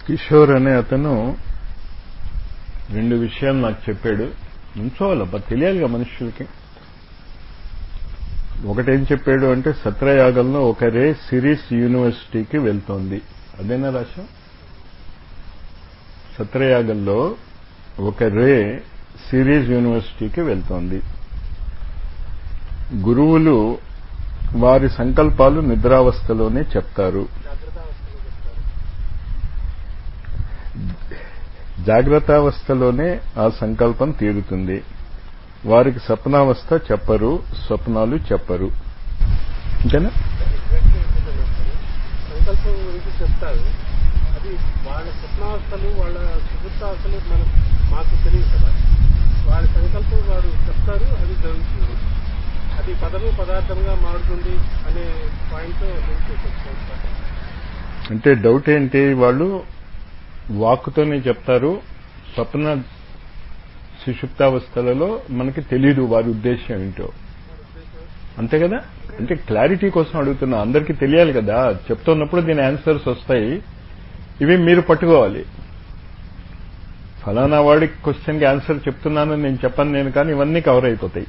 కిషోర్ అనే అతను రెండు విషయాలు నాకు చెప్పాడు ఉంచోవాలబ్బా తెలియాలిగా మనుషులకి ఒకటేం చెప్పాడు అంటే సత్రయాగంలో ఒక రే సిరీస్ యూనివర్సిటీకి వెళ్తోంది అదేనా రాశం సత్రయాగంలో ఒక రే సిరీస్ యూనివర్సిటీకి వెళ్తోంది గురువులు వారి సంకల్పాలు నిద్రావస్థలోనే చెప్తారు జాగ్రత్తావస్థలోనే ఆ సంకల్పం తీరుతుంది వారికి స్వప్నావస్థ చెప్పరు స్వప్నాలు చెప్పరు ఇంకేనా సంకల్పం గురించి చెప్తారు అది వాళ్ళ స్వప్నావస్థలు వాళ్ళ సుహృత్తావస్థలు మనం మాకు తెలియదు కదా వాళ్ళ సంకల్పం వారు చెప్తారు అది జరుగుతుంది అది పదము పదార్థంగా మారుతుంది అనే పాయింట్ చెప్తారు అంటే డౌట్ ఏంటి వాళ్ళు వాక్కుతోనే చెప్తారు స్వప్న సుషుప్తావస్థలలో మనకి తెలీదు వారి ఉద్దేశం ఏంటో అంతే కదా అంటే క్లారిటీ కోసం అడుగుతున్నా అందరికీ తెలియాలి కదా చెప్తున్నప్పుడు దీని ఆన్సర్స్ వస్తాయి ఇవి మీరు పట్టుకోవాలి ఫలానా వాడి క్వశ్చన్కి ఆన్సర్ చెప్తున్నానని నేను చెప్పను నేను కానీ ఇవన్నీ కవర్ అయిపోతాయి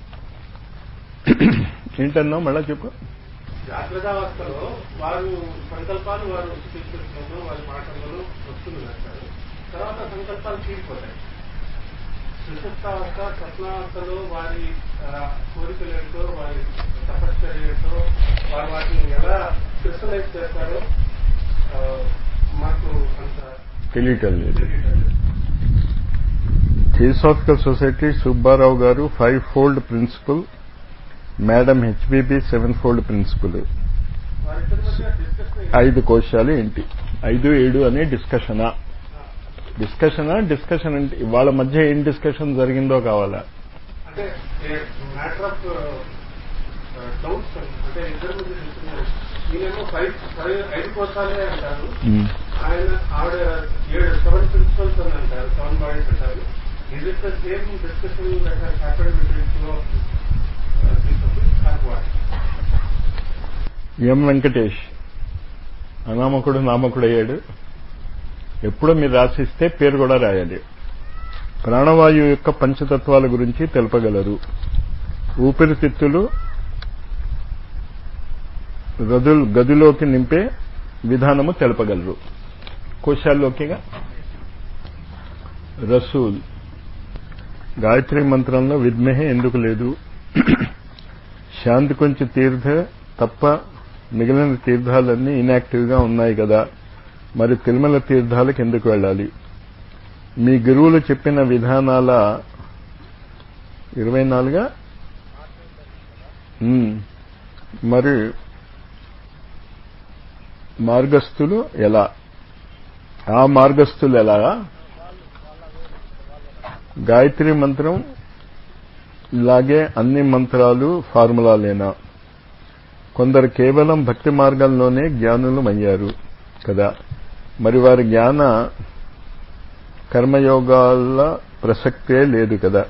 ఏంటన్నా మళ్ళా చెప్పు జాగ్రత్తావస్థలో వారు సంకల్పాలు వారు స్వీకరించడంలో వారి మాటలలో వస్తుంది అంటారు తర్వాత సంకల్పాలు తీరిపోతాయి సుషుప్తావస్థ స్వప్నావస్థలో వారి ఆ, కోరికలు ఏంటో వారి తపశ్చర్య ఏంటో వారు వాటిని ఎలా క్రిస్టలైజ్ చేస్తారో ఆ, మాకు అంత తెలియటం లేదు తెలియటం లేదు. Theosophical society Subbarao garu five fold principle madam HBB seven fold principle వారిద్దరి మధ్య డిస్కషన్ ఐదు కోశాలు ఏంటి ఐదు ఏడు అనే డిస్కషనా డిస్కషనా డిస్కషన్ అంటే వాళ్ళ మధ్య ఏం డిస్కషన్ జరిగిందో కావాలా అంటే మ్యాటర్ ఆఫ్ డౌట్స్ అంటే ఇద్దరు మధ్య చెప్తున్నారు ఈయనేమో ఫైవ్ ఫైవ్ ఐదు కోసాలే అంటారు ఆయన ఆవిడ ఏడు సెవెన్ ప్రిన్సిపల్స్ అని అంటారు సెవెన్ పాయింట్స్ అంటారు is it the same discussion that has happened between two of what M Venkatesh అనామకుడు నామకుడు అయ్యాడు ఎప్పుడో మీరు రాసిస్తే పేరు కూడా రాయాలి ప్రాణవాయువు యొక్క పంచతత్వాల గురించి తెలుపగలరు ఊపిరితిత్తులు గదులు గదిలోకి నింపే విధానము తెలుపగలరు కోశాల్లోకిగా రసూల్ గాయత్రి మంత్రంలో విద్మహే ఎందుకు లేదు శాంతి కొంచెం తీర్థ తప్ప మిగిలిన తీర్థాలన్నీ ఇన్యాక్టివ్ గా ఉన్నాయి కదా మరి తిరుమల తీర్థాలకు ఎందుకు వెళ్ళాలి మీ గురువులు చెప్పిన విధానాల ఇరవై నాలుగా ఉమ్. మరి మార్గస్థులు ఎలా ఆ మార్గస్థులు ఎలాగా గాయత్రి మంత్రం ఇలాగే అన్ని మంత్రాలు ఫార్ములాలేనా కొందరు కేవలం భక్తి మార్గంలోనే జ్ఞానులు అయ్యారు కదా మరి వారి జ్ఞాన కర్మయోగాల ప్రసక్తే లేదు కదా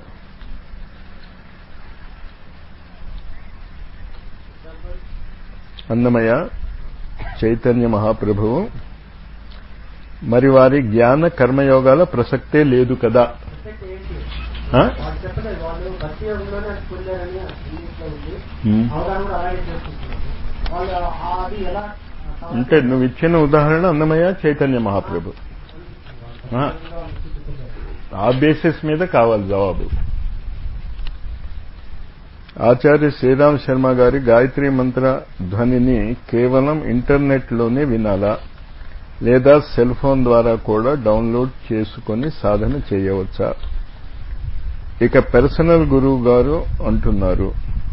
అన్నమయ్య చైతన్య మహాప్రభువు మరి వారి జ్ఞాన కర్మయోగాల ప్రసక్తే లేదు కదా ఆ? వాళ్ళు చెప్పలేదు వాళ్ళు భక్తి యోగంలోనే అది పొందారని ఇంగ్లీష్లో ఉంది ఉమ్. అవగాహన కూడా అలాగే చేసుకుంటున్నారు వాళ్ళు ఆ- అది ఎలా అంటే నువ్వు ఇచ్చిన ఉదాహరణ అన్నమయ్య చైతన్య మహాప్రభు ఆ. ఆ బేసిస్ మీద కావాలి జవాబు ఆచార్య శ్రీరామ్ శర్మ గారి గాయత్రి మంత్ర ధ్వనిని కేవలం ఇంటర్నెట్ లోనే వినాలా లేదా సెల్ ఫోన్ ద్వారా కూడా డౌన్లోడ్ చేసుకొని సాధన చేయవచ్చా ఇక పర్సనల్ గురువు గారు అంటున్నారు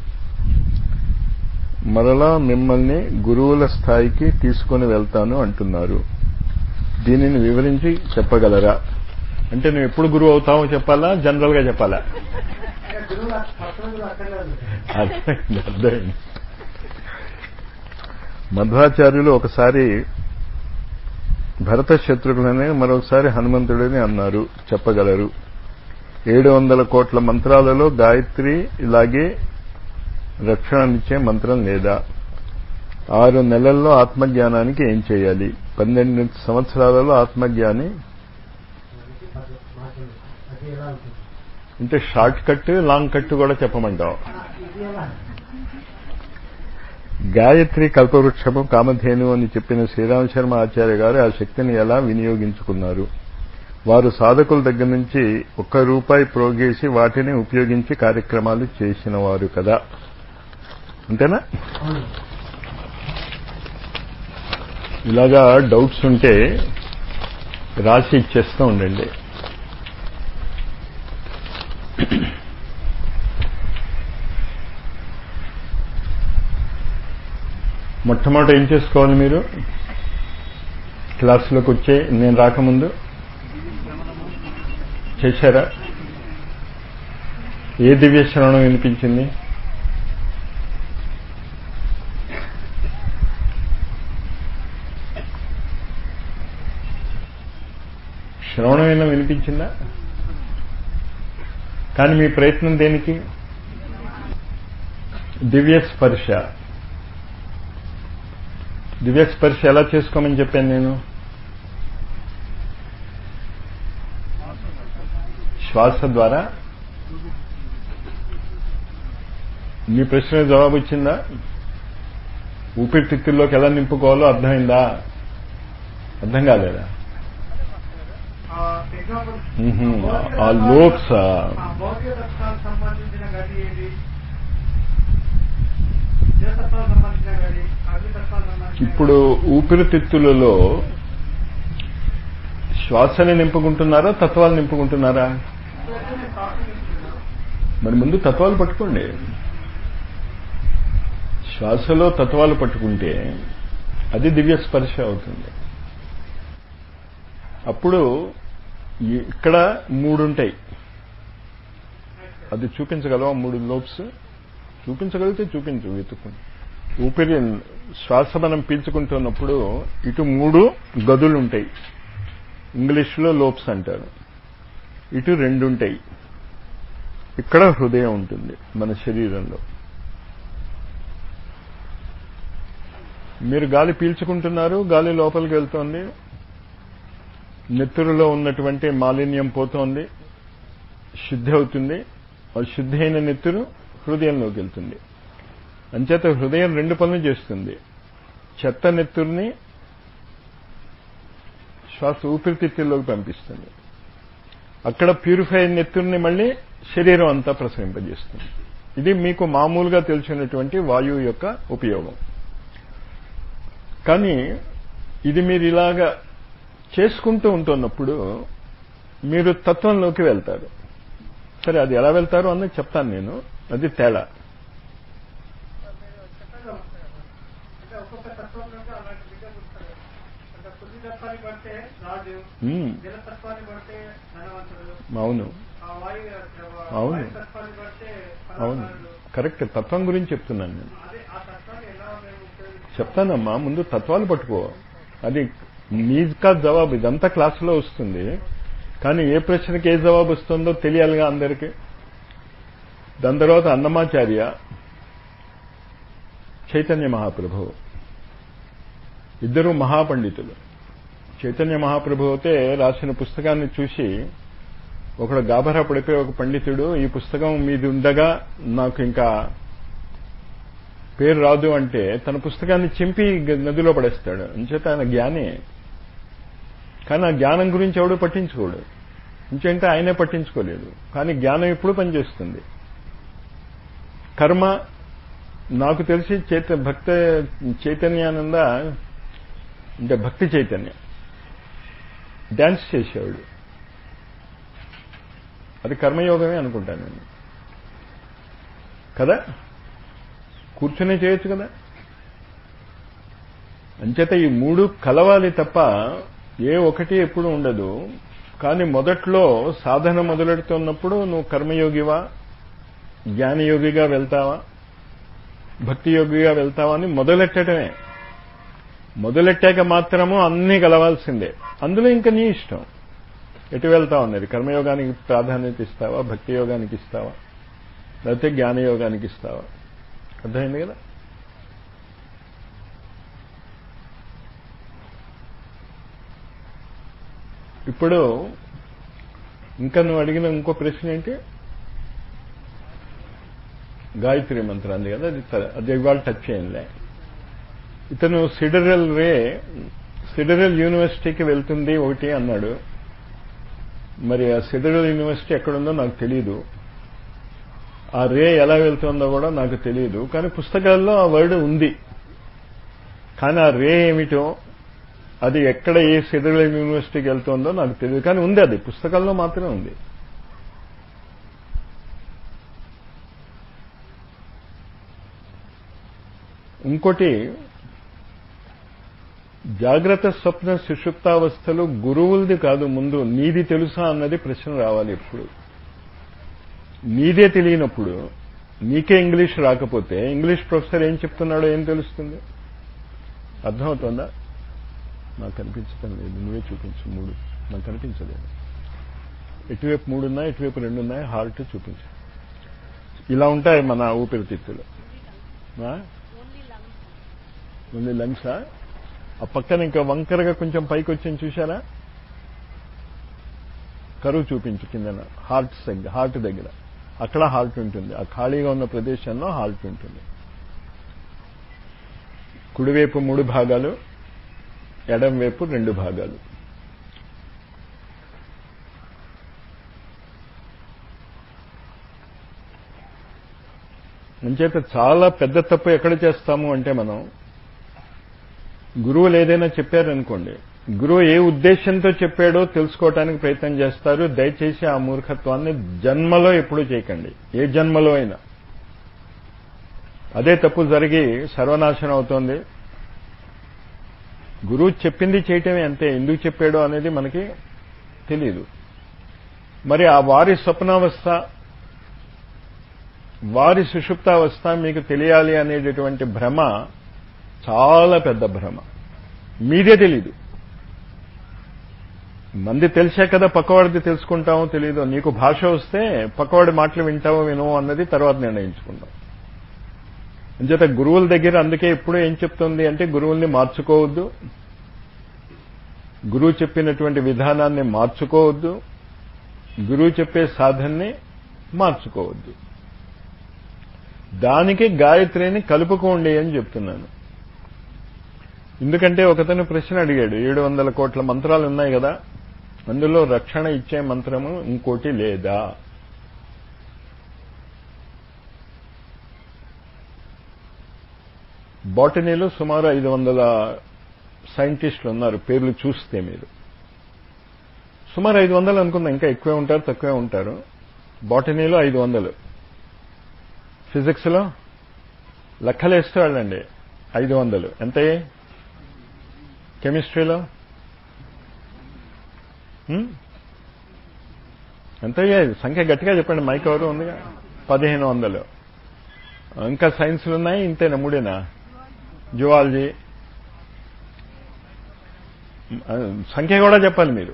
మరలా మిమ్మల్ని గురువుల స్థాయికి తీసుకొని వెళ్తాను అంటున్నారు దీనిని వివరించి చెప్పగలరా అంటే నువ్వు ఎప్పుడు గురువు అవుతావో చెప్పాలా జనరల్ గా చెప్పాలా గురువులు పర్సనల్ అక్కడే ఉంది అర్థమైంది అర్థమైంది మధ్వాచార్యులు ఒకసారి భరత శత్రుఘ్నులని మరొకసారి హనుమంతుడిని అన్నారు చెప్పగలరు ఏడు వందల కోట్ల మంత్రాలలో గాయత్రి ఇలాగే రక్షణనిచ్చే మంత్రం లేదా ఆరు నెలల్లో ఆత్మజ్ఞానానికి ఏం చేయాలి పన్నెండు సంవత్సరాలలో ఆత్మజ్ఞాని అది ఎలా ఉంటుంది అంటే షార్ట్ కట్ లాంగ్ కట్ కూడా చెప్పమంటాం ఇది ఎలా గాయత్రి కల్పవృక్షము కామధేను అని చెప్పిన శ్రీరామ శర్మ ఆచార్య గారు ఆ శక్తిని ఎలా వినియోగించుకున్నారు వారు సాధకుల దగ్గర నుంచి ఒక్క రూపాయి ప్రోగేసి వాటిని ఉపయోగించి కార్యక్రమాలు చేసిన వారు కదా అంతేనా అవును ఇలాగా డౌట్స్ ఉంటే రాసి ఇచ్చేస్తూ ఉండండి మొట్టమొదట ఏం చేసుకోవాలి మీరు క్లాసులోకి వచ్చే నేను రాకముందు చేశారా ఏ దివ్య శ్రవణం వినిపించింది శ్రవణం ఏమైనా వినిపించిందా కానీ మీ ప్రయత్నం దేనికి దివ్య స్పర్శ దివ్య స్పర్శ ఎలా చేసుకోమని చెప్పాను నేను శ్వాస ద్వారా మీ ప్రశ్న జవాబు ఇచ్చిందా ఊపిరితిత్తుల్లోకి ఎలా నింపుకోవాలో అర్థమైందా అర్థం కాలేదా ఎగ్జాంపుల్ మ్హూ. ఆ లోక్స్ భౌతిక తత్వాలకు సంబంధించిన గది ఏది దేశత్వాలకు సంబంధించిన గది అగ్ని తత్వాలకు సంబంధించిన ఇప్పుడు ఊపిరితిత్తులలో శ్వాసని నింపుకుంటున్నారా తత్వాలు నింపుకుంటున్నారా మరి ముందు తత్వాలు పట్టుకోండి శ్వాసలో తత్వాలు పట్టుకుంటే అది దివ్య స్పర్శ అవుతుంది అప్పుడు ఈ- ఇక్కడ మూడు ఉంటాయి అది చూపించగలవా మూడు లోబ్స్ చూపించగలిగితే చూపించు వెతుక్కుని ఊపిరి శ్వాస మనం పీల్చుకుంటున్నప్పుడు ఇటు మూడు గదులు ఉంటాయి ఇంగ్లీష్లో లోబ్స్ అంటారు ఇటు రెండు ఉంటాయి ఇక్కడ హృదయం ఉంటుంది మన శరీరంలో మీరు గాలి పీల్చుకుంటున్నారు గాలి లోపలికి వెళ్తోంది నెత్తురులో ఉన్నటువంటి మాలిన్యం పోతోంది శుద్ధి అవుతుంది ఆ శుద్ధి అయిన నెత్తురు హృదయంలోకి వెళ్తుంది అంచేత హృదయం రెండు పనులు చేస్తుంది చెత్త నెత్తుర్ని శ్వాస ఊపిరితిత్తుల్లోకి పంపిస్తుంది అక్కడ ప్యూరిఫై అయిన నెత్తుర్ని మళ్ళీ శరీరం అంతా ప్రసరింపజేస్తుంది ఇది మీకు మామూలుగా తెలిసినటువంటి వాయువు యొక్క ఉపయోగం కానీ ఇది మీరు ఇలాగా చేసుకుంటూ ఉంటున్నప్పుడు మీరు తత్వంలోకి వెళ్తారు సరే అది ఎలా వెళ్తారో అన్నది చెప్తాను నేను అది తేడా అంటే ఒక్కొక్క తత్వంలోకి అలాంటి విధంగా ఉంటారు అంటే పృథ్వీ తత్వాన్ని పడితే రాజు మ్మ్. జలతత్వాన్ని పడితే ధనవంతుడు అవును ఆ వాయు అవును. వాయు తత్వాన్ని పడితే అవును పరమాత్ముడు. కరెక్ట్ తత్వం గురించి చెప్తున్నాను నేను అదే ఆ తత్వాన్ని ఎలా మేము ఉపయోగించాలి చెప్తానమ్మా ముందు తత్వాలు పట్టుకో అది నీకా జవాబు ఇదంతా క్లాసులో వస్తుంది కానీ ఏ ప్రశ్నకి ఏ జవాబు వస్తుందో తెలియాలిగా అందరికీ దాని తర్వాత అన్నమాచార్య చైతన్య మహాప్రభు ఇద్దరు మహాపండితులు చైతన్య మహాప్రభు అయితే రాసిన పుస్తకాన్ని చూసి ఒకడు గాభరా పడిపోయి ఒక పండితుడు ఈ పుస్తకం మీది ఉండగా నాకు ఇంకా పేరు రాదు అంటే తన పుస్తకాన్ని చింపి గ- నదిలో పడేస్తాడు అంచేత ఆయన జ్ఞానే కానీ ఆ జ్ఞానం గురించి ఎవడు పట్టించుకోడు ఇంకంటే ఆయనే పట్టించుకోలేదు కానీ జ్ఞానం ఎప్పుడు పనిచేస్తుంది కర్మ నాకు తెలిసి చైత భక్త చైతన్యానంద అంటే భక్తి చైతన్య డ్యాన్స్ చేసేవాడు అది కర్మయోగమే అనుకుంటాను నేను కదా కూర్చునే చేయొచ్చు కదా అంచేత ఈ మూడు కలవాలి తప్ప ఏ ఒకటి ఎప్పుడు ఉండదు కానీ మొదట్లో సాధన మొదలెడుతున్నప్పుడు నువ్వు కర్మయోగివా జ్ఞానయోగిగా వెళ్తావా భక్తి యోగిగా వెళ్తావా అని మొదలెట్టడమే మొదలెట్టాక మాత్రము అన్నీ కలవాల్సిందే అందులో ఇంకా నీ ఇష్టం ఎటు వెళ్తావు అన్నది కర్మయోగానికి ప్రాధాన్యత ఇస్తావా భక్తి యోగానికి ఇస్తావా లేకపోతే జ్ఞానయోగానికి ఇస్తావా అర్థమైంది కదా ఇప్పుడు ఇంకా నువ్వు అడిగిన ఇంకో ప్రశ్న ఏంటి గాయత్రి మంత్రం అంది కదా అది త- అది ఇవాళ టచ్ చేయంలే ఇతను సిడరల్ రే సిడరల్ యూనివర్సిటీకి వెళ్తుంది ఒకటి అన్నాడు మరి ఆ సిడరల్ యూనివర్సిటీ ఎక్కడుందో నాకు తెలియదు ఆ రే ఎలా వెళ్తుందో కూడా నాకు తెలియదు కానీ పుస్తకాల్లో ఆ వర్డ్ ఉంది కానీ ఆ రే ఏమిటో అది ఎక్కడ ఏ సిడరల్ యూనివర్సిటీకి వెళ్తుందో నాకు తెలియదు కానీ ఉంది అది పుస్తకాల్లో మాత్రమే ఉంది ఇంకోటి జాగ్రత్త స్వప్న సుషుప్తావస్థలు గురువులది కాదు ముందు నీది తెలుసా అన్నది ప్రశ్న రావాలి ఎప్పుడు నీదే తెలియనప్పుడు నీకే ఇంగ్లీష్ రాకపోతే ఇంగ్లీష్ ప్రొఫెసర్ ఏం చెప్తున్నాడో ఏం తెలుస్తుంది అర్థమవుతుందా నాకు కనిపించటం లేదు నువ్వే చూపించు మూడు నాకు కనిపించలేదు ఎటువైపు మూడు ఉన్నాయి ఇటువైపు రెండు ఉన్నాయి హార్ట్ చూపించు ఇలా ఉంటాయి మన ఊపిరితిత్తులు ఆ? ఓన్లీ లంగ్సా ఆ పక్కన ఇంకా వంకరగా కొంచెం పైకి వచ్చింది చూశారా కరువు చూపించు కిందన హార్ట్ దగ్గర హార్ట్ దగ్గర అక్కడ హార్ట్ ఉంటుంది ఆ ఖాళీగా ఉన్న ప్రదేశంలో హార్ట్ ఉంటుంది కుడివైపు మూడు భాగాలు ఎడం వైపు రెండు భాగాలు అంచేత చాలా పెద్ద తప్పు ఎక్కడ చేస్తాము అంటే మనం గురువులు ఏదైనా చెప్పారనుకోండి గురువు ఏ ఉద్దేశంతో చెప్పాడో తెలుసుకోవటానికి ప్రయత్నం చేస్తారు దయచేసి ఆ మూర్ఖత్వాన్ని జన్మలో ఎప్పుడూ చేయకండి ఏ జన్మలో అయినా అదే తప్పు జరిగి సర్వనాశనం అవుతోంది గురువు చెప్పింది చేయటమే అంతే ఎందుకు చెప్పాడో అనేది మనకి తెలియదు మరి ఆ వారి స్వప్నావస్థ వారి సుషుప్తావస్థ మీకు తెలియాలి అనేటటువంటి భ్రమ చాలా పెద్ద భ్రమ మీదే తెలీదు మంది తెలిసే కదా పక్కవాడిది తెలుసుకుంటామో తెలీదు నీకు భాష వస్తే పక్కవాడి మాటలు వింటావో వినవో అన్నది తర్వాత నిర్ణయించుకుందాం అంచేత గురువుల దగ్గర అందుకే ఎప్పుడు ఏం చెప్తుంది అంటే గురువుల్ని మార్చుకోవద్దు గురువు చెప్పినటువంటి విధానాన్ని మార్చుకోవద్దు గురువు చెప్పే సాధనని మార్చుకోవద్దు దానికి గాయత్రిని కలుపుకోండి అని చెప్తున్నాను ఎందుకంటే ఒకతను ప్రశ్న అడిగాడు ఏడు వందల కోట్ల మంత్రాలు ఉన్నాయి కదా అందులో రక్షణ ఇచ్చే మంత్రము ఇంకోటి లేదా బాటనీలో సుమారు ఐదు వందల సైంటిస్టులు ఉన్నారు పేర్లు చూస్తే మీరు సుమారు ఐదు వందలు అనుకుందాం ఇంకా ఎక్కువే ఉంటారు తక్కువే ఉంటారు బాటనీలో ఐదు వందలు ఫిజిక్స్లో లెక్కలేస్తే వాళ్ళండి ఐదు వందలు ఎంత కెమిస్ట్రీలో హ్మ్? ఎంత అయ్యాయి సంఖ్య గట్టిగా చెప్పండి మైక్ ఎవరు ఉందిగా పదిహేను వందలు ఇంకా సైన్స్లు ఉన్నాయి ఇంతేనా మూడేనా జువాలజీ సంఖ్య కూడా చెప్పాలి మీరు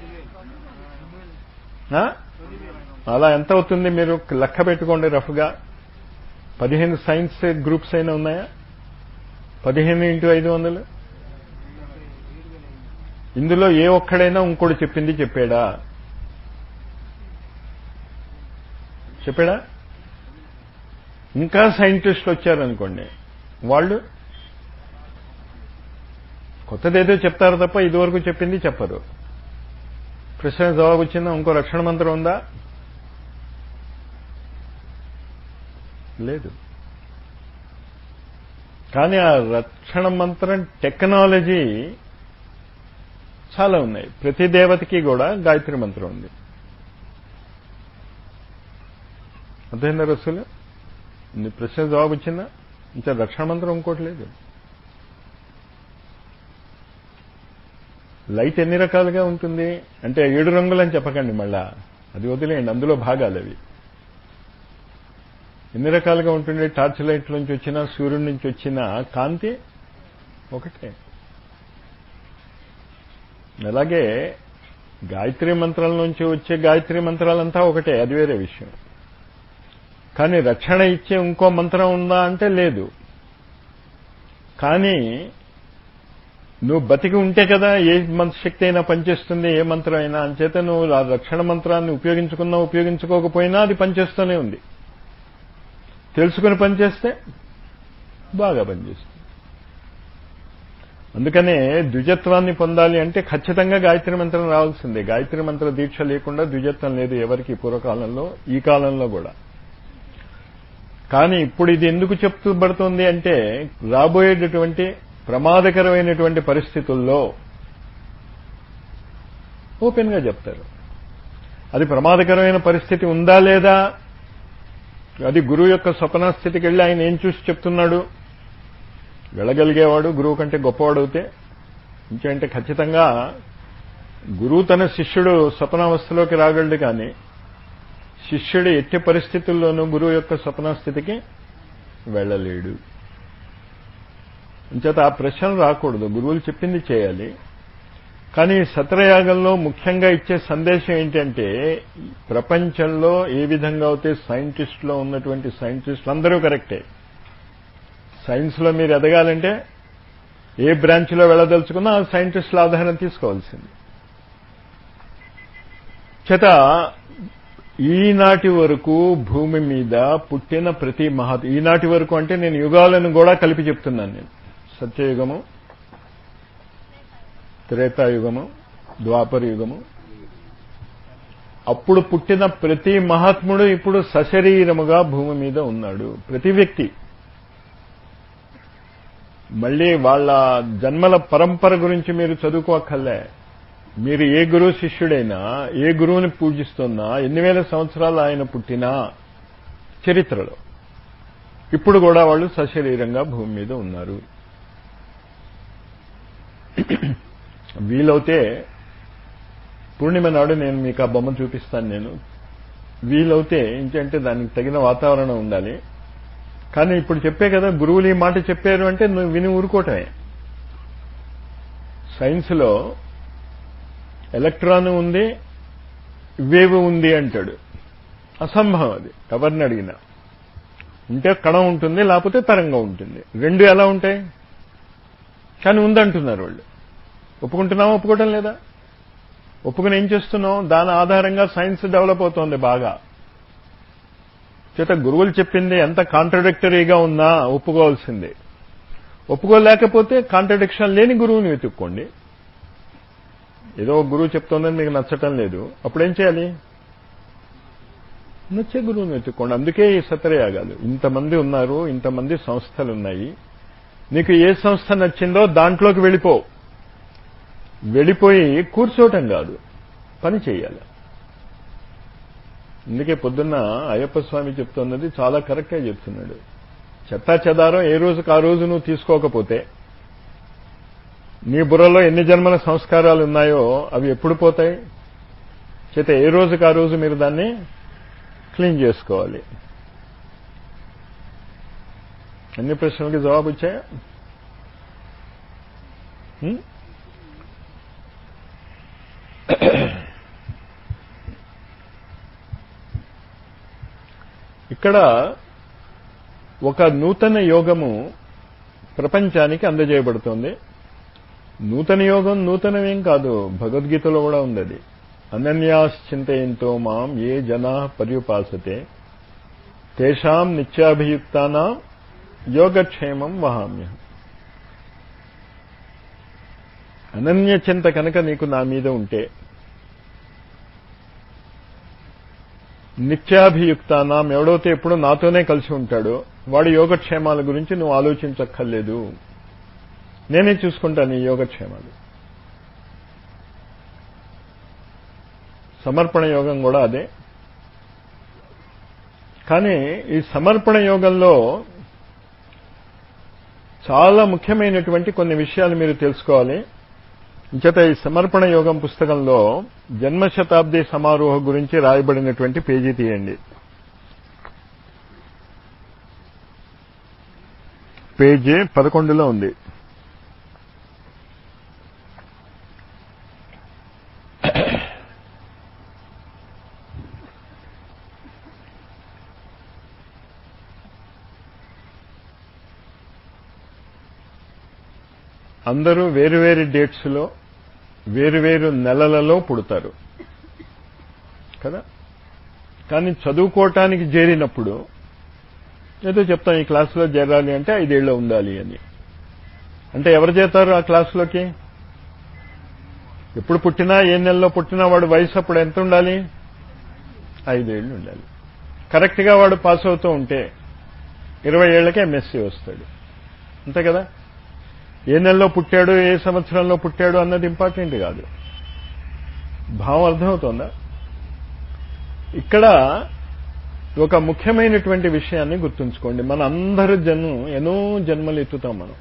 ఆ? అలా ఎంత అవుతుంది మీరు లెక్క పెట్టుకోండి రఫ్గా పదిహేను సైన్స్ గ్రూప్స్ అయినా ఉన్నాయా పదిహేను ఇంటూ ఐదు వందలు ఇందులో ఏ ఒక్కడైనా ఇంకోటి చెప్పింది చెప్పాడా చెప్పాడా ఇంకా సైంటిస్టులు వచ్చారనుకోండి వాళ్ళు కొత్తదేదో చెప్తారు తప్ప ఇదివరకు చెప్పింది చెప్పరు ప్రశ్న జవాబు వచ్చిందా ఇంకో రక్షణ మంత్రం ఉందా లేదు కానీ ఆ రక్షణ మంత్రం టెక్నాలజీ చాలా ఉన్నాయి ప్రతి దేవతకి కూడా గాయత్రి మంత్రం ఉంది అర్థమైందా రసులు నీ ప్రశ్న జవాబు వచ్చిందా ఇంకా రక్షణ మంత్రం ఇంకోటి లేదు లైట్ ఎన్ని రకాలుగా ఉంటుంది అంటే ఏడు రంగులు అని చెప్పకండి మళ్ళా అది వదిలేయండి అందులో భాగాలు అవి ఎన్ని రకాలుగా ఉంటుంది టార్చ్ లైట్ నుంచి వచ్చిన సూర్యుడి నుంచి వచ్చిన కాంతి ఒకటే అలాగే గాయత్రి మంత్రాల నుంచి వచ్చే గాయత్రి మంత్రాలంతా ఒకటే అది వేరే విషయం కానీ రక్షణ ఇచ్చే ఇంకో మంత్రం ఉందా అంటే లేదు కానీ నువ్వు బతికి ఉంటే కదా ఏ మంత్ర శక్తి అయినా పనిచేస్తుంది ఏ మంత్రం అయినా అంచేత నువ్వు ఆ రక్షణ మంత్రాన్ని ఉపయోగించుకున్నా ఉపయోగించుకోకపోయినా అది పనిచేస్తూనే ఉంది తెలుసుకుని పనిచేస్తే బాగా పనిచేస్తుంది అందుకనే ద్విజత్వాన్ని పొందాలి అంటే ఖచ్చితంగా గాయత్రి మంత్రం రావాల్సిందే గాయత్రి మంత్ర దీక్ష లేకుండా ద్విజత్వం లేదు ఎవరికి పూర్వకాలంలో ఈ కాలంలో కూడా కానీ ఇప్పుడు ఇది ఎందుకు చెప్తూబడుతోంది అంటే రాబోయేటటువంటి ప్రమాదకరమైనటువంటి పరిస్థితుల్లో ఓపెన్గా చెప్తారు అది ప్రమాదకరమైన పరిస్థితి ఉందా లేదా అది గురువు యొక్క స్వప్న స్థితికి వెళ్ళి ఆయన ఏం చూసి చెప్తున్నాడు వెళ్ళగలిగేవాడు గురువు కంటే గొప్పవాడు అవుతే ఇంకేంటే ఖచ్చితంగా గురువు తన శిష్యుడు స్వప్నావస్థలోకి రాగలడు కానీ శిష్యుడు ఎట్టి పరిస్థితుల్లోనూ గురువు యొక్క స్వప్న స్థితికి వెళ్ళలేడు అంచేత ఆ ప్రశ్నలు రాకూడదు గురువులు చెప్పింది చేయాలి కానీ సత్రయాగంలో ముఖ్యంగా ఇచ్చే సందేశం ఏంటంటే ప్రపంచంలో ఏ విధంగా అయితే సైంటిస్టులో ఉన్నటువంటి సైంటిస్టులు అందరూ కరెక్టే సైన్స్లో మీరు ఎదగాలంటే ఏ బ్రాంచ్లో వెళ్ళదలుచుకున్నా ఆ సైంటిస్టుల ఆధారం తీసుకోవాల్సింది చేత ఈనాటి వరకు భూమి మీద పుట్టిన ప్రతి మహత్ ఈనాటి వరకు అంటే నేను యుగాలను కూడా కలిపి చెప్తున్నాను నేను సత్యయుగము త్రేతాయుగము ద్వాపర యుగము అప్పుడు పుట్టిన ప్రతి మహాత్ముడు ఇప్పుడు సశరీరముగా భూమి మీద ఉన్నాడు ప్రతి వ్యక్తి మళ్ళీ వాళ్ళ జన్మల పరంపర గురించి మీరు చదువుకోక్కర్లే మీరు ఏ గురువు శిష్యుడైనా ఏ గురువుని పూజిస్తున్నా ఎన్ని వేల సంవత్సరాలు ఆయన పుట్టినా చరిత్రలో ఇప్పుడు కూడా వాళ్ళు సశరీరంగా భూమి మీద ఉన్నారు వీలవుతే పూర్ణిమ నాడు నేను మీకు ఆ బొమ్మ చూపిస్తాను నేను వీలవుతే ఇంకంటే దానికి తగిన వాతావరణం ఉండాలి కానీ ఇప్పుడు చెప్పే కదా గురువులు ఈ మాట చెప్పారు అంటే నువ్వు విని ఊరుకోవటమే సైన్స్లో ఎలక్ట్రాన్ ఉంది వేవ్ ఉంది అంటాడు అసంభవం అది ఎవరిని అడిగినా ఉంటే కణం ఉంటుంది లేకపోతే తరంగం ఉంటుంది రెండు ఎలా ఉంటాయి కానీ ఉందంటున్నారు వాళ్ళు ఒప్పుకుంటున్నావా ఒప్పుకోవటం లేదా ఒప్పుకుని ఏం చేస్తున్నాం దాని ఆధారంగా సైన్స్ డెవలప్ అవుతోంది బాగా చేత గురువులు చెప్పింది ఎంత కాంట్రడిక్టరీగా ఉన్నా ఒప్పుకోవాల్సిందే ఒప్పుకోలేకపోతే కాంట్రడిక్షన్ లేని గురువుని వెతుక్కోండి ఏదో ఒక గురువు చెప్తోందని మీకు నచ్చటం లేదు అప్పుడేం చేయాలి నచ్చే గురువుని వెతుక్కోండి అందుకే ఈ సత్రయాగాలు ఇంతమంది ఉన్నారు ఇంతమంది సంస్థలు ఉన్నాయి నీకు ఏ సంస్థ నచ్చిందో దాంట్లోకి వెళ్ళిపో వెళ్ళిపోయి కూర్చోవటం కాదు పని చేయాలి అందుకే పొద్దున్న అయ్యప్ప స్వామి చెప్తున్నది చాలా కరెక్ట్గా చెప్తున్నాడు చెత్తా చెదారం ఏ రోజుకు ఆ రోజు నువ్వు తీసుకోకపోతే నీ బుర్రలో ఎన్ని జన్మల సంస్కారాలు ఉన్నాయో అవి ఎప్పుడు పోతాయి చేత ఏ రోజుకు ఆ రోజు మీరు దాన్ని క్లీన్ చేసుకోవాలి అన్ని ప్రశ్నలకి జవాబు వచ్చాయా హ్మ్? ఇక్కడ ఒక నూతన యోగము ప్రపంచానికి అందజేయబడుతోంది నూతన యోగం నూతనమేం కాదు భగవద్గీతలో కూడా ఉంది అది అనన్యాశ్చింతయంతో మాం ఏ జనా పర్యుపాసతే తేషాం నిత్యాభియుక్తానా యోగక్షేమం వహామ్యం అనన్య చింత కనుక నీకు నా మీద ఉంటే నిత్యాభియుక్తానాం ఎవడైతే ఎప్పుడు నాతోనే కలిసి ఉంటాడో వాడి యోగక్షేమాల గురించి నువ్వు ఆలోచించక్కర్లేదు నేనే చూసుకుంటాను ఈ యోగక్షేమాలు సమర్పణ యోగం కూడా అదే కానీ ఈ సమర్పణ యోగంలో చాలా ముఖ్యమైనటువంటి కొన్ని విషయాలు మీరు తెలుసుకోవాలి ఇంచేత ఈ సమర్పణ యోగం పుస్తకంలో జన్మ శతాబ్ది సమారోహ గురించి రాయబడినటువంటి పేజీ తీయండి పేజీ పదకొండులో ఉంది అందరూ వేరువేరు డేట్స్లో వేరువేరు నెలలలో పుడతారు కదా కానీ చదువుకోవటానికి చేరినప్పుడు ఏదో చెప్తాం ఈ క్లాసులో చేరాలి అంటే ఐదేళ్ళు ఉండాలి అని అంటే ఎవరు చేస్తారు ఆ క్లాసులోకి ఎప్పుడు పుట్టినా ఏ నెలలో పుట్టినా వాడు వయసు అప్పుడు ఎంత ఉండాలి ఐదేళ్లు ఉండాలి కరెక్ట్గా వాడు పాస్ అవుతూ ఉంటే ఇరవై ఏళ్లకే ఎంఎస్సీ వస్తాడు అంతే కదా ఏ నెలలో పుట్టాడు ఏ సంవత్సరంలో పుట్టాడు అన్నది ఇంపార్టెంట్ కాదు భావం అర్థమవుతోందా ఇక్కడ ఒక ముఖ్యమైనటువంటి విషయాన్ని గుర్తుంచుకోండి మన అందరి జన్మ ఎన్నో జన్మలు ఎత్తుతాం మనం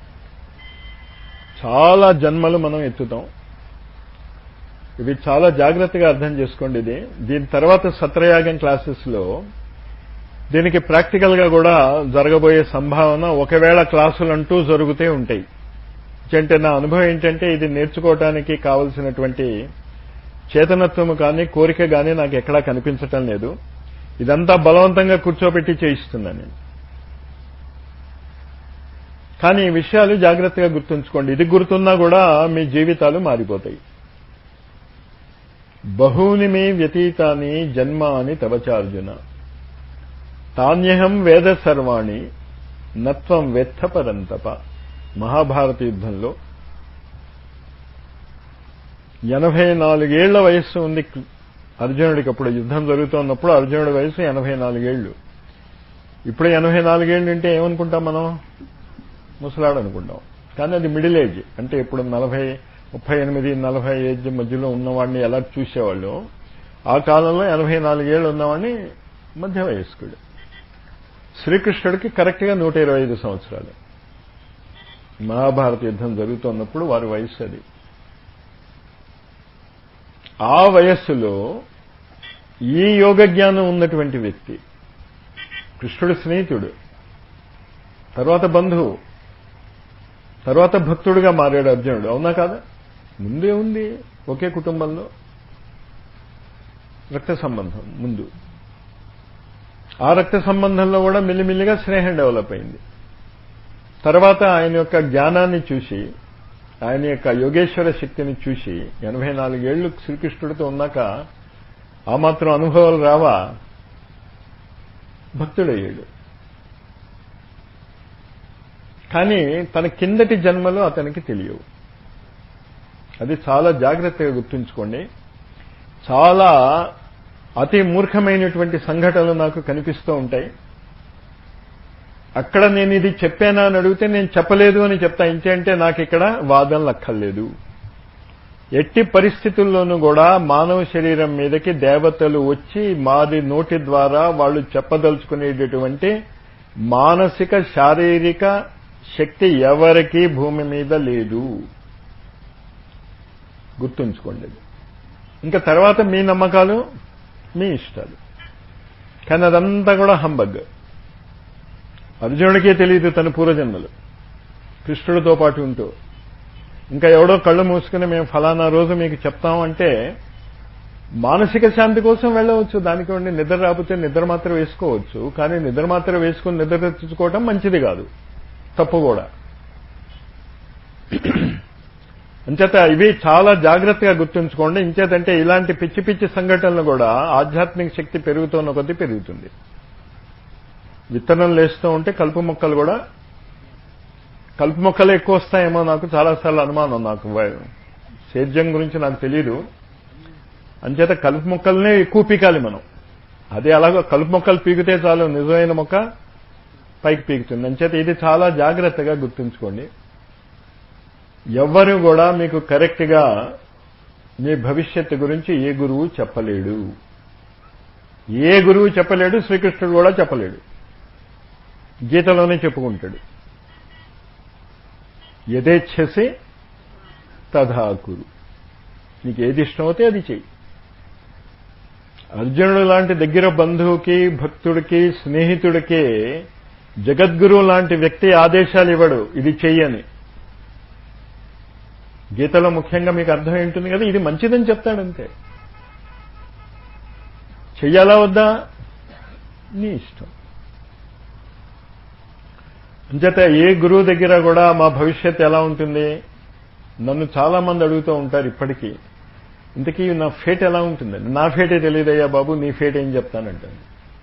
చాలా జన్మలు మనం ఎత్తుతాం ఇవి చాలా జాగ్రత్తగా అర్థం చేసుకోండి ఇది దీని తర్వాత సత్రయాగం క్లాసెస్లో దీనికి ప్రాక్టికల్గా కూడా జరగబోయే సంభావన ఒకవేళ క్లాసులు అంటూ జరుగుతూ ఉంటాయి అంటే నా అనుభవం ఏంటంటే ఇది నేర్చుకోవటానికి కావలసినటువంటి చేతనత్వము కానీ కోరిక కానీ నాకు ఎక్కడా కనిపించటం లేదు ఇదంతా బలవంతంగా కూర్చోబెట్టి చేయిస్తున్నాను నేను కానీ ఈ విషయాలు జాగ్రత్తగా గుర్తుంచుకోండి ఇది గుర్తున్నా కూడా మీ జీవితాలు మారిపోతాయి బహూని మే వ్యతీతాని జన్మాని తవచార్జున తాన్యహం వేద సర్వాణి నత్వం వెత్త పరంతప మహాభారత యుద్ధంలో ఎనభై నాలుగేళ్ల వయస్సు ఉంది అర్జునుడికి అప్పుడు యుద్ధం జరుగుతున్నప్పుడు అర్జునుడి వయసు ఎనభై నాలుగేళ్లు ఇప్పుడు ఎనభై నాలుగేళ్లు అంటే ఏమనుకుంటాం మనం ముసలాడు అనుకుంటాం కానీ అది మిడిల్ ఏజ్ అంటే ఇప్పుడు నలభై ముప్పై ఎనిమిది నలభై ఏజ్ మధ్యలో ఉన్నవాడిని ఎలా చూసేవాళ్ళు ఆ కాలంలో ఎనభై నాలుగేళ్లు ఉన్నవాడిని మధ్య వయస్కుడు శ్రీకృష్ణుడికి కరెక్ట్గా నూట ఇరవై ఐదు సంవత్సరాలు మహాభారత యుద్ధం జరుగుతున్నప్పుడు వారి వయస్సు అది ఆ వయస్సులో ఈ యోగ జ్ఞానం ఉన్నటువంటి వ్యక్తి కృష్ణుడు స్నేహితుడు తర్వాత బంధువు తర్వాత భక్తుడుగా మారాడు అర్జునుడు అవునా కాదా ముందే ఉంది ఒకే కుటుంబంలో రక్త సంబంధం ముందు ఆ రక్త సంబంధంలో కూడా మెల్లిమెల్లిగా స్నేహం డెవలప్ అయింది తర్వాత ఆయన యొక్క జ్ఞానాన్ని చూసి ఆయన యొక్క యోగేశ్వర శక్తిని చూసి ఎనభై నాలుగేళ్లు శ్రీకృష్ణుడితో ఉన్నాక ఆ మాత్రం అనుభవాలు రావా భక్తుడయ్యాడు కానీ తన కిందటి జన్మలో అతనికి తెలియవు అది చాలా జాగ్రత్తగా గుర్తుంచుకోండి చాలా అతి మూర్ఖమైనటువంటి సంఘటనలు నాకు కనిపిస్తూ ఉంటాయి అక్కడ నేను ఇది చెప్పానా అని అడిగితే నేను చెప్పలేదు అని చెప్తా ఇంకేంటే నాకు ఇక్కడ వాదన లక్కర్లేదు ఎట్టి పరిస్థితుల్లోనూ కూడా మానవ శరీరం మీదకి దేవతలు వచ్చి మాది నోటి ద్వారా వాళ్ళు చెప్పదలుచుకునేటటువంటి మానసిక శారీరక శక్తి ఎవరికీ భూమి మీద లేదు గుర్తుంచుకోండి ఇంకా తర్వాత మీ నమ్మకాలు మీ ఇష్టాలు కానీ అదంతా కూడా హంబగ్ అర్జునుడికే తెలియదు తన పూర్వజన్మలు కృష్ణుడితో పాటు ఉంటూ ఇంకా ఎవడో కళ్ళు మూసుకుని మేము ఫలానా రోజు మీకు చెప్తామంటే మానసిక శాంతి కోసం వెళ్ళవచ్చు దానికి ఉండి నిద్ర రాకపోతే నిద్ర మాత్రం వేసుకోవచ్చు కానీ నిద్ర మాత్రం వేసుకుని నిద్ర తెచ్చుకోవటం మంచిది కాదు తప్పు కూడా అంచేత ఇవి చాలా జాగ్రత్తగా గుర్తుంచుకోండి ఇంచేతంటే ఇలాంటి పిచ్చి పిచ్చి సంఘటనలు కూడా ఆధ్యాత్మిక శక్తి పెరుగుతున్న కొద్దీ పెరుగుతుంది విత్తనం లేస్తూ ఉంటే కలుపు మొక్కలు కూడా కలుపు మొక్కలు ఎక్కువ వస్తాయేమో నాకు చాలాసార్లు అనుమానం నాకు సేద్యం గురించి నాకు తెలియదు అంచేత కలుపు మొక్కలనే ఎక్కువ పీకాలి మనం అదే అలాగో కలుపు మొక్కలు పీకితే చాలు నిజమైన మొక్క పైకి పీకుతుంది అంచేత ఇది చాలా జాగ్రత్తగా గుర్తుంచుకోండి ఎవ్వరు కూడా మీకు కరెక్ట్గా మీ భవిష్యత్తు గురించి ఏ గురువు చెప్పలేడు ఏ గురువు చెప్పలేడు శ్రీకృష్ణుడు కూడా చెప్పలేడు గీతలోనే చెప్పుకుంటాడు యథేచ్ఛసి తథాకురు నీకు ఏది ఇష్టమవుతే అది చెయ్యి అర్జునుడు లాంటి దగ్గర బంధువుకి భక్తుడికి స్నేహితుడికి జగద్గురువు లాంటి వ్యక్తి ఆదేశాలు ఇవ్వడు ఇది చెయ్యని గీతలో ముఖ్యంగా మీకు అర్థం ఏంటుంది కదా ఇది మంచిదని చెప్తాడంతే చెయ్యాలా వద్దా నీ ఇష్టం అంచేత ఏ గురువు దగ్గర కూడా మా భవిష్యత్ ఎలా ఉంటుంది నన్ను చాలా మంది అడుగుతూ ఉంటారు ఇప్పటికీ ఇంతకీ నా ఫేట్ ఎలా ఉంటుందండి నా ఫేటే తెలియదయ్యా బాబు నీ ఫేట్ ఏం చెప్తానంటాను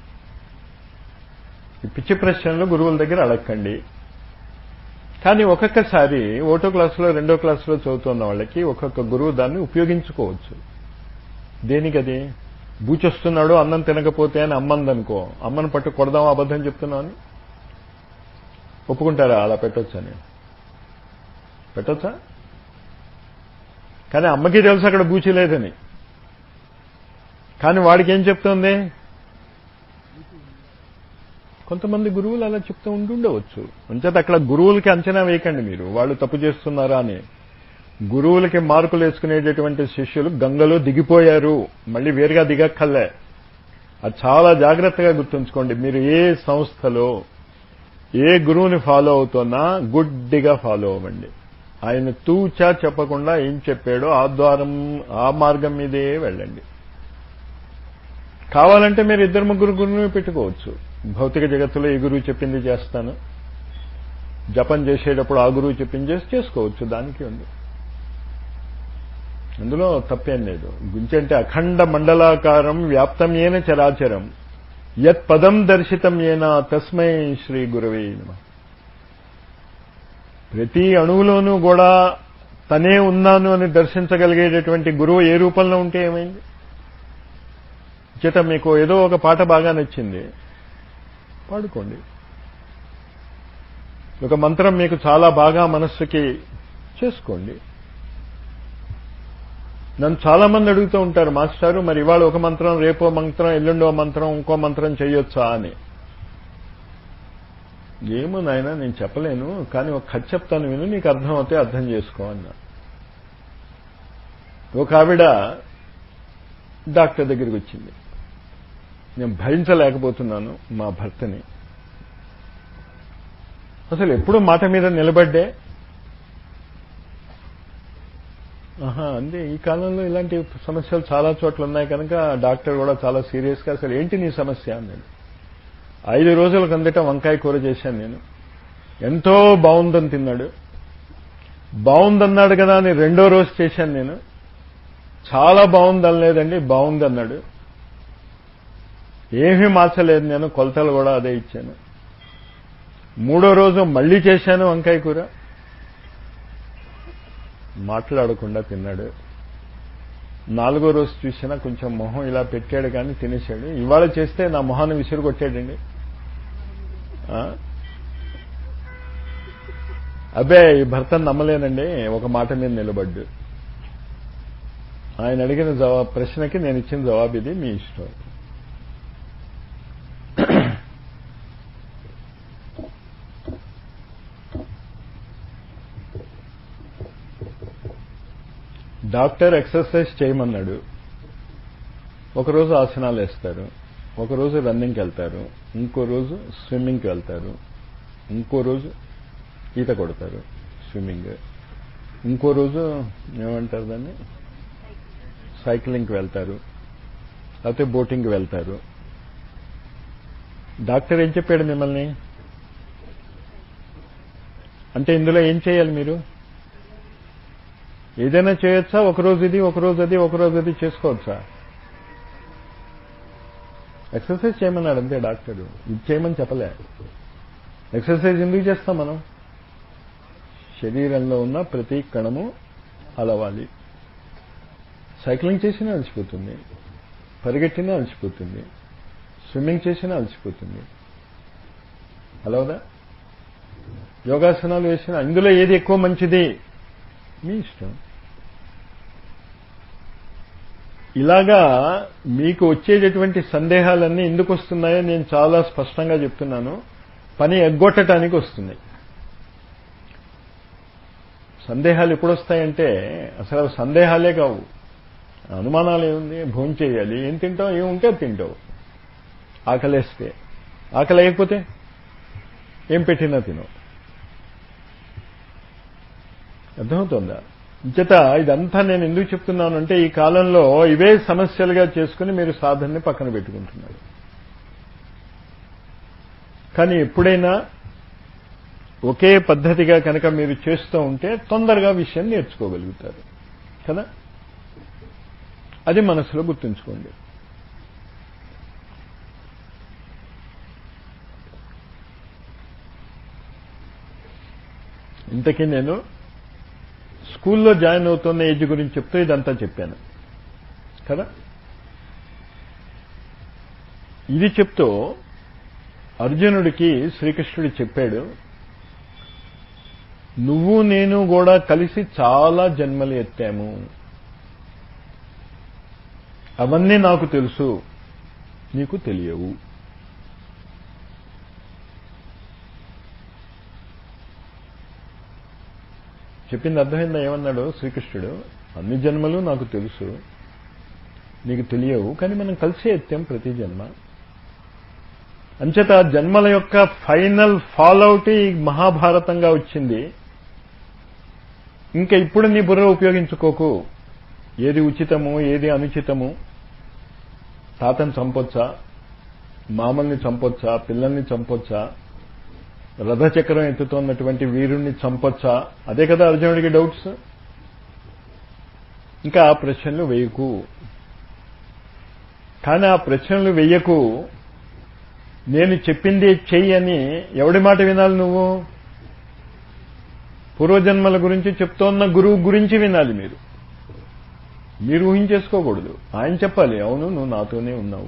ఈ పిచ్చి ప్రశ్నలు గురువుల దగ్గర అడగండి కానీ ఒక్కొక్కసారి ఒకటో క్లాసులో రెండో క్లాసులో చదువుతున్న వాళ్ళకి ఒక్కొక్క గురువు దాన్ని ఉపయోగించుకోవచ్చు దేనికది బూచొస్తున్నాడు అన్నం తినకపోతే అని అమ్మందనుకో అమ్మను పట్టు కొడదాం అబద్ధం చెప్తున్నావు అని ఒప్పుకుంటారా అలా పెట్టొచ్చని పెట్టొచ్చా కానీ అమ్మకి తెలుసు అక్కడ బూచి లేదని కానీ వాడికి ఏం చెప్తోంది కొంతమంది గురువులు అలా చెప్తూ ఉండుండవచ్చు అంచేత అక్కడ గురువులకి అంచనా వేయకండి మీరు వాళ్ళు తప్పు చేస్తున్నారా అని గురువులకి మార్కులు వేసుకునేటటువంటి శిష్యులు గంగలో దిగిపోయారు మళ్ళీ వేరుగా దిగక్కర్లే అది చాలా జాగ్రత్తగా గుర్తుంచుకోండి మీరు ఏ సంస్థలో ఏ గురువుని ఫాలో అవుతున్నా గుడ్డిగా ఫాలో అవ్వండి ఆయన తూచా చెప్పకుండా ఏం చెప్పాడో ఆ ద్వారం ఆ మార్గం మీదే వెళ్ళండి కావాలంటే మీరు ఇద్దరు ముగ్గురు గురువుని పెట్టుకోవచ్చు భౌతిక జగత్తులో ఈ గురువు చెప్పింది చేస్తాను జపం చేసేటప్పుడు ఆ గురువు చెప్పింది చేసి చేసుకోవచ్చు దానికి ఉంది అందులో తప్పేం లేదు గుంచంటే అఖండ మండలాకారం వ్యాప్తం ఏన చరాచరం యత్ పదం దర్శితం ఏనా తస్మై శ్రీ గురవే నమః ప్రతి అణువులోనూ కూడా తనే ఉన్నాను అని దర్శించగలిగేటటువంటి గురువు ఏ రూపంలో ఉంటే ఏమైంది చేత మీకు ఏదో ఒక పాట బాగా నచ్చింది పాడుకోండి ఒక మంత్రం మీకు చాలా బాగా మనస్సుకి చేసుకోండి నన్ను చాలా మంది అడుగుతూ ఉంటారు మాస్టారు మరి ఇవాళ ఒక మంత్రం రేపో మంత్రం ఎల్లుండో మంత్రం ఇంకో మంత్రం చేయొచ్చా అని ఏమో నాయన నేను చెప్పలేను కానీ ఒక కథ చెప్తాను విను నీకు అర్థం అవుతే అర్థం చేసుకో అన్నా ఒక ఆవిడ డాక్టర్ దగ్గరికి వచ్చింది నేను భరించలేకపోతున్నాను మా భర్తని అసలు ఎప్పుడు మాట మీద నిలబడ్డే ఆహా అంతే ఈ కాలంలో ఇలాంటి సమస్యలు చాలా చోట్ల ఉన్నాయి కనుక డాక్టర్ కూడా చాలా సీరియస్గా అసలు ఏంటి నీ సమస్య అన్నాడు ఐదు రోజుల కిందట వంకాయ కూర చేశాను నేను ఎంతో బాగుందని తిన్నాడు బాగుందన్నాడు కదా అని రెండో రోజు చేశాను నేను చాలా బాగుందని లేదండి బాగుంది అన్నాడు ఏమీ మార్చలేదు నేను కొలతలు కూడా అదే ఇచ్చాను మూడో రోజు మళ్ళీ చేశాను వంకాయ కూర మాట్లాడకుండా తిన్నాడు నాలుగో రోజు చూసినా కొంచెం మొహం ఇలా పెట్టాడు కానీ తినేశాడు ఇవాళ చేస్తే నా మొహాన్ని విసిరు కొట్టాడండి ఆ? అబ్బే ఈ భర్తను నమ్మలేనండి ఒక మాట మీద నిలబడ్డు ఆయన అడిగిన జవాబు ప్రశ్నకి నేను ఇచ్చిన జవాబు ఇది మీ ఇష్టం డాక్టర్ ఎక్సర్సైజ్ చేయమన్నాడు ఒకరోజు ఆసనాలు వేస్తారు ఒకరోజు రన్నింగ్కి వెళ్తారు ఇంకో రోజు స్విమ్మింగ్కి వెళ్తారు ఇంకో రోజు ఈత కొడతారు స్విమ్మింగ్ ఇంకో రోజు ఏమంటారు దాన్ని సైక్లింగ్కి వెళ్తారు లేకపోతే బోటింగ్కి వెళ్తారు డాక్టర్ ఏం చెప్పాడు మిమ్మల్ని అంటే ఇందులో ఏం చేయాలి మీరు ఏదైనా చేయొచ్చా ఒకరోజు ఇది ఒకరోజు అది ఒకరోజు అది చేసుకోవచ్చా ఎక్సర్సైజ్ చేయమన్నాడు అంతే డాక్టర్ ఇది చేయమని చెప్పలే ఎక్సర్సైజ్ ఎందుకు చేస్తాం మనం శరీరంలో ఉన్న ప్రతి కణము అలవాలి సైక్లింగ్ చేసినా అలసిపోతుంది పరిగెట్టినా అలసిపోతుంది స్విమ్మింగ్ చేసినా అలసిపోతుంది అలవదా యోగాసనాలు వేసినా ఇందులో ఏది ఎక్కువ మంచిది మీ ఇష్టం ఇలాగా మీకు వచ్చేటటువంటి సందేహాలన్నీ ఎందుకు వస్తున్నాయో నేను చాలా స్పష్టంగా చెప్తున్నాను పని ఎగ్గొట్టడానికి వస్తున్నాయి సందేహాలు ఎప్పుడు వస్తాయంటే అసలు అవి సందేహాలే కావు అనుమానాలు ఏముంది భోజనం చేయాలి ఏం తింటావు ఏం ఉంటే అది తింటావు ఆకలేస్తే ఆకలి లేకపోతే ఏం పెట్టినా తినవు అర్థమవుతుందా ఇంచేత ఇదంతా నేను ఎందుకు చెప్తున్నానంటే ఈ కాలంలో ఇవే సమస్యలుగా చేసుకుని మీరు సాధనని పక్కన పెట్టుకుంటున్నారు కానీ ఎప్పుడైనా ఒకే పద్ధతిగా కనుక మీరు చేస్తూ ఉంటే తొందరగా విషయం నేర్చుకోగలుగుతారు కదా అది మనసులో గుర్తుంచుకోండి ఇంతకీ నేను స్కూల్లో జాయిన్ అవుతున్న ఏజ్ గురించి చెప్తూ ఇదంతా చెప్పాను కదా ఇది చెప్తూ అర్జునుడికి శ్రీకృష్ణుడు చెప్పాడు నువ్వు నేను కూడా కలిసి చాలా జన్మలు ఎత్తాము అవన్నీ నాకు తెలుసు నీకు తెలియవు చెప్పింది అర్థమైందా ఏమన్నాడు శ్రీకృష్ణుడు అన్ని జన్మలు నాకు తెలుసు నీకు తెలియవు కానీ మనం కలిసే ఎత్తాం ప్రతి జన్మ అంచేత జన్మల యొక్క ఫైనల్ ఫాల్అవుట్ ఈ మహాభారతంగా వచ్చింది ఇంకా ఇప్పుడు నీ బుర్ర ఉపయోగించుకోకు ఏది ఉచితము ఏది అనుచితము తాతని చంపొచ్చా మామల్ని చంపొచ్చా పిల్లల్ని చంపొచ్చా రథచక్రం ఎత్తుతున్నటువంటి వీరుణ్ణి చంపొచ్చా అదే కదా అర్జునుడికి డౌట్స్ ఇంకా ఆ ప్రశ్నలు వేయకు కానీ ఆ ప్రశ్నలు వెయ్యకు నేను చెప్పింది చెయ్యి అని ఎవడి మాట వినాలి నువ్వు పూర్వజన్మల గురించి చెప్తోన్న గురువు గురించి వినాలి మీరు మీరు ఊహించేసుకోకూడదు ఆయన చెప్పాలి అవును నువ్వు నాతోనే ఉన్నావు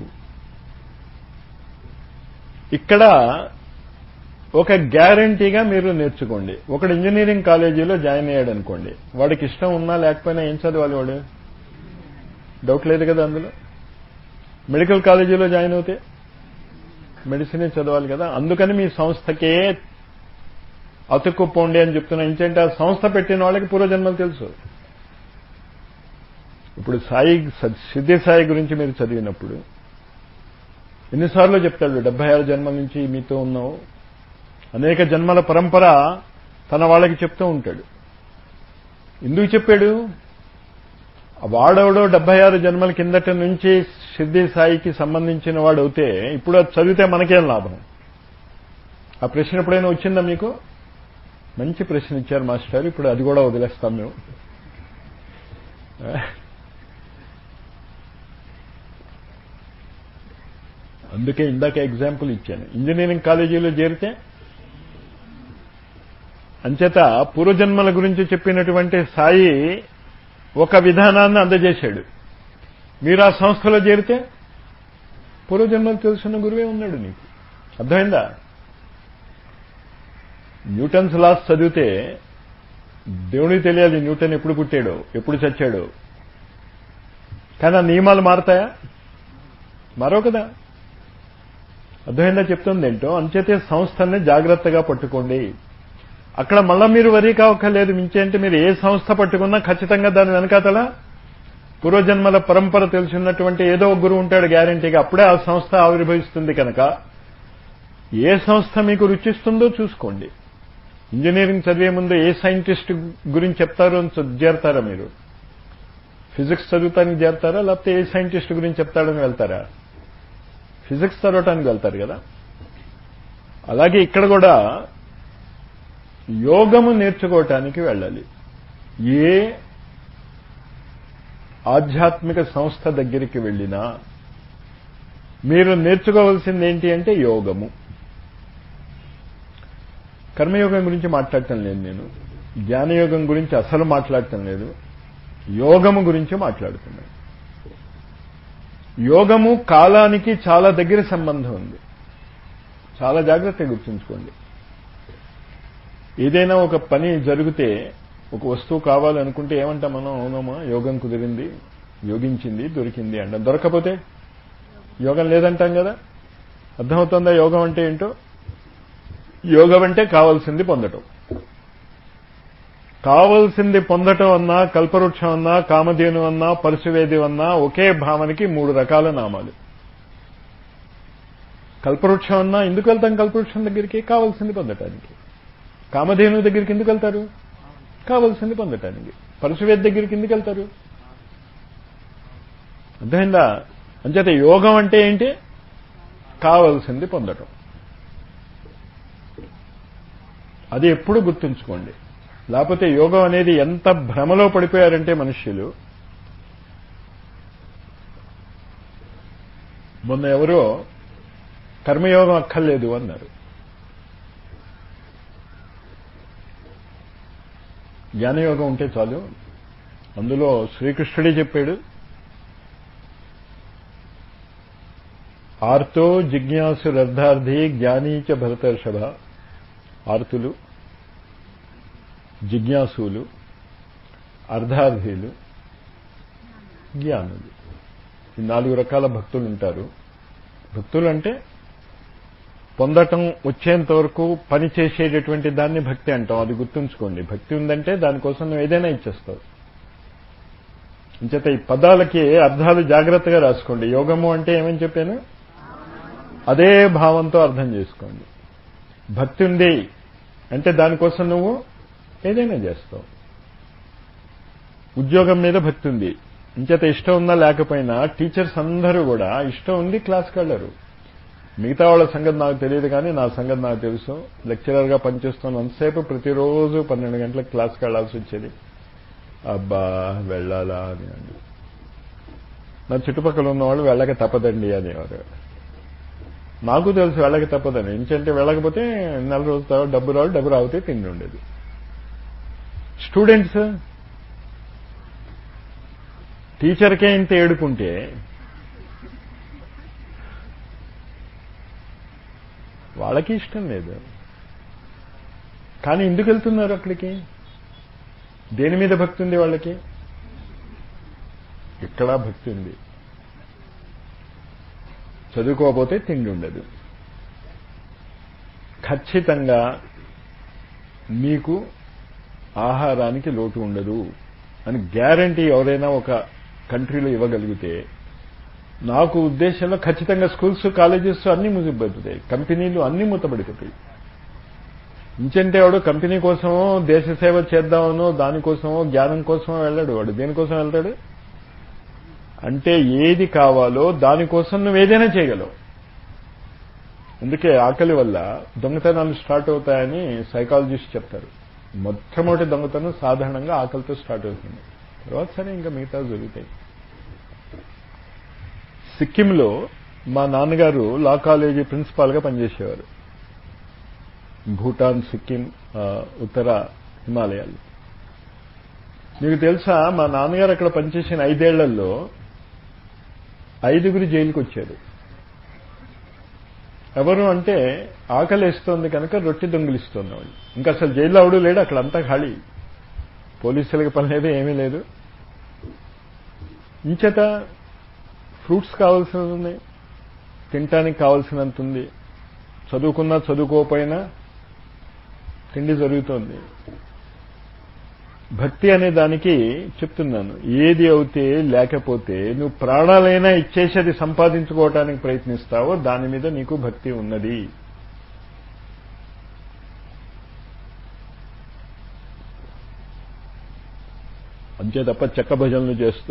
ఇక్కడ ఒక గ్యారంటీగా మీరు నేర్చుకోండి ఒకడు ఇంజనీరింగ్ కాలేజీలో జాయిన్ అయ్యాడు అనుకోండి వాడికి ఇష్టం ఉన్నా లేకపోయినా ఏం చదవాలి వాడు డౌట్ లేదు కదా అందులో మెడికల్ కాలేజీలో జాయిన్ అవుతే మెడిసినే చదవాలి కదా అందుకని మీ సంస్థకే అతుక్కుపోండి అని చెప్తున్నా ఏంటంటే ఆ సంస్థ పెట్టిన వాళ్ళకి పూర్వజన్మలు తెలుసు ఇప్పుడు సాయి సిద్ధి సాయి గురించి మీరు చదివినప్పుడు ఎన్నిసార్లు చెప్తాడు డెబ్బై ఆరు జన్మల నుంచి మీతో ఉన్నావు అనేక జన్మల పరంపర తన వాళ్ళకి చెప్తూ ఉంటాడు ఎందుకు చెప్పాడు వాడెవడో డెబ్బై ఆరు జన్మల కిందట నుంచి సిద్ధి సాయికి సంబంధించిన వాడు అవుతే ఇప్పుడు అది చదివితే మనకేం లాభం ఆ ప్రశ్న ఎప్పుడైనా వచ్చిందా మీకు మంచి ప్రశ్న ఇచ్చారు మాస్టర్ ఇప్పుడు అది కూడా వదిలేస్తాం మేము అందుకే ఇందాక ఎగ్జాంపుల్ ఇచ్చాను ఇంజనీరింగ్ కాలేజీలో చేరితే అంచేత పూర్వజన్మల గురించి చెప్పినటువంటి సాయి ఒక విధానాన్ని అందజేశాడు మీరు ఆ సంస్థలో చేరితే పూర్వజన్మలు తెలుసున్న గురువే ఉన్నాడు నీకు అర్థమైందా న్యూటన్స్ లాస్ చదివితే దేవుడికి తెలియాలి న్యూటన్ ఎప్పుడు పుట్టాడో ఎప్పుడు చచ్చాడో కానీ ఆ నియమాలు మారతాయా మరో కదా అర్థమైందా చెప్తుంది ఏంటో అంచేతే సంస్థల్ని జాగ్రత్తగా పట్టుకోండి అక్కడ మళ్ళా మీరు వరీ కావక్కర్లేదు మించేంటే మీరు ఏ సంస్థ పట్టుకున్నా ఖచ్చితంగా దాని వెనకాతల పూర్వజన్మల పరంపర తెలిసినటువంటి ఏదో ఒక గురువు ఉంటాడు గ్యారంటీగా అప్పుడే ఆ సంస్థ ఆవిర్భవిస్తుంది కనుక ఏ సంస్థ మీకు రుచిస్తుందో చూసుకోండి ఇంజనీరింగ్ చదివే ముందు ఏ సైంటిస్ట్ గురించి చెప్తారో అని చేరతారా మీరు ఫిజిక్స్ చదువుతానికి చేరతారా లేకపోతే ఏ సైంటిస్ట్ గురించి చెప్తాడని వెళ్తారా ఫిజిక్స్ చదవటానికి వెళ్తారు కదా అలాగే ఇక్కడ కూడా యోగము నేర్చుకోవటానికి వెళ్ళాలి ఏ ఆధ్యాత్మిక సంస్థ దగ్గరికి వెళ్ళినా మీరు నేర్చుకోవాల్సింది ఏంటి అంటే యోగము కర్మయోగం గురించి మాట్లాడటం లేదు నేను జ్ఞానయోగం గురించి అసలు మాట్లాడటం లేదు యోగము గురించి మాట్లాడుతున్నాను యోగము కాలానికి చాలా దగ్గర సంబంధం ఉంది చాలా జాగ్రత్తగా గుర్తుంచుకోండి ఏదైనా ఒక పని జరిగితే ఒక వస్తువు కావాలనుకుంటే ఏమంటాం మనం అవునమ్మా యోగం కుదిరింది యోగించింది దొరికింది అంటాం దొరకపోతే యోగం లేదంటాం కదా అర్థమవుతుందా యోగం అంటే ఏంటో యోగం అంటే కావాల్సింది పొందటం కావలసింది పొందటం అన్నా కల్పవృక్షం అన్నా కామధేను అన్నా పరశువేది అన్నా ఒకే భావనకి మూడు రకాల నామాలు కల్పవృక్షం అన్నా ఎందుకు వెళ్తాం కల్పవృక్షం దగ్గరికి కావాల్సింది పొందటానికి కామధేను దగ్గరికి ఎందుకు వెళ్తారు కావాల్సింది పొందటానికి పరశువేది దగ్గరికి ఎందుకు వెళ్తారు అర్థమైందా అంచేత యోగం అంటే ఏంటి కావలసింది పొందటం అది ఎప్పుడు గుర్తుంచుకోండి లేకపోతే యోగం అనేది ఎంత భ్రమలో పడిపోయారంటే మనుష్యులు మొన్న ఎవరో కర్మయోగం అక్కర్లేదు అన్నారు జ్ఞానయోగం ఉంటే చాలు అందులో శ్రీకృష్ణుడే చెప్పాడు ఆర్తో జిజ్ఞాసురర్ధార్థి జ్ఞానీచ భరతర్షభ ఆర్తులు జిజ్ఞాసులు అర్ధార్థీలు జ్ఞానులు ఈ నాలుగు రకాల భక్తులు ఉంటారు భక్తులు అంటే పొందటం వచ్చేంత వరకు పని చేసేటటువంటి దాన్ని భక్తి అంటాం అది గుర్తుంచుకోండి భక్తి ఉందంటే దానికోసం నువ్వు ఏదైనా ఇచ్చేస్తావు ఇంచేత ఈ పదాలకి అర్థాలు జాగ్రత్తగా రాసుకోండి యోగము అంటే ఏమని చెప్పాను అదే భావంతో అర్థం చేసుకోండి భక్తి ఉంది అంటే దానికోసం నువ్వు ఏదైనా చేస్తావు ఉద్యోగం మీద భక్తి ఉంది ఇంచేత ఇష్టం ఉందా లేకపోయినా టీచర్స్ అందరూ కూడా ఇష్టం ఉంది క్లాస్కి వెళ్ళరు మిగతా వాళ్ళ సంగతి నాకు తెలియదు కానీ నా సంగతి నాకు తెలుసు లెక్చరర్గా పనిచేస్తున్నంతసేపు ప్రతిరోజు పన్నెండు గంటలకు క్లాస్కి వెళ్లాల్సి వచ్చేది అబ్బా వెళ్ళాలా అని అండి నా చుట్టుపక్కల ఉన్నవాళ్ళు వెళ్ళక తప్పదండి అనేవారు నాకు తెలుసు వెళ్ళక తప్పదని ఎందుకంటే వెళ్ళకపోతే నెల రోజుల తర్వాత డబ్బు రావు డబ్బు రావుతే తిండి ఉండేది స్టూడెంట్స్ టీచర్కే ఇంత ఏడుకుంటే వాళ్ళకి ఇష్టం లేదు కానీ ఎందుకు వెళ్తున్నారు అక్కడికి దేని మీద భక్తి ఉంది వాళ్ళకి ఇక్కడ భక్తి ఉంది చదువుకోకపోతే తిండి ఉండదు ఖచ్చితంగా మీకు ఆహారానికి లోటు ఉండదు అని గ్యారంటీ ఎవరైనా ఒక కంట్రీలో ఇవ్వగలిగితే నాకు ఉద్దేశంలో ఖచ్చితంగా స్కూల్స్ కాలేజెస్ అన్ని మూసిపోతాయి కంపెనీలు అన్ని మూతపడిపోతాయి ఇంచంటే వాడు కంపెనీ కోసమో దేశ సేవ చేద్దామనో దానికోసమో జ్ఞానం కోసమో వెళ్ళాడు వాడు దేనికోసం వెళ్తాడు అంటే ఏది కావాలో దానికోసం నువ్వు ఏదైనా చేయగలవు అందుకే ఆకలి వల్ల దొంగతనాలు స్టార్ట్ అవుతాయని సైకాలజిస్ట్ చెప్తారు మొట్టమొదటి దొంగతనం సాధారణంగా ఆకలితో స్టార్ట్ అవుతుంది తర్వాత సరే ఇంకా మిగతా జరుగుతాయి సిక్కింలో మా నాన్నగారు లా కాలేజీ ప్రిన్సిపాల్గా పనిచేసేవారు భూటాన్ సిక్కిం ఉత్తర హిమాలయాలు మీకు తెలుసా మా నాన్నగారు అక్కడ పనిచేసిన ఐదేళ్లలో ఐదుగురు జైలుకి వచ్చారు ఎవరు అంటే ఆకలి వేస్తోంది కనుక రొట్టె దొంగిలిస్తోంది వాళ్ళు ఇంకా అసలు జైల్లో అవడు లేడు అక్కడ అంతా ఖాళీ పోలీసులకి పని లేదు ఏమీ లేదు ఇంచేత ఫ్రూట్స్ కావాల్సినది ఉంది తినటానికి కావాల్సినంత ఉంది చదువుకున్నా చదువుకోకపోయినా తిండి జరుగుతోంది భక్తి అనే దానికి చెప్తున్నాను ఏది అవుతే లేకపోతే నువ్వు ప్రాణాలైనా ఇచ్చేసి అది సంపాదించుకోవటానికి ప్రయత్నిస్తావో దాని మీద నీకు భక్తి ఉన్నది అంతే తప్ప చెక్క భజనలు చేస్తూ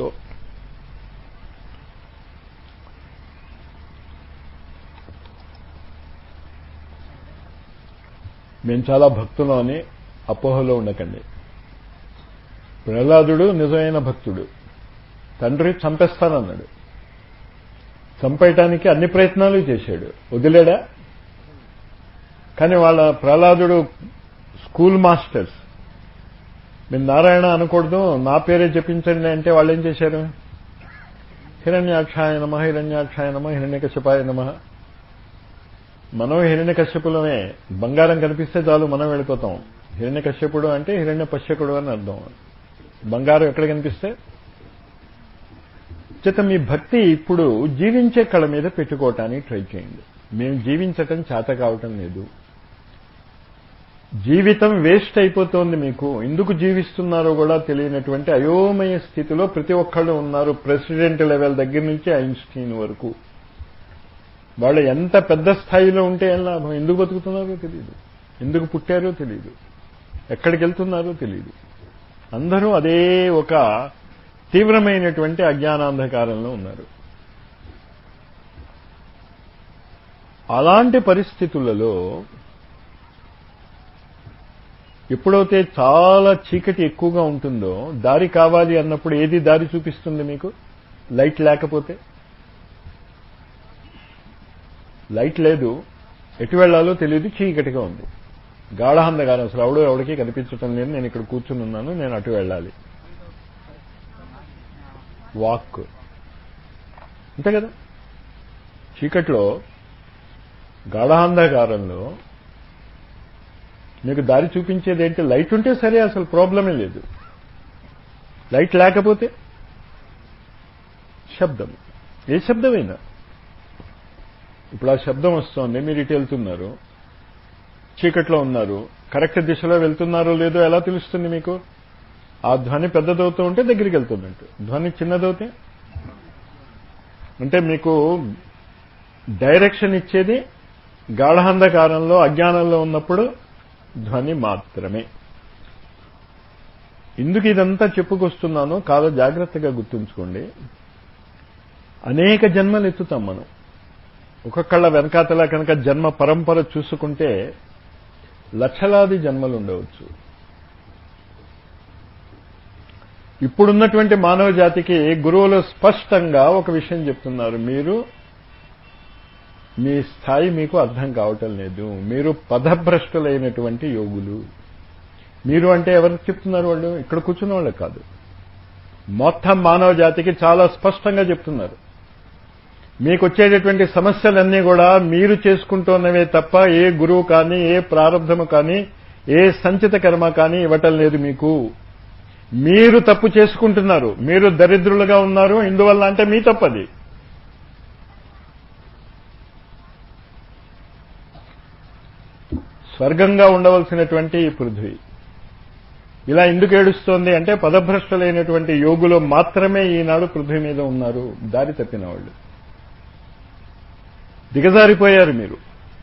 మేము చాలా భక్తులం అని అపోహలో ఉండకండి ప్రహ్లాదుడు నిజమైన భక్తుడు తండ్రి చంపేస్తానన్నాడు చంపేయటానికి అన్ని ప్రయత్నాలు చేశాడు వదిలేడా కానీ వాళ్ళ ప్రహ్లాదుడు స్కూల్ మాస్టర్స్ మీరు నారాయణ అనకూడదు నా పేరే చెప్పించండి అంటే వాళ్ళు ఏం చేశారు హిరణ్యాక్షాయ నమ హిరణ్యాక్షాయ నమ హిరణ్యకశపాయ నమ మనం హిరణ్య కశ్యపులమే బంగారం కనిపిస్తే చాలు మనం వెళ్ళిపోతాం హిరణ్య కశ్యపుడు అంటే హిరణ్య పశ్యకుడు అని అర్థం బంగారం ఎక్కడ కనిపిస్తే చేత మీ భక్తి ఇప్పుడు జీవించే కళ మీద పెట్టుకోవటానికి ట్రై చేయండి మేము జీవించటం చేత కావటం లేదు జీవితం వేస్ట్ అయిపోతోంది మీకు ఎందుకు జీవిస్తున్నారో కూడా తెలియనటువంటి అయోమయ స్థితిలో ప్రతి ఒక్కళ్ళు ఉన్నారు ప్రెసిడెంట్ లెవెల్ దగ్గర నుంచి ఐన్స్టీన్ వరకు వాళ్ళు ఎంత పెద్ద స్థాయిలో ఉంటే ఏం లాభం ఎందుకు బతుకుతున్నారో తెలియదు ఎందుకు పుట్టారో తెలియదు ఎక్కడికి వెళ్తున్నారో తెలియదు అందరూ అదే ఒక తీవ్రమైనటువంటి అజ్ఞానాంధకారంలో ఉన్నారు అలాంటి పరిస్థితులలో ఎప్పుడైతే చాలా చీకటి ఎక్కువగా ఉంటుందో దారి కావాలి అన్నప్పుడు ఏది దారి చూపిస్తుంది మీకు లైట్ లేకపోతే లైట్ లేదు ఎటు వెళ్లాలో తెలియదు చీకటిగా ఉంది గాఢాంధకారం అసలు ఎవడో ఎవడికి కనిపించటం లేదు నేను ఇక్కడ కూర్చుని ఉన్నాను నేను అటు వెళ్ళాలి వాక్ అంతే కదా చీకట్లో గాఢాంధకారంలో మీకు దారి చూపించేది ఏంటి లైట్ ఉంటే సరే అసలు ప్రాబ్లమే లేదు లైట్ లేకపోతే శబ్దం ఏ శబ్దమైనా ఇప్పుడు ఆ శబ్దం వస్తోంది మీరు ఇటు వెళ్తున్నారు చీకట్లో ఉన్నారు కరెక్ట్ దిశలో వెళ్తున్నారో లేదో ఎలా తెలుస్తుంది మీకు ఆ ధ్వని పెద్దదవుతూ ఉంటే దగ్గరికి వెళ్తున్నట్టు ధ్వని చిన్నదవుతే అంటే మీకు డైరెక్షన్ ఇచ్చేది గాఢాంధకారంలో అజ్ఞానంలో ఉన్నప్పుడు ధ్వని మాత్రమే ఎందుకు ఇదంతా చెప్పుకొస్తున్నానో కాదు జాగ్రత్తగా గుర్తుంచుకోండి అనేక జన్మలు ఎత్తుతాం మనం ఒక్కొక్కళ్ళ వెనకాతల కనుక జన్మ పరంపర చూసుకుంటే లక్షలాది జన్మలు ఉండవచ్చు ఇప్పుడున్నటువంటి మానవ జాతికి గురువులు స్పష్టంగా ఒక విషయం చెప్తున్నారు మీరు మీ స్థాయి మీకు అర్థం కావటం లేదు మీరు పదభ్రష్టులైనటువంటి యోగులు మీరు అంటే ఎవరికి చెప్తున్నారు వాళ్ళు ఇక్కడ కూర్చున్న వాళ్ళకి కాదు మొత్తం మానవ జాతికి చాలా స్పష్టంగా చెప్తున్నారు మీకు వచ్చేటటువంటి సమస్యలన్నీ కూడా మీరు చేసుకుంటున్నవే తప్ప ఏ గురువు కానీ ఏ ప్రారంధము కానీ ఏ సంచిత కర్మ కానీ ఇవ్వటం లేదు మీకు మీరు తప్పు చేసుకుంటున్నారు మీరు దరిద్రులుగా ఉన్నారు ఇందువల్ల అంటే మీ తప్పది స్వర్గంగా ఉండవలసినటువంటి ఈ పృథ్వీ ఇలా ఎందుకు ఏడుస్తోంది అంటే పదభ్రష్టలైనటువంటి యోగులు మాత్రమే ఈనాడు పృథ్వీ మీద ఉన్నారు దారి తప్పిన వాళ్ళు దిగజారిపోయారు మీరు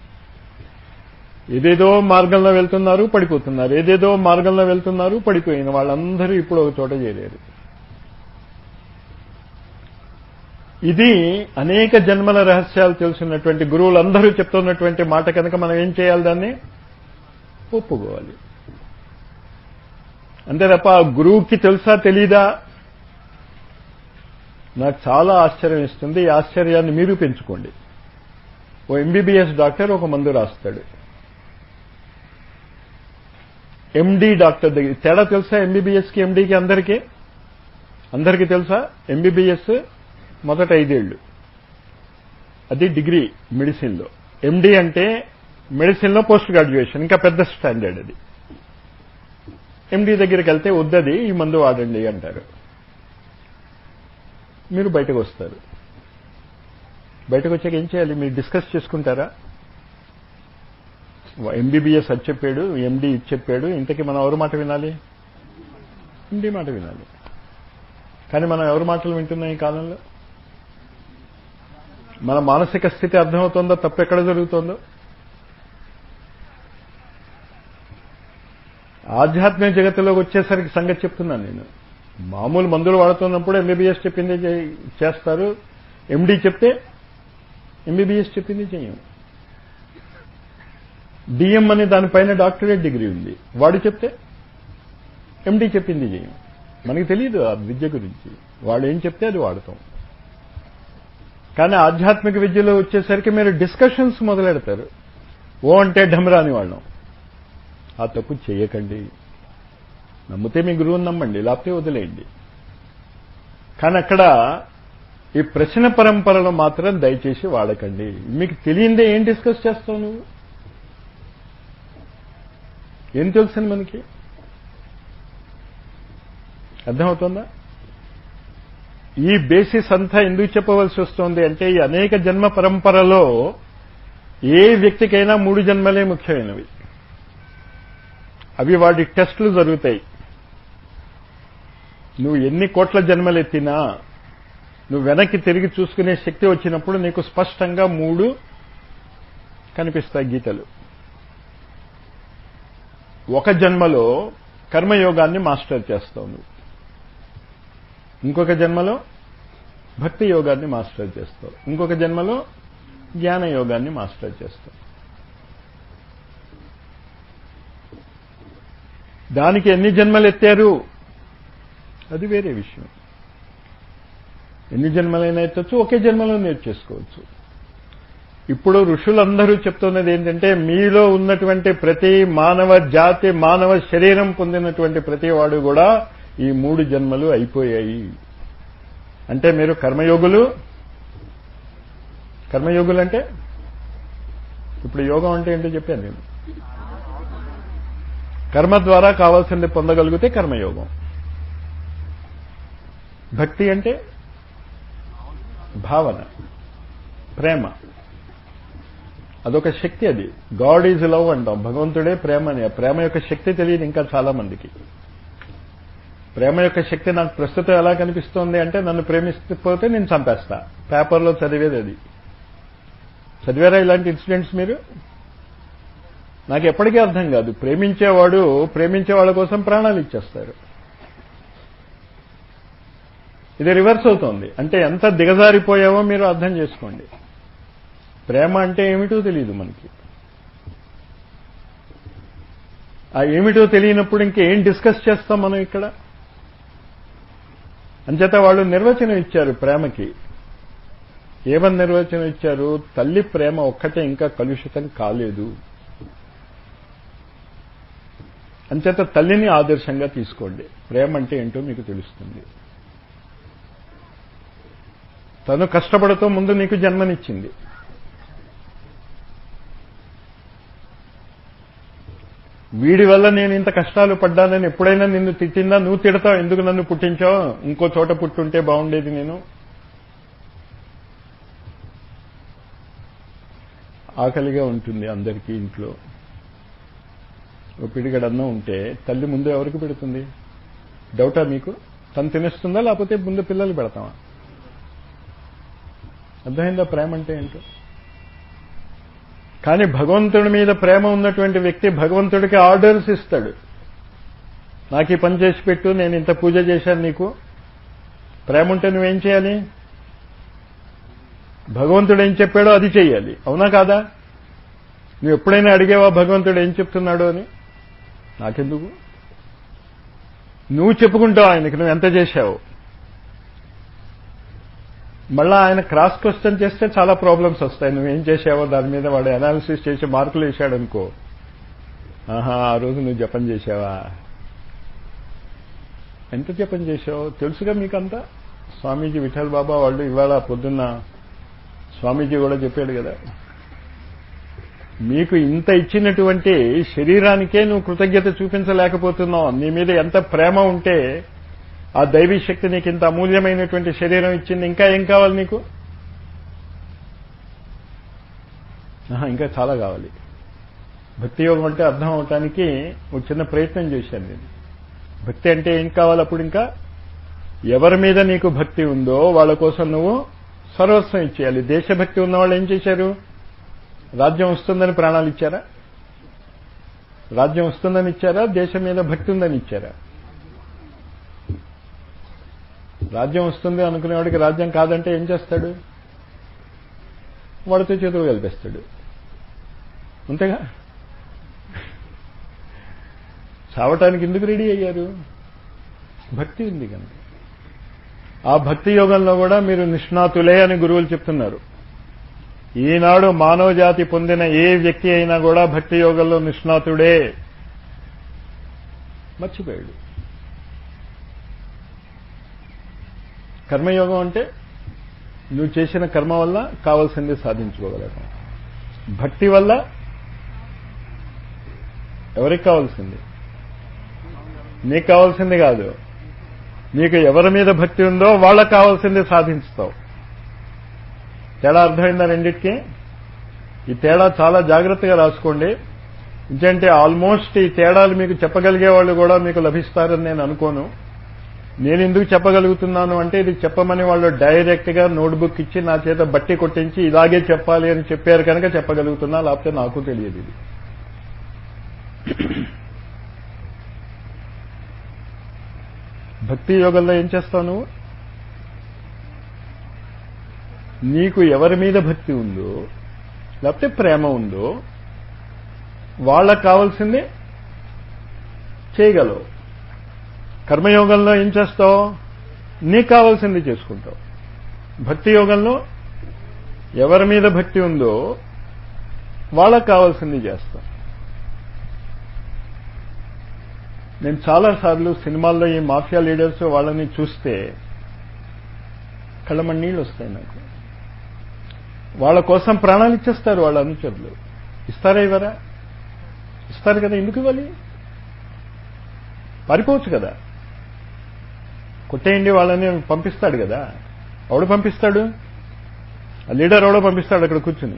ఏదేదో మార్గంలో వెళ్తున్నారు పడిపోతున్నారు ఏదేదో మార్గంలో వెళ్తున్నారు పడిపోయిన వాళ్ళందరూ ఇప్పుడు ఒక చోట చేరారు ఇది అనేక జన్మల రహస్యాలు తెలుసున్నటువంటి గురువులందరూ చెప్తున్నటువంటి మాట కనుక మనం ఏం చేయాలి దాన్ని ఒప్పుకోవాలి అంతే తప్ప ఆ గురువుకి తెలుసా తెలీదా నాకు చాలా ఆశ్చర్యం ఇస్తుంది ఈ ఆశ్చర్యాన్ని మీరు పెంచుకోండి ఓ ఎంబీబీఎస్ డాక్టర్ ఒక మందు రాస్తాడు ఎండి డాక్టర్ దగ్గర తేడా తెలుసా ఎంబీబీఎస్కి ఎండీకి అందరికీ అందరికీ తెలుసా ఎంబీబీఎస్ మొదట ఐదేళ్లు అది డిగ్రీ మెడిసిన్లో ఎండి అంటే మెడిసిన్లో పోస్ట్ గ్రాడ్యుయేషన్ ఇంకా పెద్ద స్టాండర్డ్ అది ఎండి దగ్గరికి వెళ్తే వద్దది ఈ మందు వాడండి అంటారు మీరు బయటకు వస్తారు బయటకు వచ్చాక ఏం చేయాలి మీరు డిస్కస్ చేసుకుంటారా ఎంబీబీఎస్ అది చెప్పాడు ఎండి ఇది చెప్పాడు ఇంతకీ మనం ఎవరి మాట వినాలి ఎండి మాట వినాలి కానీ మనం ఎవరి మాటలు వింటున్నాం ఈ కాలంలో మన మానసిక స్థితి అర్థమవుతుందో తప్పు ఎక్కడ జరుగుతుందో ఆధ్యాత్మిక జగత్తులోకి వచ్చేసరికి సంగతి చెప్తున్నాను నేను మామూలు మందులు వాడుతున్నప్పుడు ఎంబీబీఎస్ చెప్పింది చేస్తారు ఎండి చెప్తే ఎంబీబీఎస్ చెప్పింది చెయ్యం డిఎం అనే దానిపైన డాక్టరేట్ డిగ్రీ ఉంది వాడు చెప్తే ఎండి చెప్పింది చేయం మనకి తెలియదు ఆ విద్య గురించి వాడు ఏం చెప్తే అది వాడతాం కానీ ఆధ్యాత్మిక విద్యలో వచ్చేసరికి మీరు డిస్కషన్స్ మొదలెడతారు ఓ అంటే ఢమరాని వాళ్ళం ఆ తప్పు చేయకండి నమ్మితే మీ గురువుని నమ్మండి లేకపోతే వదిలేయండి కానీ అక్కడ ఈ ప్రశ్న పరంపరలో మాత్రం దయచేసి వాడకండి మీకు తెలియందే ఏం డిస్కస్ చేస్తావు నువ్వు ఏం తెలుసని మనకి అర్థమవుతుందా ఈ బేసిస్ అంతా ఎందుకు చెప్పవలసి వస్తుంది అంటే ఈ అనేక జన్మ పరంపరలో ఏ వ్యక్తికైనా మూడు జన్మలే ముఖ్యమైనవి అవి వాటి టెస్టులు జరుగుతాయి నువ్వు ఎన్ని కోట్ల జన్మలు ఎత్తినా నువ్వు వెనక్కి తిరిగి చూసుకునే శక్తి వచ్చినప్పుడు నీకు స్పష్టంగా మూడు కనిపిస్తాయి గీతలు ఒక జన్మలో కర్మయోగాన్ని మాస్టర్ చేస్తావు నువ్వు ఇంకొక జన్మలో భక్తి యోగాన్ని మాస్టర్ చేస్తావు ఇంకొక జన్మలో జ్ఞాన యోగాన్ని మాస్టర్ చేస్తావు దానికి ఎన్ని జన్మలు ఎత్తారు అది వేరే విషయం ఎన్ని జన్మలైనా ఎత్తచ్చు ఒకే జన్మలో నేర్చేసుకోవచ్చు ఇప్పుడు ఋషులందరూ చెప్తున్నది ఏంటంటే మీలో ఉన్నటువంటి ప్రతి మానవ జాతి మానవ శరీరం పొందినటువంటి ప్రతి వాడు కూడా ఈ మూడు జన్మలు అయిపోయాయి అంటే మీరు కర్మయోగులు కర్మయోగులు అంటే ఇప్పుడు యోగం అంటే ఏంటో చెప్పాను నేను కర్మ ద్వారా కావాల్సింది పొందగలిగితే కర్మయోగం భక్తి అంటే భావన ప్రేమ అదొక శక్తి అది గాడ్ ఈజ్ లవ్ అంటాం భగవంతుడే ప్రేమ అని ఆ ప్రేమ యొక్క శక్తి తెలియదు ఇంకా చాలా మందికి ప్రేమ యొక్క శక్తి నాకు ప్రస్తుతం ఎలా కనిపిస్తోంది అంటే నన్ను ప్రేమిస్తే నేను చంపేస్తా పేపర్లో చదివేది అది చదివారా ఇలాంటి ఇన్సిడెంట్స్ మీరు నాకు ఎప్పటికీ అర్థం కాదు ప్రేమించేవాడు ప్రేమించే వాళ్ళ కోసం ప్రాణాలు ఇచ్చేస్తారు ఇది రివర్స్ అవుతోంది అంటే ఎంత దిగజారిపోయావో మీరు అర్థం చేసుకోండి ప్రేమ అంటే ఏమిటో తెలియదు మనకి ఆ ఏమిటో తెలియనప్పుడు ఇంకేం డిస్కస్ చేస్తాం మనం ఇక్కడ అంచేత వాళ్ళు నిర్వచనం ఇచ్చారు ప్రేమకి ఏమని నిర్వచనం ఇచ్చారు తల్లి ప్రేమ ఒక్కటే ఇంకా కలుషితం కాలేదు అంచేత తల్లిని ఆదర్శంగా తీసుకోండి ప్రేమ అంటే ఏంటో మీకు తెలుస్తుంది తను కష్టపడుతూ ముందు నీకు జన్మనిచ్చింది వీడి వల్ల నేను ఇంత కష్టాలు పడ్డానని ఎప్పుడైనా నిన్ను తిట్టిందా నువ్వు తిడతావు ఎందుకు నన్ను పుట్టించావు ఇంకో చోట పుట్టుంటే బాగుండేది నేను ఆకలిగా ఉంటుంది అందరికీ ఇంట్లో ఓ పిడిగడన్నం ఉంటే తల్లి ముందు ఎవరికి పెడుతుంది డౌటా మీకు తను తినేస్తుందా లేకపోతే ముందు పిల్లలు పెడతామా అర్థమైందా ప్రేమ అంటే ఏంటో కానీ భగవంతుడి మీద ప్రేమ ఉన్నటువంటి వ్యక్తి భగవంతుడికి ఆర్డర్స్ ఇస్తాడు నాకు ఈ పని చేసి పెట్టు నేను ఇంత పూజ చేశాను నీకు ప్రేమ ఉంటే నువ్వేం చేయాలి భగవంతుడు ఏం చెప్పాడో అది చెయ్యాలి అవునా కాదా నువ్వు ఎప్పుడైనా అడిగేవా భగవంతుడు ఏం చెప్తున్నాడో అని నాకెందుకు నువ్వు చెప్పుకుంటావు ఆయనకి నువ్వు ఎంత చేశావు మళ్ళా ఆయన క్రాస్ క్వశ్చన్ చేస్తే చాలా ప్రాబ్లమ్స్ వస్తాయి నువ్వేం చేసావో దాని మీద వాడు అనాలిసిస్ చేసి మార్కులు వేసాడు అనుకో ఆహా ఆ రోజు నువ్వు జపం చేశావా ఎంత జపం చేశావు తెలుసుగా మీకంతా స్వామీజీ విఠల్ బాబా వాళ్ళు ఇవాళ పొద్దున్న స్వామీజీ కూడా చెప్పాడు కదా మీకు ఇంత ఇచ్చినటువంటి శరీరానికే నువ్వు కృతజ్ఞత చూపించలేకపోతున్నావు నీ మీద ఎంత ప్రేమ ఉంటే ఆ దైవీ శక్తి నీకు ఇంత అమూల్యమైనటువంటి శరీరం ఇచ్చింది ఇంకా ఏం కావాలి నీకు ఇంకా చాలా కావాలి భక్తి యోగం అంటే అర్థం అవటానికి ఒక చిన్న ప్రయత్నం చేశాను నేను భక్తి అంటే ఏం కావాలి అప్పుడు ఇంకా ఎవరి మీద నీకు భక్తి ఉందో వాళ్ళ కోసం నువ్వు సర్వస్వం ఇచ్చేయాలి దేశభక్తి ఉన్న వాళ్ళు ఏం చేశారు రాజ్యం వస్తుందని ప్రాణాలు ఇచ్చారా రాజ్యం వస్తుందని ఇచ్చారా దేశం మీద భక్తి ఉందని ఇచ్చారా రాజ్యం వస్తుంది అనుకునేవాడికి రాజ్యం కాదంటే ఏం చేస్తాడు వాడితో చేతులు కలిపేస్తాడు అంతేగా చావటానికి ఎందుకు రెడీ అయ్యారు భక్తి ఉంది కనుక ఆ భక్తి యోగంలో కూడా మీరు నిష్ణాతులే అని గురువులు చెప్తున్నారు ఈనాడు మానవ జాతి పొందిన ఏ వ్యక్తి అయినా కూడా భక్తి యోగంలో నిష్ణాతుడే మర్చిపోయాడు కర్మయోగం అంటే నువ్వు చేసిన కర్మ వల్ల కావాల్సింది సాధించుకోగలగడం భక్తి వల్ల ఎవరికి కావాల్సింది నీకు కావాల్సింది కాదు నీకు ఎవరి మీద భక్తి ఉందో వాళ్ళకి కావాల్సింది సాధించుతావు తేడా అర్థమైందా రెండింటికి ఈ తేడా చాలా జాగ్రత్తగా రాసుకోండి ఎందుకంటే ఆల్మోస్ట్ ఈ తేడాలు మీకు చెప్పగలిగే వాళ్ళు కూడా మీకు లభిస్తారని నేను అనుకోను నేను ఎందుకు చెప్పగలుగుతున్నాను అంటే ఇది చెప్పమని వాళ్ళు డైరెక్ట్ గా నోట్బుక్ ఇచ్చి నా చేత బట్టి కొట్టించి ఇలాగే చెప్పాలి అని చెప్పారు కనుక చెప్పగలుగుతున్నా లేకపోతే నాకు తెలియదు ఇది భక్తి యోగంలో ఏం చేస్తావు నువ్వు నీకు ఎవరి మీద భక్తి ఉందో లేకపోతే ప్రేమ ఉందో వాళ్ళకు కావాల్సింది చేయగలవు కర్మయోగంలో ఏం చేస్తావు నీకు కావాల్సింది చేసుకుంటావు భక్తి యోగంలో ఎవరి మీద భక్తి ఉందో వాళ్ళకు కావాల్సింది చేస్తాం నేను చాలాసార్లు సినిమాల్లో ఈ మాఫియా లీడర్స్ వాళ్ళని చూస్తే కళ్ళమని నీళ్ళు వస్తాయి నాకు వాళ్ళ కోసం ప్రాణాలు ఇచ్చేస్తారు వాళ్ళ అనుచరులు ఇస్తారా ఇవ్వరా ఇస్తారు కదా ఎందుకు ఇవ్వాలి పారిపోవచ్చు కదా కొట్టేయండి వాళ్ళని పంపిస్తాడు కదా ఎవడు పంపిస్తాడు ఆ లీడర్ ఎవడో పంపిస్తాడు అక్కడ కూర్చుని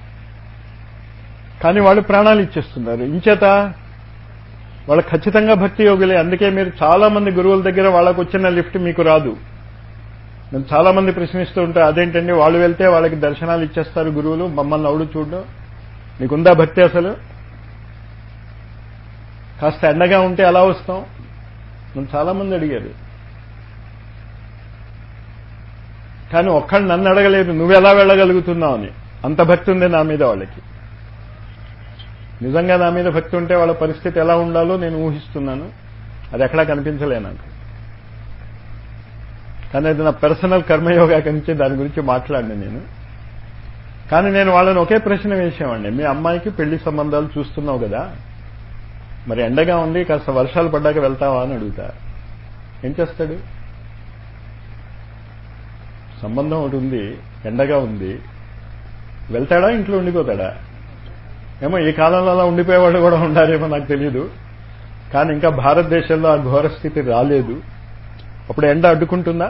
కానీ వాళ్ళు ప్రాణాలు ఇచ్చేస్తున్నారు ఇంచేత వాళ్ళు ఖచ్చితంగా భక్తి యోగులే అందుకే మీరు చాలా మంది గురువుల దగ్గర వాళ్ళకు వచ్చిన లిఫ్ట్ మీకు రాదు నేను చాలా మంది ప్రశ్నిస్తూ ఉంటే అదేంటండి వాళ్ళు వెళ్తే వాళ్ళకి దర్శనాలు ఇచ్చేస్తారు గురువులు మమ్మల్ని అవుడు చూడడం నీకుందా భక్తి అసలు కాస్త ఎండగా ఉంటే ఎలా వస్తాం నన్ను చాలా మంది అడిగారు కానీ ఒక్కడు నన్ను అడగలేదు నువ్వెలా వెళ్ళగలుగుతున్నావు అని అంత భక్తి ఉంది నా మీద వాళ్ళకి నిజంగా నా మీద భక్తి ఉంటే వాళ్ళ పరిస్థితి ఎలా ఉండాలో నేను ఊహిస్తున్నాను అది ఎక్కడా కనిపించలే నాకు కానీ అది నా పర్సనల్ కర్మయోగా కనిపించి దాని గురించి మాట్లాడిన నేను కానీ నేను వాళ్ళని ఒకే ప్రశ్న వేసామండి మీ అమ్మాయికి పెళ్లి సంబంధాలు చూస్తున్నావు కదా మరి ఎండగా ఉంది కాస్త వర్షాలు పడ్డాక వెళ్తావా అని అడుగుతా ఏం చేస్తాడు సంబంధం ఒకటి ఉంది ఎండగా ఉంది వెళ్తాడా ఇంట్లో ఉండిపోతాడా ఏమో ఈ కాలంలో అలా ఉండిపోయేవాళ్ళు కూడా ఉండారేమో నాకు తెలియదు కానీ ఇంకా భారతదేశంలో ఆ ఘోర స్థితి రాలేదు అప్పుడు ఎండ అడ్డుకుంటుందా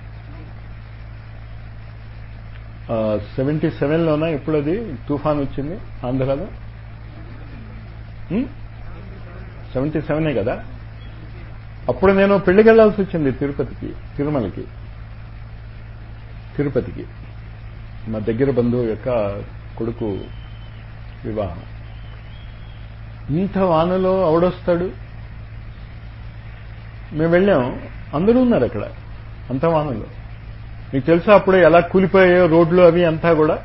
సెవెంటీ సెవెన్లోనా ఎప్పుడు అది తుఫాన్ వచ్చింది ఆంధ్రాలో సెవెంటీ సెవెనే కదా అప్పుడు నేను పెళ్లికి వెళ్లాల్సి వచ్చింది తిరుపతికి తిరుమలకి తిరుపతికి మా దగ్గర బంధువు యొక్క కొడుకు వివాహం ఇంత వానలో అవడొస్తాడు మేము వెళ్ళాం అందరూ ఉన్నారు అక్కడ అంత వానలో మీకు తెలుసా అప్పుడు ఎలా కూలిపోయాయో రోడ్లు అవి అంతా కూడా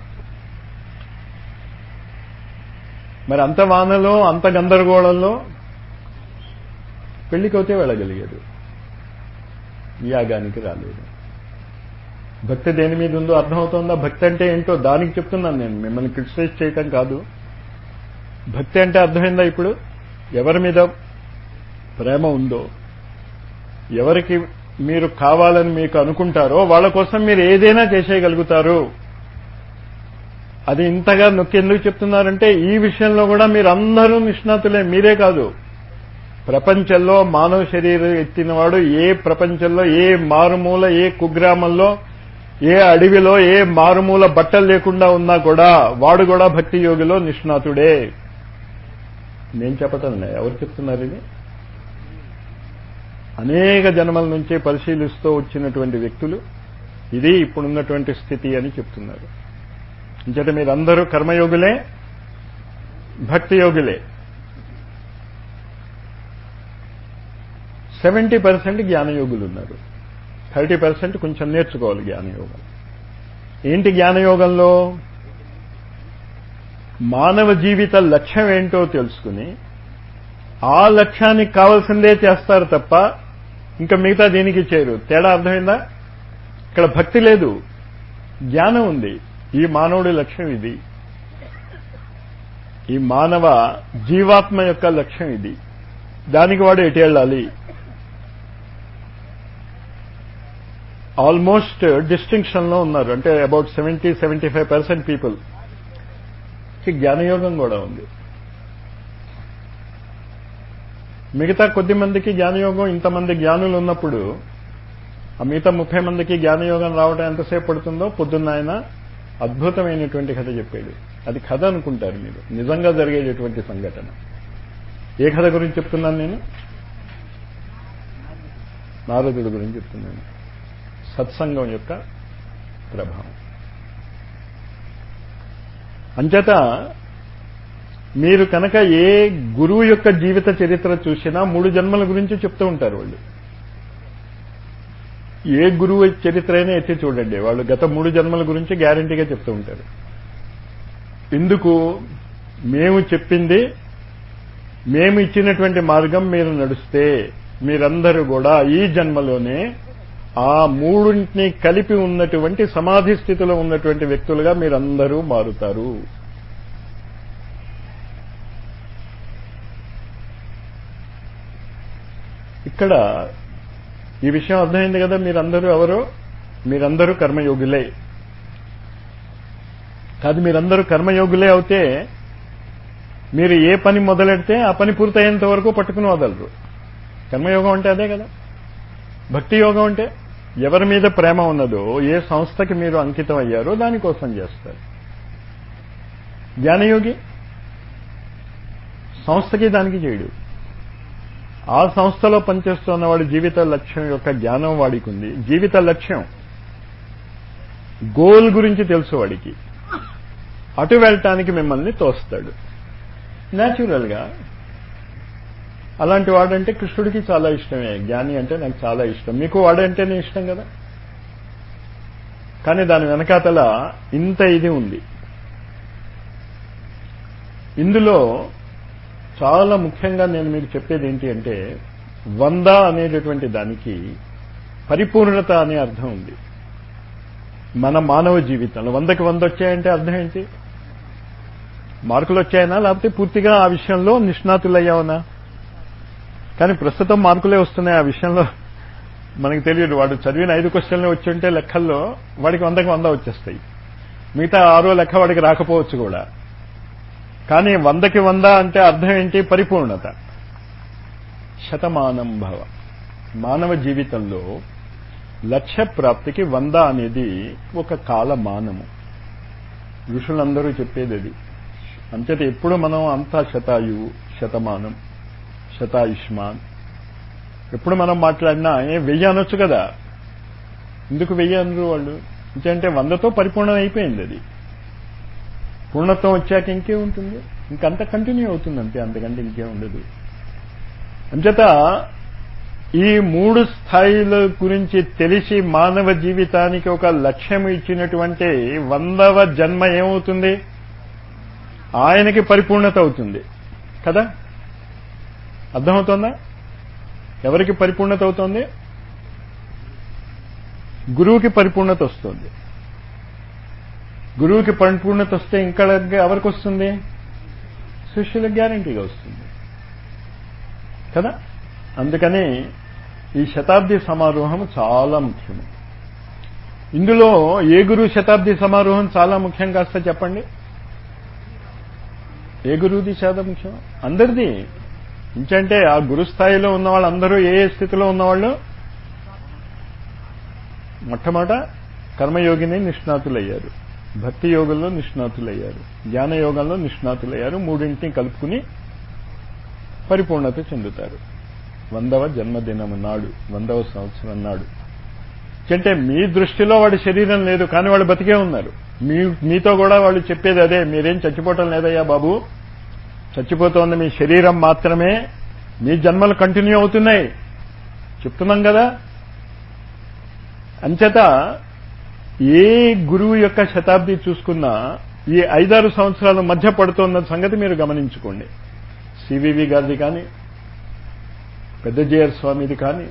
మరి అంత వానలో అంత గందరగోళంలో పెళ్లికవుతే వెళ్ళగలిగాడు యాగానికి రాలేదు భక్తి దేని మీద ఉందో అర్థమవుతుందా భక్తి అంటే ఏంటో దానికి చెప్తున్నాను నేను మిమ్మల్ని క్రిటిసైజ్ చేయటం కాదు భక్తి అంటే అర్థమైందా ఇప్పుడు ఎవరి మీద ప్రేమ ఉందో ఎవరికి మీరు కావాలని మీకు అనుకుంటారో వాళ్ళ కోసం మీరు ఏదైనా చేసేయగలుగుతారు అది ఇంతగా నొక్కి ఎందుకు చెప్తున్నారంటే ఈ విషయంలో కూడా మీరు అందరూ నిష్ణాతులే మీరే కాదు ప్రపంచంలో మానవ శరీరం ఎత్తినవాడు ఏ ప్రపంచంలో ఏ మారుమూల ఏ కుగ్రామంలో ఏ అడవిలో ఏ మారుమూల బట్టలు లేకుండా ఉన్నా కూడా వాడు కూడా భక్తి యోగిలో నిష్ణాతుడే నేను చెప్పటం లే ఎవరు చెప్తున్నారు ఇది అనేక జన్మల నుంచి పరిశీలిస్తూ వచ్చినటువంటి వ్యక్తులు ఇది ఇప్పుడున్నటువంటి స్థితి అని చెప్తున్నారు ఇంచేత మీరందరూ కర్మయోగులే భక్తి యోగులే సెవెంటీ పర్సెంట్ జ్ఞానయోగులు ఉన్నారు థర్టీ పర్సెంట్ కొంచెం నేర్చుకోవాలి జ్ఞానయోగం ఏంటి జ్ఞానయోగంలో మానవ జీవిత లక్ష్యం ఏంటో తెలుసుకుని ఆ లక్ష్యానికి కావాల్సిందే చేస్తారు తప్ప ఇంకా మిగతా దీనికి చేరు తేడా అర్థమైందా ఇక్కడ భక్తి లేదు జ్ఞానం ఉంది ఈ మానవుడి లక్ష్యం ఇది ఈ మానవ జీవాత్మ యొక్క లక్ష్యం ఇది దానికి వాడు ఎటు వెళ్ళాలి ఆల్మోస్ట్ డిస్టింక్షన్ లో ఉన్నారు అంటే about seventy seventy five percent people జ్ఞానయోగం కూడా ఉంది మిగతా కొద్ది మందికి జ్ఞానయోగం ఇంతమంది జ్ఞానులు ఉన్నప్పుడు ఆ మిగతా ముప్పై మందికి జ్ఞానయోగం రావడం ఎంతసేపు పడుతుందో పొద్దున్న ఆయన అద్భుతమైనటువంటి కథ చెప్పాడు అది కథ అనుకుంటారు మీరు నిజంగా జరిగేటటువంటి సంఘటన ఏ కథ గురించి చెప్తున్నాను నేను నారదుడి గురించి చెప్తున్నాను సత్సంగం యొక్క ప్రభావం అంచేత మీరు కనుక ఏ గురువు యొక్క జీవిత చరిత్ర చూసినా మూడు జన్మల గురించి చెప్తూ ఉంటారు వాళ్ళు ఏ గురువు చరిత్ర అయినా ఎత్తి చూడండి వాళ్ళు గత మూడు జన్మల గురించి గ్యారంటీగా చెప్తూ ఉంటారు ఎందుకు మేము చెప్పింది మేము ఇచ్చినటువంటి మార్గం మీరు నడుస్తే మీరందరూ కూడా ఈ జన్మలోనే ఆ మూడింటిని కలిపి ఉన్నటువంటి సమాధి స్థితిలో ఉన్నటువంటి వ్యక్తులుగా మీరందరూ మారుతారు ఇక్కడ ఈ విషయం అర్థమైంది కదా మీరందరూ ఎవరు మీరందరూ కర్మయోగులే కాదు మీరందరూ కర్మయోగులే అవుతే మీరు ఏ పని మొదలెడితే ఆ పని పూర్తయ్యేంత వరకు పట్టుకుని వదలరు కర్మయోగం అంటే అదే కదా భక్తి యోగం అంటే ఎవరి మీద ప్రేమ ఉన్నదో ఏ సంస్థకి మీరు అంకితం అయ్యారో దానికోసం చేస్తారు జ్ఞానయోగి సంస్థకి దానికి చేయడు ఆ సంస్థలో పనిచేస్తున్న వాడి జీవిత లక్ష్యం యొక్క జ్ఞానం వాడికి ఉంది జీవిత లక్ష్యం గోల్ గురించి తెలుసు వాడికి అటు వెళ్ళటానికి మిమ్మల్ని తోస్తాడు న్యాచురల్గా అలాంటి వాడంటే కృష్ణుడికి చాలా ఇష్టమే జ్ఞాని అంటే నాకు చాలా ఇష్టం మీకు వాడంటేనే ఇష్టం కదా కానీ దాని వెనకాతల ఇంత ఇది ఉంది ఇందులో చాలా ముఖ్యంగా నేను మీకు చెప్పేది ఏంటి అంటే వంద అనేటటువంటి దానికి పరిపూర్ణత అనే అర్థం ఉంది మన మానవ జీవితంలో వందకి వంద వచ్చాయంటే అర్థం ఏంటి మార్కులు వచ్చాయనా లేకపోతే పూర్తిగా ఆ విషయంలో నిష్ణాతులయ్యావనా కానీ ప్రస్తుతం మార్కులే వస్తున్నాయి ఆ విషయంలో మనకు తెలియదు వాడు చదివిన ఐదు క్వశ్చన్లు వచ్చి ఉంటే లెక్కల్లో వాడికి వందకి వంద వచ్చేస్తాయి మిగతా ఆరో లెక్క వాడికి రాకపోవచ్చు కూడా కానీ వందకి వంద అంటే అర్థం ఏంటి పరిపూర్ణత శతమానం భవ మానవ జీవితంలో లక్ష్య ప్రాప్తికి వంద అనేది ఒక కాలమానము ఋషులందరూ చెప్పేది అది అంచేత ఎప్పుడు మనం అంతా శతాయువు శతమానం శతాయుష్మాన్ ఎప్పుడు మనం మాట్లాడినా ఏ వెయ్యి అనొచ్చు కదా ఎందుకు వెయ్యి అనరు వాళ్ళు అంటే వందతో పరిపూర్ణం అయిపోయింది అది పూర్ణత్వం వచ్చాక ఇంకే ఉంటుంది ఇంకంత కంటిన్యూ అవుతుంది అంతే అంతకంటే ఇంకే ఉండదు అంచేత ఈ మూడు స్థాయిల గురించి తెలిసి మానవ జీవితానికి ఒక లక్ష్యం ఇచ్చినటువంటి వందవ జన్మ ఏమవుతుంది ఆయనకి పరిపూర్ణత అవుతుంది కదా అర్థమవుతోందా ఎవరికి పరిపూర్ణత అవుతోంది గురువుకి పరిపూర్ణత వస్తుంది గురువుకి పరిపూర్ణత వస్తే ఇంకా ఎవరికి వస్తుంది శిష్యులకు గ్యారంటీగా వస్తుంది కదా అందుకని ఈ శతాబ్ది సమారోహం చాలా ముఖ్యము ఇందులో ఏ గురువు శతాబ్ది సమారోహం చాలా ముఖ్యం కాస్త చెప్పండి ఏ గురువుది చాలా ముఖ్యం అందరిది ఇంకంటే ఆ గురుస్థాయిలో ఉన్న వాళ్ళందరూ ఏ ఏ స్థితిలో ఉన్నవాళ్ళు మొట్టమొదట కర్మయోగిని నిష్ణాతులయ్యారు భక్తి యోగంలో నిష్ణాతులయ్యారు జ్ఞాన యోగంలో నిష్ణాతులయ్యారు మూడింటిని కలుపుకుని పరిపూర్ణత చెందుతారు వందవ జన్మదినం నాడు వందవ సంవత్సరం నాడు అంటే మీ దృష్టిలో వాడి శరీరం లేదు కానీ వాళ్ళు బతికే ఉన్నారు మీ మీతో కూడా వాళ్ళు చెప్పేది అదే మీరేం చచ్చిపోవటం లేదయ్యా బాబు చచ్చిపోతోంది మీ శరీరం మాత్రమే మీ జన్మలు కంటిన్యూ అవుతున్నాయి చెప్తున్నాం కదా అంచేత ఏ గురువు యొక్క శతాబ్ది చూసుకున్నా ఈ ఐదారు సంవత్సరాల మధ్య పడుతోన్న సంగతి మీరు గమనించుకోండి సివివి గారిది కానీ పెద్ద జేఆర్ స్వామిది కానీ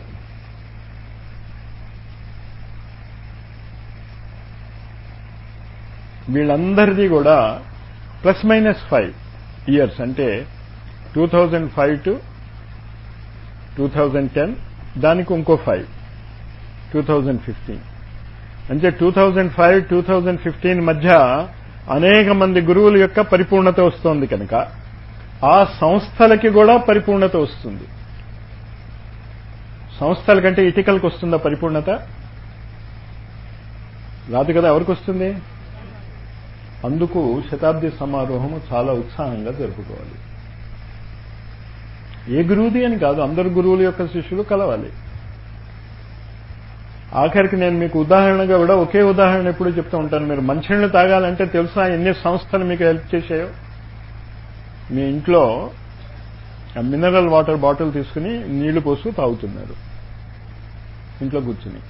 వీళ్ళందరిది కూడా ప్లస్ మైనస్ ఫైవ్ ఇయర్స్ అంటే two thousand five to two thousand ten దానికి ఇంకో ఫైవ్ టూ థౌజండ్ ఫిఫ్టీన్ అంటే two thousand five two thousand fifteen మధ్య అనేక మంది గురువుల యొక్క పరిపూర్ణత వస్తోంది కనుక ఆ సంస్థలకి కూడా పరిపూర్ణత వస్తుంది సంస్థల కంటే ఇటికలకు వస్తుందా పరిపూర్ణత రాదు కదా ఎవరికి వస్తుంది అందుకు శతాబ్ది సమారోహము చాలా ఉత్సాహంగా జరుపుకోవాలి ఏ గురువుది అని కాదు అందరు గురువుల యొక్క శిష్యులు కలవాలి ఆఖరికి నేను మీకు ఉదాహరణగా కూడా ఒకే ఉదాహరణ ఎప్పుడు చెప్తూ ఉంటాను మీరు మంచినీళ్ళు తాగాలంటే తెలుసా ఎన్ని సంస్థలు మీకు హెల్ప్ చేశాయో మీ ఇంట్లో మినరల్ వాటర్ బాటిల్ తీసుకుని నీళ్లు పోస్తూ తాగుతున్నారు ఇంట్లో కూర్చుని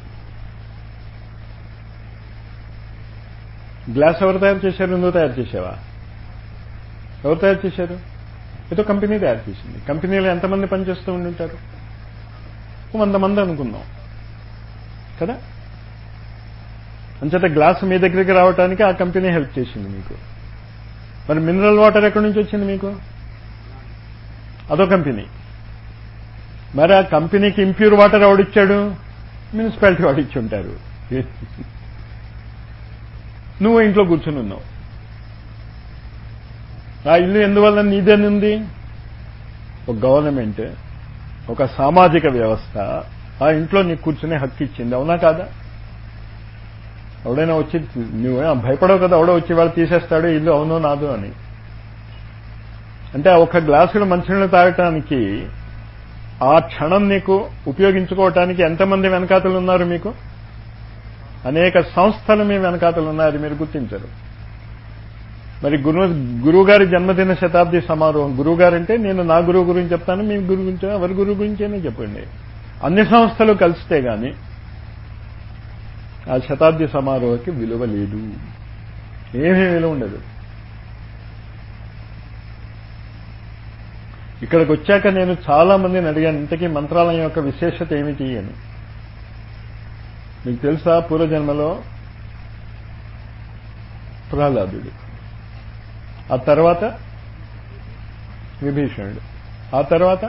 గ్లాస్ ఎవరు తయారు చేశారు నువ్వు తయారు చేసావా ఎవరు తయారు చేశారు ఏదో కంపెనీ తయారు చేసింది కంపెనీలో ఎంతమంది పనిచేస్తూ ఉండుంటారు వంద మంది అనుకుందాం కదా అంచేత గ్లాస్ మీ దగ్గరికి రావడానికి ఆ కంపెనీ హెల్ప్ చేసింది మీకు మరి మినరల్ వాటర్ ఎక్కడి నుంచి వచ్చింది మీకు అదో కంపెనీ మరి ఆ కంపెనీకి ఇంప్యూర్ వాటర్ ఎవడిచ్చాడు మున్సిపాలిటీ వాడు ఇచ్చి ఉంటారు నువ్వు ఇంట్లో కూర్చుని ఉన్నావు ఆ ఇల్లు ఎందువల్ల నీదేనుంది ఒక గవర్నమెంట్ ఒక సామాజిక వ్యవస్థ ఆ ఇంట్లో నీకు కూర్చునే హక్కు ఇచ్చింది అవునా కాదా ఎవడైనా వచ్చి నువ్వు భయపడవు కదా ఎవడో వచ్చి వాళ్ళు తీసేస్తాడు ఇల్లు అవునో నాదో అని అంటే ఒక గ్లాసులు మంచినీళ్ళు తాగటానికి ఆ క్షణం నీకు ఉపయోగించుకోవటానికి ఎంతమంది వెనకాతలు ఉన్నారు మీకు అనేక సంస్థలు మీ వెనకాతలు ఉన్నారు మీరు గుర్తించరు మరి గురు గురువు గారి జన్మదిన శతాబ్ది సమారోహం గురువు గారంటే నేను నా గురువు గురించి చెప్తాను మీ గురువు గురించి ఎవరి గురువు గురించేనే చెప్పండి అన్ని సంస్థలు కలిస్తే గాని ఆ శతాబ్ది సమారోహకి విలువ లేదు ఏమీ విలువ ఉండదు ఇక్కడికి వచ్చాక నేను చాలా మందిని అడిగాను ఇంతకీ మంత్రాలయం యొక్క విశేషత ఏమిటి అని మీకు తెలుసా పూర్వజన్మలో ప్రహ్లాదుడు ఆ తర్వాత విభీషణుడు ఆ తర్వాత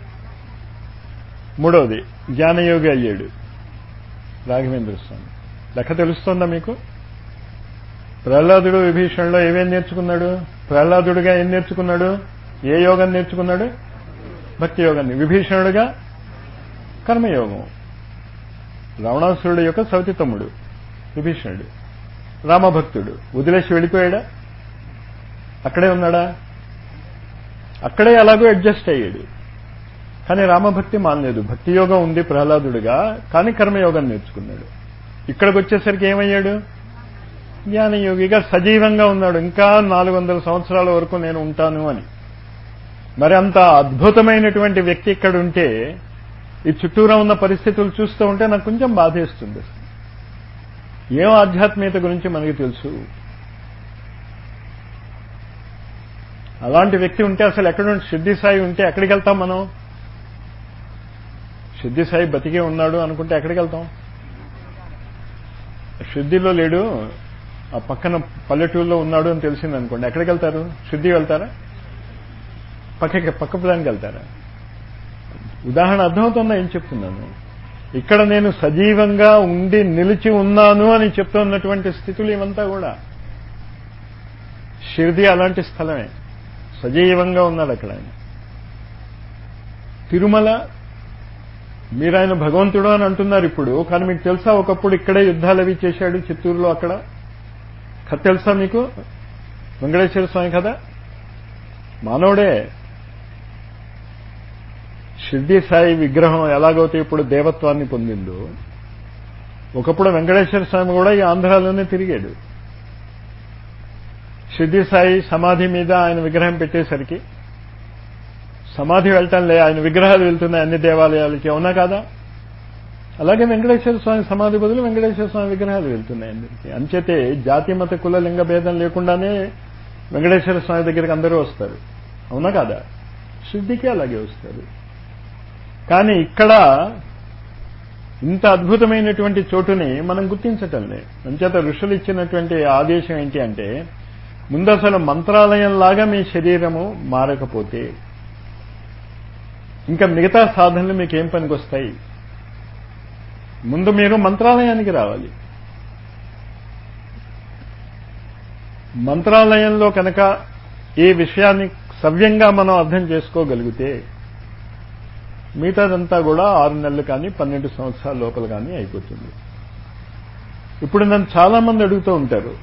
మూడవది జ్ఞానయోగి అయ్యాడు రాఘవేంద్ర స్వామి లెక్క తెలుస్తోందా మీకు ప్రహ్లాదుడు విభీషణులో ఏమేం నేర్చుకున్నాడు ప్రహ్లాదుడుగా ఏం నేర్చుకున్నాడు ఏ యోగం నేర్చుకున్నాడు భక్తి యోగాన్ని విభీషణుడుగా కర్మయోగం రావణాసురుడు యొక్క సవతి తమ్ముడు విభీషణుడు రామభక్తుడు వదిలేసి వెళ్ళిపోయాడా అక్కడే ఉన్నాడా అక్కడే అలాగో అడ్జస్ట్ అయ్యాడు కానీ రామభక్తి మానలేదు భక్తి యోగం ఉంది ప్రహ్లాదుడుగా కానీ కర్మయోగం నేర్చుకున్నాడు ఇక్కడికి వచ్చేసరికి ఏమయ్యాడు జ్ఞానయోగిగా సజీవంగా ఉన్నాడు ఇంకా నాలుగు వందల సంవత్సరాల వరకు నేను ఉంటాను అని మరి అంత అద్భుతమైనటువంటి వ్యక్తి ఇక్కడ ఉంటే ఈ చుట్టూరా ఉన్న పరిస్థితులు చూస్తూ ఉంటే నాకు కొంచెం బాధేస్తుంది ఏం ఆధ్యాత్మికత గురించి మనకి తెలుసు అలాంటి వ్యక్తి ఉంటే అసలు ఎక్కడ సిద్ధి సాయి ఉంటే ఎక్కడికి వెళ్తాం మనం సిద్ధి సాయి బతికే ఉన్నాడు అనుకుంటే ఎక్కడికి వెళ్తాం శుద్ధిలో లేడు ఆ పక్కన పల్లెటూరులో ఉన్నాడు అని తెలిసింది అనుకోండి ఎక్కడికి వెళ్తారు శుద్ధి వెళ్తారా పక్కకి పక్క దానికి వెళ్తారా ఉదాహరణ అర్థమవుతుందా ఏం చెప్తున్నాను ఇక్కడ నేను సజీవంగా ఉండి నిలిచి ఉన్నాను అని చెప్తున్నటువంటి స్థితులు ఇవంతా కూడా షిర్ది అలాంటి స్థలమే సజీవంగా ఉన్నాడు అక్కడ ఆయన తిరుమల మీరు ఆయన భగవంతుడు అని అంటున్నారు ఇప్పుడు కానీ మీకు తెలుసా ఒకప్పుడు ఇక్కడే యుద్ధాలు అవి చేశాడు చిత్తూరులో అక్కడ కథ తెలుసా మీకు వెంకటేశ్వర స్వామి కదా మానవుడే షిర్డీ సాయి విగ్రహం ఎలాగైతే ఇప్పుడు దేవత్వాన్ని పొందిందో ఒకప్పుడు వెంకటేశ్వర స్వామి కూడా ఈ ఆంధ్రాలోనే తిరిగాడు షిర్డీ సాయి సమాధి మీద ఆయన విగ్రహం పెట్టేసరికి సమాధి వెళ్ళటంలే ఆయన విగ్రహాలు వెళ్తున్నాయి అన్ని దేవాలయాలకి అవునా కాదా అలాగే వెంకటేశ్వర స్వామి సమాధి బదులు వెంకటేశ్వర స్వామి విగ్రహాలు వెళ్తున్నాయి అందరికీ అంచేతే జాతి మత కుల లింగ భేదం లేకుండానే వెంకటేశ్వర స్వామి దగ్గరికి అందరూ వస్తారు అవునా కాదా శుద్ధికి అలాగే వస్తారు కానీ ఇక్కడ ఇంత అద్భుతమైనటువంటి చోటుని మనం గుర్తించటంలే అంచేత ఋషులు ఇచ్చినటువంటి ఆదేశం ఏంటి అంటే ముందు అసలు మంత్రాలయంలాగా మీ శరీరము మారకపోతే ఇంకా మిగతా సాధనలు మీకేం పనికొస్తాయి ముందు మీరు మంత్రాలయానికి రావాలి మంత్రాలయంలో కనుక ఈ విషయాన్ని సవ్యంగా మనం అర్థం చేసుకోగలిగితే మిగతాదంతా కూడా ఆరు నెలలు కానీ పన్నెండు సంవత్సరాల లోపల కానీ అయిపోతుంది ఇప్పుడు నన్ను చాలా మంది అడుగుతూ ఉంటారు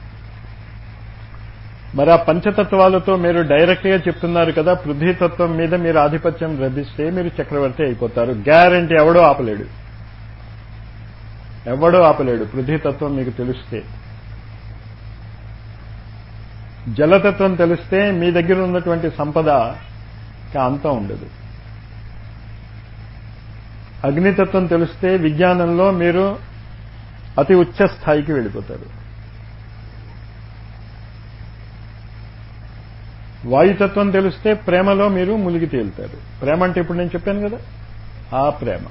మరి ఆ పంచతత్వాలతో మీరు డైరెక్ట్ గా చెప్తున్నారు కదా పృథ్వీతత్వం మీద మీరు ఆధిపత్యం రద్దిస్తే మీరు చక్రవర్తి అయిపోతారు గ్యారంటీ ఎవడో ఆపలేడు ఎవడో ఆపలేడు పృథ్వీతత్వం మీకు తెలిస్తే జలతత్వం తెలిస్తే మీ దగ్గర ఉన్నటువంటి సంపద అంతం ఉండదు అగ్నితత్వం తెలిస్తే విజ్ఞానంలో మీరు అతి ఉచ్చ స్థాయికి వెళ్ళిపోతారు వాయుతత్వం తెలిస్తే ప్రేమలో మీరు మునిగి తేలుతారు ప్రేమ అంటే ఇప్పుడు నేను చెప్పాను కదా ఆ ప్రేమ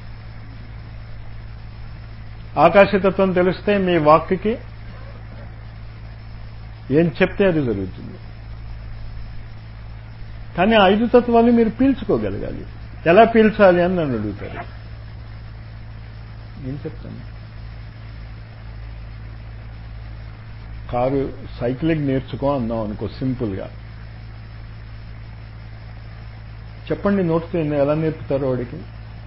ఆకాశతత్వం తెలిస్తే మీ వాక్కి ఏం చెప్తే అది జరుగుతుంది కానీ ఆ ఐదు తత్వాలు మీరు పీల్చుకోగలగాలి ఎలా పీల్చాలి అని నన్ను అడుగుతారు ఏం చెప్తాను కారు సైక్లింగ్ నేర్చుకో అన్నాం అనుకో సింపుల్గా చెప్పండి నోట్తో ఎలా నేర్పుతారో వాడికి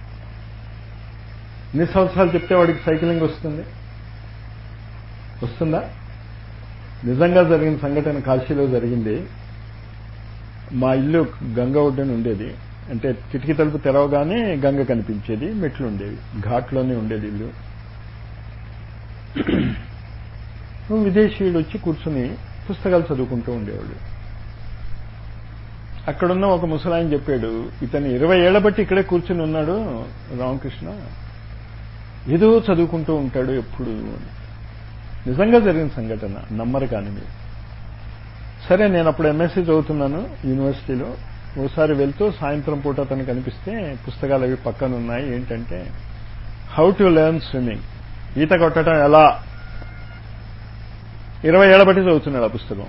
ఎన్ని సంవత్సరాలు చెప్తే వాడికి సైక్లింగ్ వస్తుంది వస్తుందా నిజంగా జరిగిన సంఘటన కాశీలో జరిగింది మా ఇల్లు గంగ ఒడ్డున ఉండేది అంటే కిటికీ తలుపు తెరవగానే గంగ కనిపించేది మెట్లు ఉండేవి ఘాట్లోనే ఉండేది ఇల్లు విదేశీయుడు వచ్చి కూర్చుని పుస్తకాలు చదువుకుంటూ ఉండేవాడు అక్కడున్న ఒక ముసలాయన చెప్పాడు ఇతను ఇరవై ఏళ్ల బట్టి ఇక్కడే కూర్చుని ఉన్నాడు రామకృష్ణ ఏదో చదువుకుంటూ ఉంటాడు ఎప్పుడు నిజంగా జరిగిన సంఘటన నమ్మరు కానీ మీరు సరే నేను అప్పుడు ఎంఎస్సీ చదువుతున్నాను యూనివర్సిటీలో ఓసారి వెళ్తూ సాయంత్రం పూట అతను కనిపిస్తే పుస్తకాలు అవి పక్కన ఉన్నాయి ఏంటంటే హౌ టు లెర్న్ స్విమ్మింగ్ ఈత కొట్టడం ఎలా ఇరవై ఏళ్ల బట్టి చదువుతున్నాడు ఆ పుస్తకం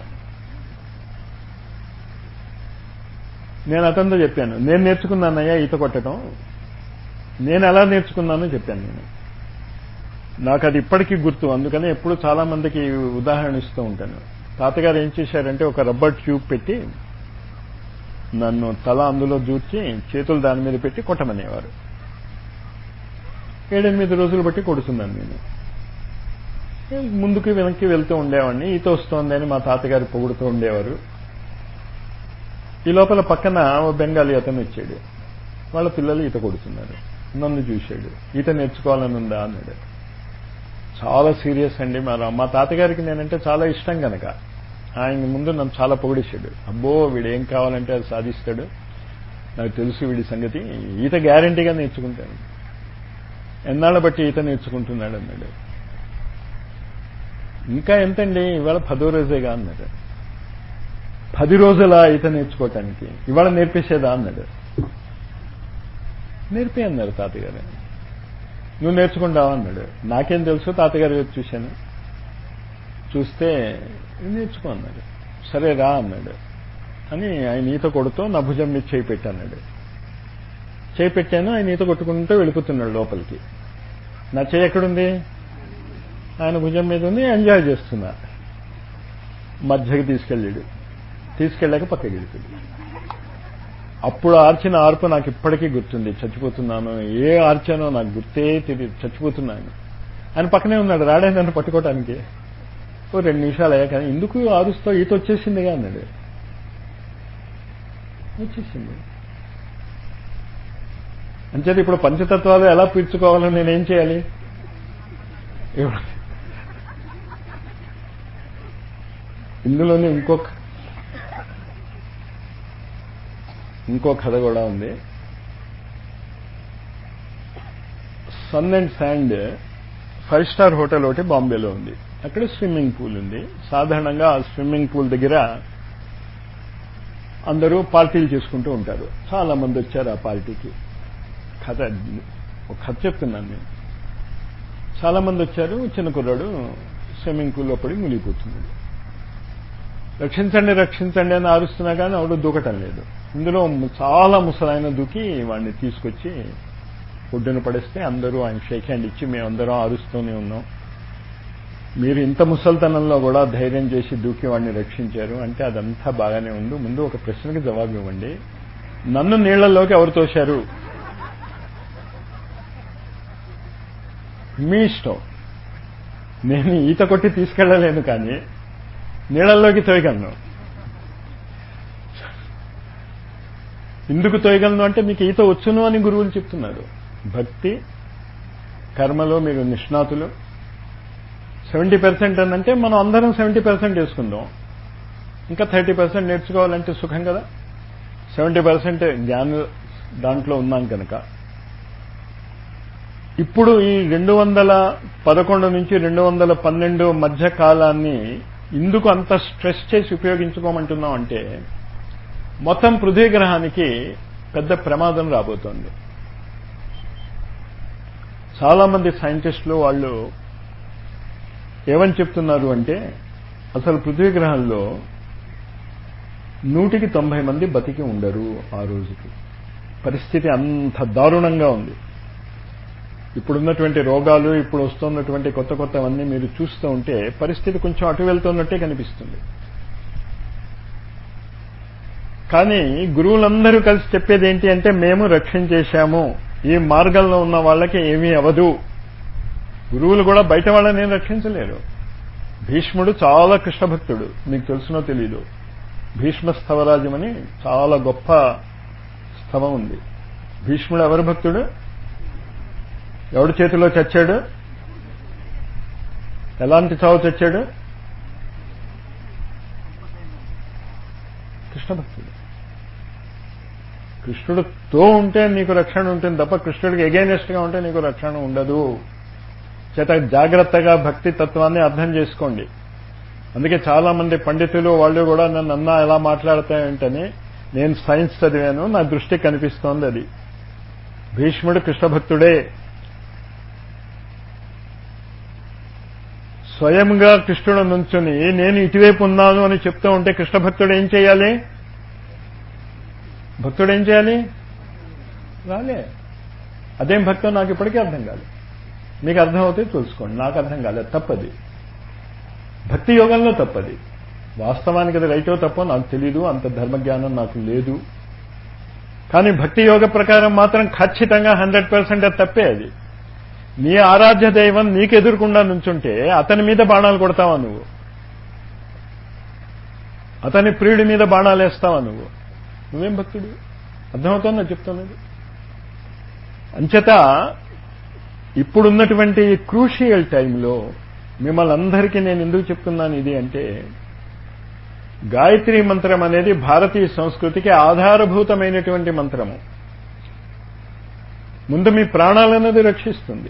నేను అతనితో చెప్పాను నేను నేర్చుకున్నానయ్యా ఈత కొట్టడం నేను ఎలా నేర్చుకున్నానో చెప్పాను నేను నాకు అది ఇప్పటికీ గుర్తు అందుకని ఎప్పుడు చాలా మందికి ఉదాహరణ ఇస్తూ ఉంటాను తాతగారు ఏం చేశారంటే ఒక రబ్బర్ ట్యూబ్ పెట్టి నన్ను తల అందులో దూర్చి చేతులు దాని మీద పెట్టి కొట్టమనేవారు ఏడెనిమిది రోజులు బట్టి కొడుతున్నాను నేను ముందుకు వెనక్కి వెళ్తూ ఉండేవాడిని ఈత వస్తోందని మా తాతగారు పొగుడుతూ ఉండేవారు ఈ లోపల పక్కన ఓ బెంగాలీ అతను వచ్చాడు వాళ్ళ పిల్లలు ఈత కొడుతున్నారు నన్ను చూశాడు ఈత నేర్చుకోవాలని ఉందా అన్నాడు చాలా సీరియస్ అండి మరి మా తాతగారికి నేనంటే చాలా ఇష్టం గనక ఆయన ముందు నన్ను చాలా పొగిడేశాడు అబ్బో వీడు ఏం కావాలంటే అది సాధిస్తాడు నాకు తెలుసు వీడి సంగతి ఈత గ్యారంటీగా నేర్చుకుంటాను ఎన్నాళ్ళ బట్టి ఈత నేర్చుకుంటున్నాడు అన్నాడు ఇంకా ఎంతండి ఇవాళ పదో రోజేగా అన్నాడు పది రోజుల ఈత నేర్చుకోవటానికి ఇవాళ నేర్పేసేదా అన్నాడు నేర్పే అన్నారు తాతగారు నువ్వు నేర్చుకుంటావా అన్నాడు నాకేం తెలుసు తాతగారు వైపు చూశాను చూస్తే నేర్చుకో అన్నాడు సరే రా అన్నాడు అని ఆయన ఈత కొడుతూ నా భుజం మీద చేయి పెట్టాన్నాడు చేయి పెట్టాను ఆయన ఈత కొట్టుకుంటూ వెళ్ళిపోతున్నాడు లోపలికి నా చేయి ఎక్కడుంది ఆయన భుజం మీద ఉంది ఎంజాయ్ చేస్తున్నా మధ్యకి తీసుకెళ్ళాడు తీసుకెళ్ళాక పక్కకి వెళ్ళిపోయాడు అప్పుడు ఆర్చిన ఆర్పు నాకు ఇప్పటికీ గుర్తుంది చచ్చిపోతున్నాను ఏ ఆర్చానో నాకు గుర్తే తెలియదు చచ్చిపోతున్నాను ఆయన పక్కనే ఉన్నాడు రాడే నన్ను పట్టుకోవటానికి ఓ రెండు నిమిషాలు అయ్యాక ఎందుకు ఆరుస్తో ఈత వచ్చేసిందిగా అన్నాడు వచ్చేసింది అంచేది ఇప్పుడు పంచతత్వాలు ఎలా పీల్చుకోవాలని నేనేం చేయాలి ఇందులోనే ఇంకొక ఇంకో కథ కూడా ఉంది sun and sand five star hotel ఒకటి బాంబేలో ఉంది అక్కడ స్విమ్మింగ్ పూల్ ఉంది సాధారణంగా ఆ స్విమ్మింగ్ పూల్ దగ్గర అందరూ పార్టీలు చేసుకుంటూ ఉంటారు చాలా మంది వచ్చారు ఆ పార్టీకి కథ ఒక కథ చెప్తున్నాను నేను చాలా మంది వచ్చారు చిన్న కుర్రాడు స్విమ్మింగ్ పూల్లో పడి మునిగిపోతున్నాడు రక్షించండి రక్షించండి అని ఆరుస్తున్నా కానీ ఆవిడ దూకటం లేదు ఇందులో చాలా ముసలాయన దూకి వాడిని తీసుకొచ్చి ఒడ్డున పడేస్తే అందరూ ఆయన షేక్ హ్యాండ్ ఇచ్చి మేమందరం అరుస్తూనే ఉన్నాం మీరు ఇంత ముసల్తనంలో కూడా ధైర్యం చేసి దూకి వాడిని రక్షించారు అంటే అదంతా బాగానే ఉంది ముందు ఒక ప్రశ్నకి జవాబు ఇవ్వండి నన్ను నీళ్లలోకి ఎవరు తోశారు మీ ఇష్టం నేను ఈత కొట్టి తీసుకెళ్లలేను కానీ నీళ్ళల్లోకి తోయగలను ఎందుకు తోయగలను అంటే మీకు ఈత వచ్చును అని గురువులు చెప్తున్నారు భక్తి కర్మలో మీరు నిష్ణాతులు సెవెంటీ పర్సెంట్ అంటే మనం అందరం సెవెంటీ పర్సెంట్ వేసుకుందాం ఇంకా థర్టీ పర్సెంట్ నేర్చుకోవాలంటే సుఖం కదా సెవెంటీ పర్సెంట్ జ్ఞాన దాంట్లో ఉన్నాం కనుక ఇప్పుడు ఈ రెండు వందల పదకొండు నుంచి రెండు వందల పన్నెండు మధ్య కాలాన్ని ఇందుకు అంత స్ట్రెస్ చేసి ఉపయోగించుకోమంటున్నాం అంటే మొత్తం పృథ్వీ గ్రహానికి పెద్ద ప్రమాదం రాబోతోంది చాలా మంది సైంటిస్టులు వాళ్ళు ఏమని చెప్తున్నారు అంటే అసలు పృథ్వీ గ్రహంలో నూటికి తొంభై మంది బతికి ఉండరు ఆ రోజుకి పరిస్థితి అంత దారుణంగా ఉంది ఇప్పుడున్నటువంటి రోగాలు ఇప్పుడు వస్తున్నటువంటి కొత్త కొత్తవన్నీ మీరు చూస్తూ ఉంటే పరిస్థితి కొంచెం అటు వెళ్తున్నట్టే కనిపిస్తుంది కానీ గురువులందరూ కలిసి చెప్పేది ఏంటి అంటే మేము రక్షించేశాము ఈ మార్గంలో ఉన్న వాళ్ళకి ఏమీ అవదు గురువులు కూడా బయట వాళ్ళని ఏం రక్షించలేరు భీష్ముడు చాలా కృష్ణభక్తుడు మీకు తెలుసునో తెలీదు భీష్మ స్థవరాజ్యం అని చాలా గొప్ప స్థవం ఉంది భీష్ముడు ఎవరు భక్తుడు ఎవడి చేతిలో చచ్చాడు ఎలాంటి చావు చచ్చాడు కృష్ణ భక్తుడు కృష్ణుడితో ఉంటే నీకు రక్షణ ఉంటుంది తప్ప కృష్ణుడికి ఎగైనెస్ట్ గా ఉంటే నీకు రక్షణ ఉండదు చేత జాగ్రత్తగా భక్తి తత్వాన్ని అర్థం చేసుకోండి అందుకే చాలా మంది పండితులు వాళ్ళు కూడా నన్ను అన్నా ఎలా మాట్లాడతాయంటని నేను సైన్స్ చదివాను నా దృష్టికి కనిపిస్తోంది అది భీష్ముడు కృష్ణ భక్తుడే స్వయంగా కృష్ణుడు నుంచుని నేను ఇటువైపు ఉన్నాను అని చెప్తూ ఉంటే కృష్ణ భక్తుడు ఏం చేయాలి భక్తుడు ఏం చేయాలి రాలే అదేం భక్తం నాకు ఇప్పటికీ అర్థం కాలేదు మీకు అర్థం అవుతే తెలుసుకోండి నాకు అర్థం కాలేదు తప్పది భక్తి యోగంలో తప్పది వాస్తవానికి అది రైటో తప్పో నాకు తెలీదు అంత ధర్మజ్ఞానం నాకు లేదు కానీ భక్తి యోగ ప్రకారం మాత్రం ఖచ్చితంగా హండ్రెడ్ పర్సెంట్ అది తప్పే అది నీ ఆరాధ్య దైవం నీకు ఎదురుకుండా నుంచుంటే అతని మీద బాణాలు కొడతావా నువ్వు అతని ప్రియుడి మీద బాణాలు వేస్తావా నువ్వు నువ్వేం భక్తుడు అర్థమవుతుందో చెప్తున్నది అంచేత ఇప్పుడున్నటువంటి క్రూషియల్ టైంలో మిమ్మల్ని అందరికీ నేను ఎందుకు చెప్తున్నాను ఇది అంటే గాయత్రి మంత్రం అనేది భారతీయ సంస్కృతికి ఆధారభూతమైనటువంటి మంత్రము ముందు మీ ప్రాణాలన్నది రక్షిస్తుంది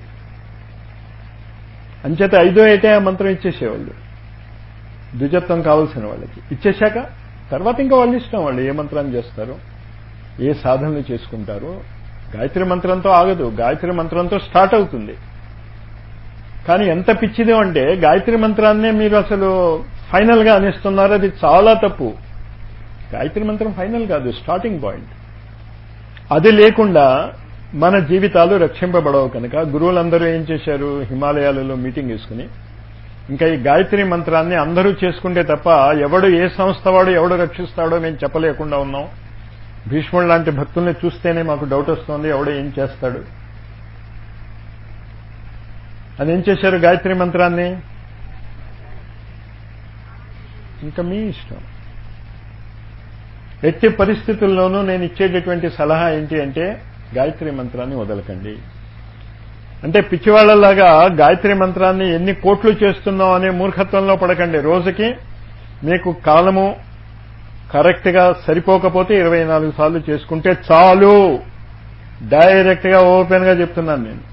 అంచేత ఐదో ఏటే ఆ మంత్రం ఇచ్చేసేవాళ్ళు ద్విజత్వం కావాల్సిన వాళ్ళకి ఇచ్చేశాక తర్వాత ఇంకా వాళ్ళు ఇష్టం వాళ్ళు ఏ మంత్రాన్ని చేస్తారు ఏ సాధనలు చేసుకుంటారు గాయత్రి మంత్రంతో ఆగదు గాయత్రి మంత్రంతో స్టార్ట్ అవుతుంది కానీ ఎంత పిచ్చిది అంటే గాయత్రి మంత్రాన్నే మీరు అసలు ఫైనల్ గా అనిస్తున్నారు అది చాలా తప్పు గాయత్రి మంత్రం ఫైనల్ కాదు స్టార్టింగ్ పాయింట్ అది లేకుండా మన జీవితాలు రక్షింపబడవు కనుక గురువులందరూ ఏం చేశారు హిమాలయాలలో మీటింగ్ వేసుకుని ఇంకా ఈ గాయత్రి మంత్రాన్ని అందరూ చేసుకుంటే తప్ప ఎవడు ఏ సంస్థ వాడు ఎవడు రక్షిస్తాడో మేము చెప్పలేకుండా ఉన్నాం భీష్ముడు లాంటి భక్తుల్ని చూస్తేనే మాకు డౌట్ వస్తుంది ఎవడో ఏం చేస్తాడు అని ఏం చేశారు గాయత్రి మంత్రాన్ని ఇంకా మీ ఇష్టం ఎట్టి పరిస్థితుల్లోనూ నేను ఇచ్చేటటువంటి సలహా ఏంటి అంటే గాయత్రి మంత్రాన్ని వదలకండి అంటే పిచ్చివాళ్లలాగా గాయత్రి మంత్రాన్ని ఎన్ని కోట్లు చేస్తున్నాం అనే మూర్ఖత్వంలో పడకండి రోజుకి మీకు కాలము కరెక్ట్ గా సరిపోకపోతే ఇరవై నాలుగు సార్లు చేసుకుంటే చాలు డైరెక్ట్ గా ఓపెన్ గా చెప్తున్నాను నేను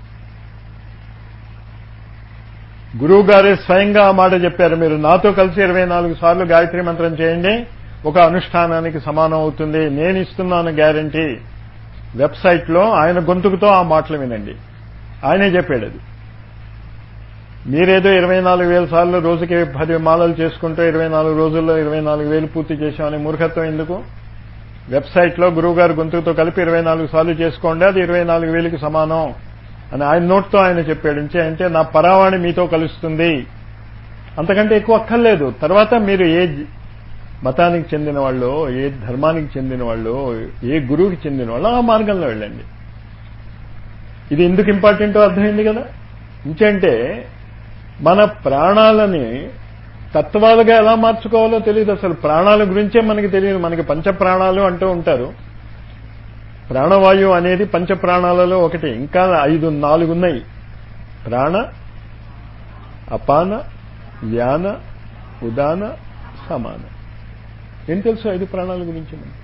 గురువు గారే స్వయంగా ఆ మాట చెప్పారు మీరు నాతో కలిసి ఇరవై నాలుగు సార్లు గాయత్రి మంత్రం చేయండి ఒక అనుష్ఠానానికి సమానం అవుతుంది నేను ఇస్తున్నాను గ్యారంటీ వెబ్సైట్ లో ఆయన గొంతుకుతో ఆ మాటలు వినండి ఆయనే చెప్పాడు అది మీరేదో ఇరవై నాలుగు వేల సార్లు రోజుకి పది మాలలు చేసుకుంటూ ఇరవై నాలుగు రోజుల్లో ఇరవై నాలుగు వేలు పూర్తి చేశామని మూర్ఖత్వం ఎందుకు వెబ్సైట్ లో గురువు గారు గొంతుకుతో కలిపి ఇరవై నాలుగు సార్లు చేసుకోండి అది ఇరవై నాలుగు వేలకు సమానం అని ఆయన నోట్తో ఆయన చెప్పాడు అంటే నా పరావాణి మీతో కలుస్తుంది అంతకంటే ఎక్కువ అక్కర్లేదు తర్వాత మీరు ఏ మతానికి చెందిన వాళ్ళు ఏ ధర్మానికి చెందిన వాళ్ళు ఏ గురువుకి చెందిన వాళ్ళు ఆ మార్గంలో వెళ్ళండి ఇది ఎందుకు ఇంపార్టెంటో అర్థమైంది కదా ఇంకంటే మన ప్రాణాలని తత్వాలుగా ఎలా మార్చుకోవాలో తెలియదు అసలు ప్రాణాల గురించే మనకి తెలియదు మనకి పంచ ప్రాణాలు అంటూ ఉంటారు ప్రాణవాయువు అనేది పంచ ప్రాణాలలో ఒకటి ఇంకా ఐదు నాలుగు ఉన్నాయి ప్రాణ అపాన వ్యాన ఉదాన సమాన ఏం తెలుసు ఐదు ప్రాణాల గురించి మనకి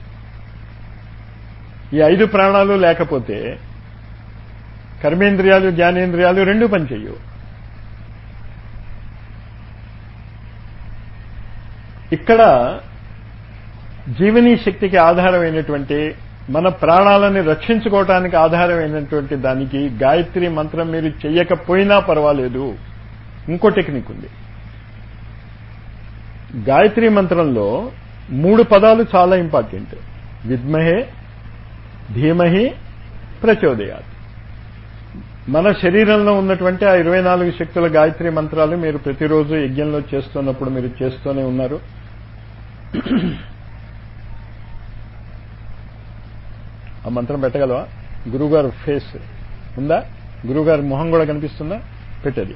ఈ ఐదు ప్రాణాలు లేకపోతే కర్మేంద్రియాలు జ్ఞానేంద్రియాలు రెండు పనిచేయవు ఇక్కడ జీవనీ శక్తికి ఆధారమైనటువంటి మన ప్రాణాలని రక్షించుకోవటానికి ఆధారమైనటువంటి దానికి గాయత్రి మంత్రం మీరు చెయ్యకపోయినా పర్వాలేదు ఇంకో టెక్నిక్ ఉంది గాయత్రి మంత్రంలో మూడు పదాలు చాలా ఇంపార్టెంట్ విద్మహే ధీమహి ప్రచోదయాత్ మన శరీరంలో ఉన్నటువంటి ఆ ఇరవై నాలుగు శక్తుల గాయత్రి మంత్రాలు మీరు ప్రతిరోజు యజ్ఞంలో చేస్తున్నప్పుడు మీరు చేస్తూనే ఉన్నారు ఆ మంత్రం పెట్టగలవా గురువుగారు ఫేస్ ఉందా గురువుగారి మొహం కూడా కనిపిస్తుందా పెట్టది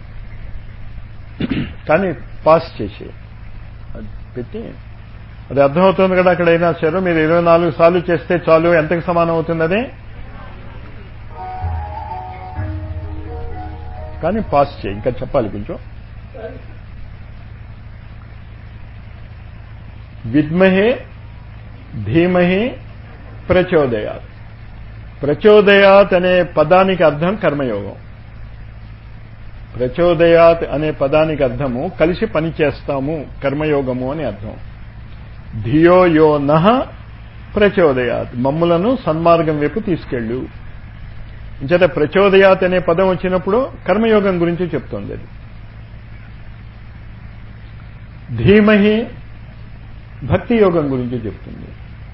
కానీ పాస్ చేసి అది పెట్టి అది అర్థమవుతుంది కదా అక్కడ అయినా సరే మీరు ఇరవై నాలుగు సార్లు చేస్తే చాలు ఎంతకు సమానం అవుతుంది అది కానీ పాస్ చేయి ఇంకా చెప్పాలి కొంచెం విద్మహే ధీమహి ప్రచోదయాత్ ప్రచోదయాత్ అనే పదానికి అర్థం కర్మయోగం ప్రచోదయాత్ అనే పదానికి అర్థము కలిసి పని చేస్తాము కర్మయోగము అని అర్థం ధియో యో నహ ప్రచోదయాత్ మమ్ములను సన్మార్గం వైపు తీసుకెళ్ళు ఇంచేత ప్రచోదయాత్ అనే పదం వచ్చినప్పుడు కర్మయోగం గురించి చెప్తోంది అది ధీమహి భక్తి యోగం గురించి చెప్తుంది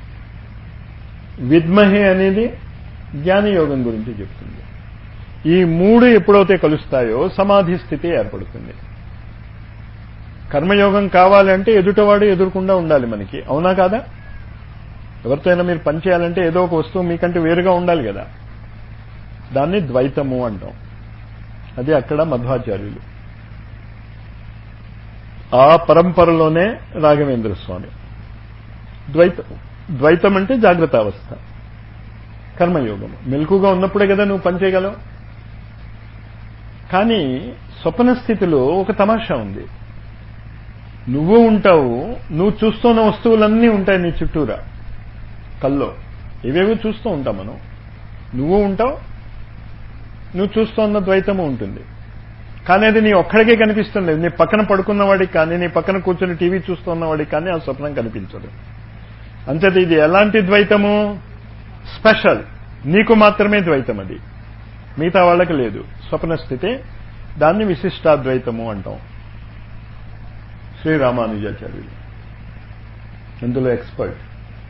విద్మహి అనేది జ్ఞానయోగం గురించి చెప్తుంది ఈ మూడు ఎప్పుడైతే కలుస్తాయో సమాధి స్థితి ఏర్పడుతుంది కర్మయోగం కావాలంటే ఎదుటవాడు ఎదురకుండా ఉండాలి మనకి అవునా కాదా ఎవరితో అయినా మీరు పని చేయాలంటే ఏదో ఒక వస్తువు మీకంటే వేరుగా ఉండాలి కదా దాన్ని ద్వైతము అంటాం అది అక్కడ మధ్వాచార్యులు ఆ పరంపరలోనే రాఘవేంద్ర స్వామి ద్వైతం ద్వైతం అంటే జాగ్రత్త అవస్థ కర్మయోగం మెలకుగా ఉన్నప్పుడే కదా నువ్వు పనిచేయగలవు కానీ స్వప్న స్థితిలో ఒక తమాషా ఉంది నువ్వు ఉంటావు నువ్వు చూస్తున్న వస్తువులన్నీ ఉంటాయి నీ చుట్టూరా కల్లో ఇవేవో చూస్తూ ఉంటాం మనం నువ్వు ఉంటావు నువ్వు చూస్తున్న ద్వైతము ఉంటుంది కానీ అది నీ ఒక్కడికే కనిపిస్తుంది నీ పక్కన పడుకున్నవాడికి కానీ నీ పక్కన కూర్చొని టీవీ చూస్తున్నవాడికి కానీ ఆ స్వప్నం కనిపించదు అంతేది ఇది ఎలాంటి ద్వైతము స్పెషల్ నీకు మాత్రమే ద్వైతం అది మిగతా వాళ్ళకి లేదు స్వప్న స్థితి దాన్ని విశిష్టాద్వైతము అంటాం శ్రీరామానుజాచార్యులు ఇందులో ఎక్స్పర్ట్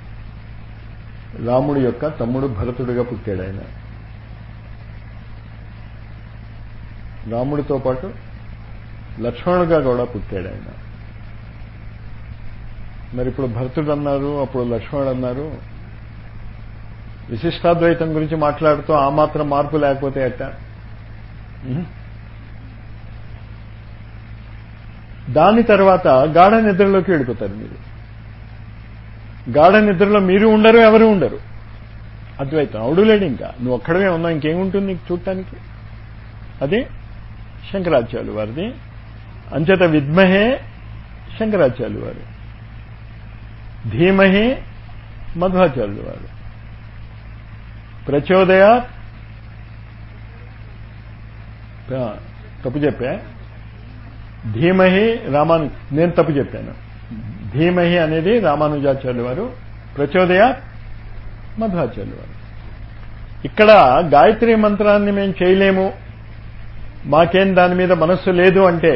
రాముడి యొక్క తమ్ముడు భరతుడిగా పుట్టాడు ఆయన రాముడితో పాటు లక్ష్మణుడిగా కూడా పుట్టాడు ఆయన మరి ఇప్పుడు భరతుడు అన్నారు అప్పుడు లక్ష్మణుడు అన్నారు విశిష్టాద్వైతం గురించి మాట్లాడుతూ ఆ మాత్రం మార్పు లేకపోతే అట్ట దాని తర్వాత గాఢ నిద్రలోకి వెళ్ళిపోతారు మీరు గాఢ నిద్రలో మీరు ఉండరు ఎవరు ఉండరు అద్వైతం అవుడు లేడు ఇంకా నువ్వు ఒక్కడమే ఉన్నావు ఇంకేముంటుంది నీకు చూడటానికి అది శంకరాచార్యులు వారిది అంచేత విద్మహే శంకరాచార్యులు వారు ధీమహి మధ్వాచార్యులు వారు ప్రచోదయ తప్పు చెప్పా ధీమహి రామాను నేను తప్పు చెప్పాను ధీమహి అనేది రామానుజాచార్యులు వారు ప్రచోదయ మధ్వాచార్యులు వారు ఇక్కడ గాయత్రి మంత్రాన్ని మేము చేయలేము మాకేం దాని మీద మనస్సు లేదు అంటే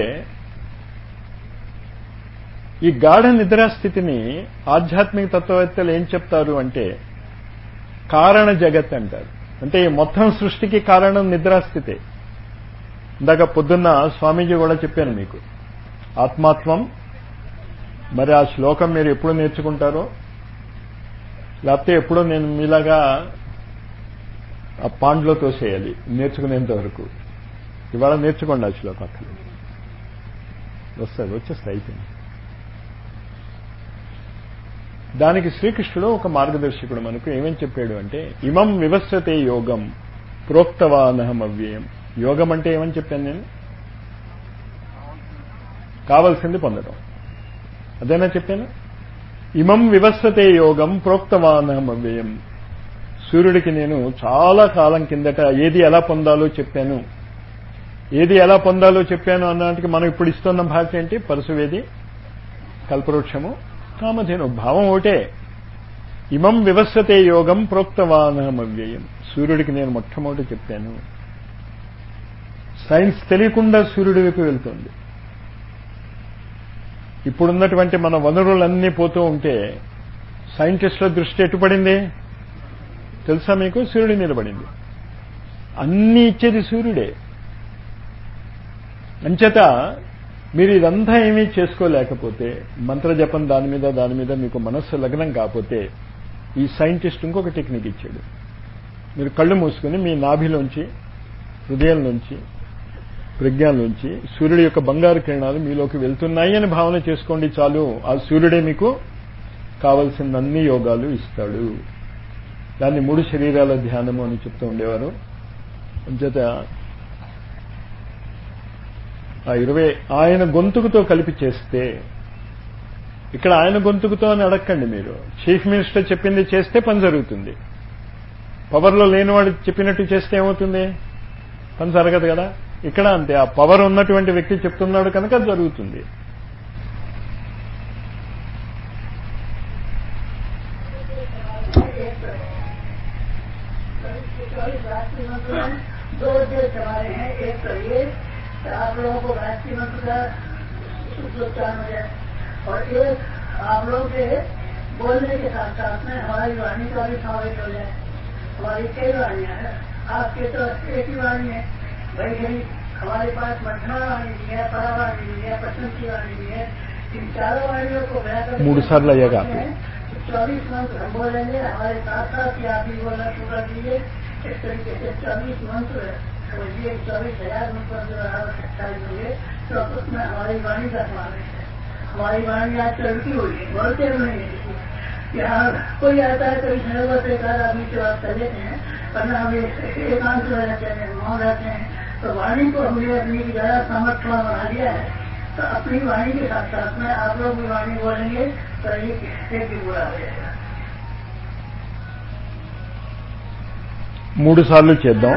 ఈ గాఢ నిద్రాస్థితిని ఆధ్యాత్మిక తత్వవేత్తలు ఏం చెప్తారు అంటే కారణ జగత్ అంటారు అంటే ఈ మొత్తం సృష్టికి కారణం నిద్రాస్థితే ఇందాక పొద్దున్న స్వామీజీ కూడా చెప్పాను మీకు ఆత్మాత్వం మరి ఆ శ్లోకం మీరు ఎప్పుడు నేర్చుకుంటారో లేకపోతే ఎప్పుడో నేను మీలాగా ఆ పాండ్లో తోసేయాలి నేర్చుకునేంత వరకు ఇవాళ నేర్చుకోండి ఆ శ్లోకం అక్కడ వస్తుంది వచ్చేస్తాయి అయిపోయింది దానికి శ్రీకృష్ణుడు ఒక మార్గదర్శకుడు మనకు ఏమని చెప్పాడు అంటే ఇమం వివస్వతే యోగం ప్రోక్తవానహం అవ్యయం యోగం అంటే ఏమని చెప్పాను నేను కావలసింది పొందడం అదేనా చెప్పాను ఇమం వివస్వతే యోగం ప్రోక్తవానహం అవ్యయం సూర్యుడికి నేను చాలా కాలం కిందట ఏది ఎలా పొందాలో చెప్పాను ఏది ఎలా పొందాలో చెప్పాను అన్నటికి మనం ఇప్పుడు ఇస్తున్న భాష ఏంటి పరశువేది కల్పవృక్షము కామధేను భావం ఒకటే ఇమం వివస్వతే యోగం ప్రోక్తవానమవ్యయం సూర్యుడికి నేను మొట్టమొదటి చెప్పాను సైన్స్ తెలియకుండా సూర్యుడి వైపు వెళ్తుంది ఇప్పుడున్నటువంటి మన వనరులన్నీ పోతూ ఉంటే సైంటిస్టుల దృష్టి ఎట్టుపడింది తెలుసా మీకు సూర్యుడి నిలబడింది అన్నీ ఇచ్చేది సూర్యుడే అంచేత మీరు ఇదంతా ఏమీ చేసుకోలేకపోతే మంత్రజపం దాని మీద దాని మీద మీకు మనస్సు లగ్నం కాకపోతే ఈ సైంటిస్ట్ ఇంకొక టెక్నిక్ ఇచ్చాడు మీరు కళ్ళు మూసుకుని మీ నాభిలోంచి హృదయంలోంచి ప్రజ్ఞలోంచి సూర్యుడి యొక్క బంగారు కిరణాలు మీలోకి వెళ్తున్నాయి అని భావన చేసుకోండి చాలు ఆ సూర్యుడే మీకు కావలసిన అన్ని యోగాలు ఇస్తాడు దాన్ని మూడు శరీరాల ధ్యానము అని చెప్తూ ఉండేవారు అంచేత ఆ ఇరవై ఆయన గొంతుకుతో కలిపి చేస్తే ఇక్కడ ఆయన గొంతుకుతో అని అడగండి మీరు చీఫ్ మినిస్టర్ చెప్పింది చేస్తే పని జరుగుతుంది పవర్లో లేనివాడు చెప్పినట్టు చేస్తే ఏమవుతుంది పని జరగదు కదా ఇక్కడ అంతే ఆ పవర్ ఉన్నటువంటి వ్యక్తి చెప్తున్నాడు కనుక అది జరుగుతుంది दो उद्देश्य हमारे हैं एक तो ये कि आप लोगों को राष्ट्रीय मंत्र का उच्चारण हो जाए और एक आप लोग के बोलने के साथ साथ में हमारी वाणी का भी समावेश हो जाए हमारी कई वाणियां हैं आपके तो एक ही वाणी है भाई भाई हमारे पास मध्यमा वाणी भी है परावाणी भी है पश्चिम की वाणी भी है इन चारों वाणियों को मिलाकर మూడు సార్లు అయ్యాక ఆపు. चौबीस मंत्र हम बोलेंगे हमारे साथ साथ ही आप भी बोलना शुरू कर दीजिए इस तरीके से चौबीस मंत्र समझिए चौबीस हजार मंत्र जो अट्ठाईस होंगे तो उसमें हमारी वाणी का समावेश है हमारी वाणी आज चलती हुई है बोलते हुए नहीं है यहाँ कोई आता है कभी नर्वस एक आध आदमी से बात कर लेते हैं वरना हम एकांत में रहते हैं मौन रहते हैं तो वाणी को हमने अपनी ज्यादा सामर्थ्य बना लिया है तो अपनी वाणी के साथ साथ में आप लोग भी वाणी बोलेंगे तो एक एक भी बुरा हो जाएगा మూడు సార్లు చేద్దాం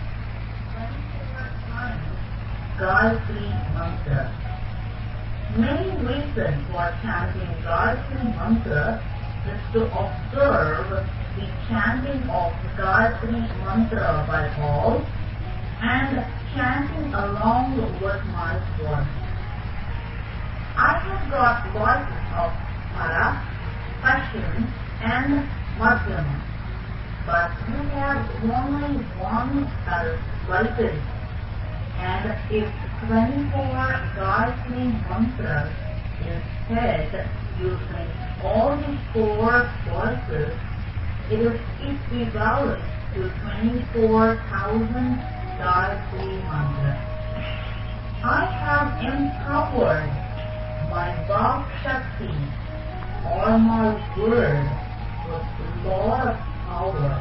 Gayatri Mantra. Main reason for chanting Gayatri Mantra is to observe the chanting of Gayatri Mantra by all and chanting along with my voice. I have got voices of Para, Pashim and Madhyama, but you have only one as Gayatri. And if 24 Gayatri mantras is said using all the four voices, it is equivalent to 24,000 Gayatri mantras. I have empowered my Vak Shakti or my word with lot of power.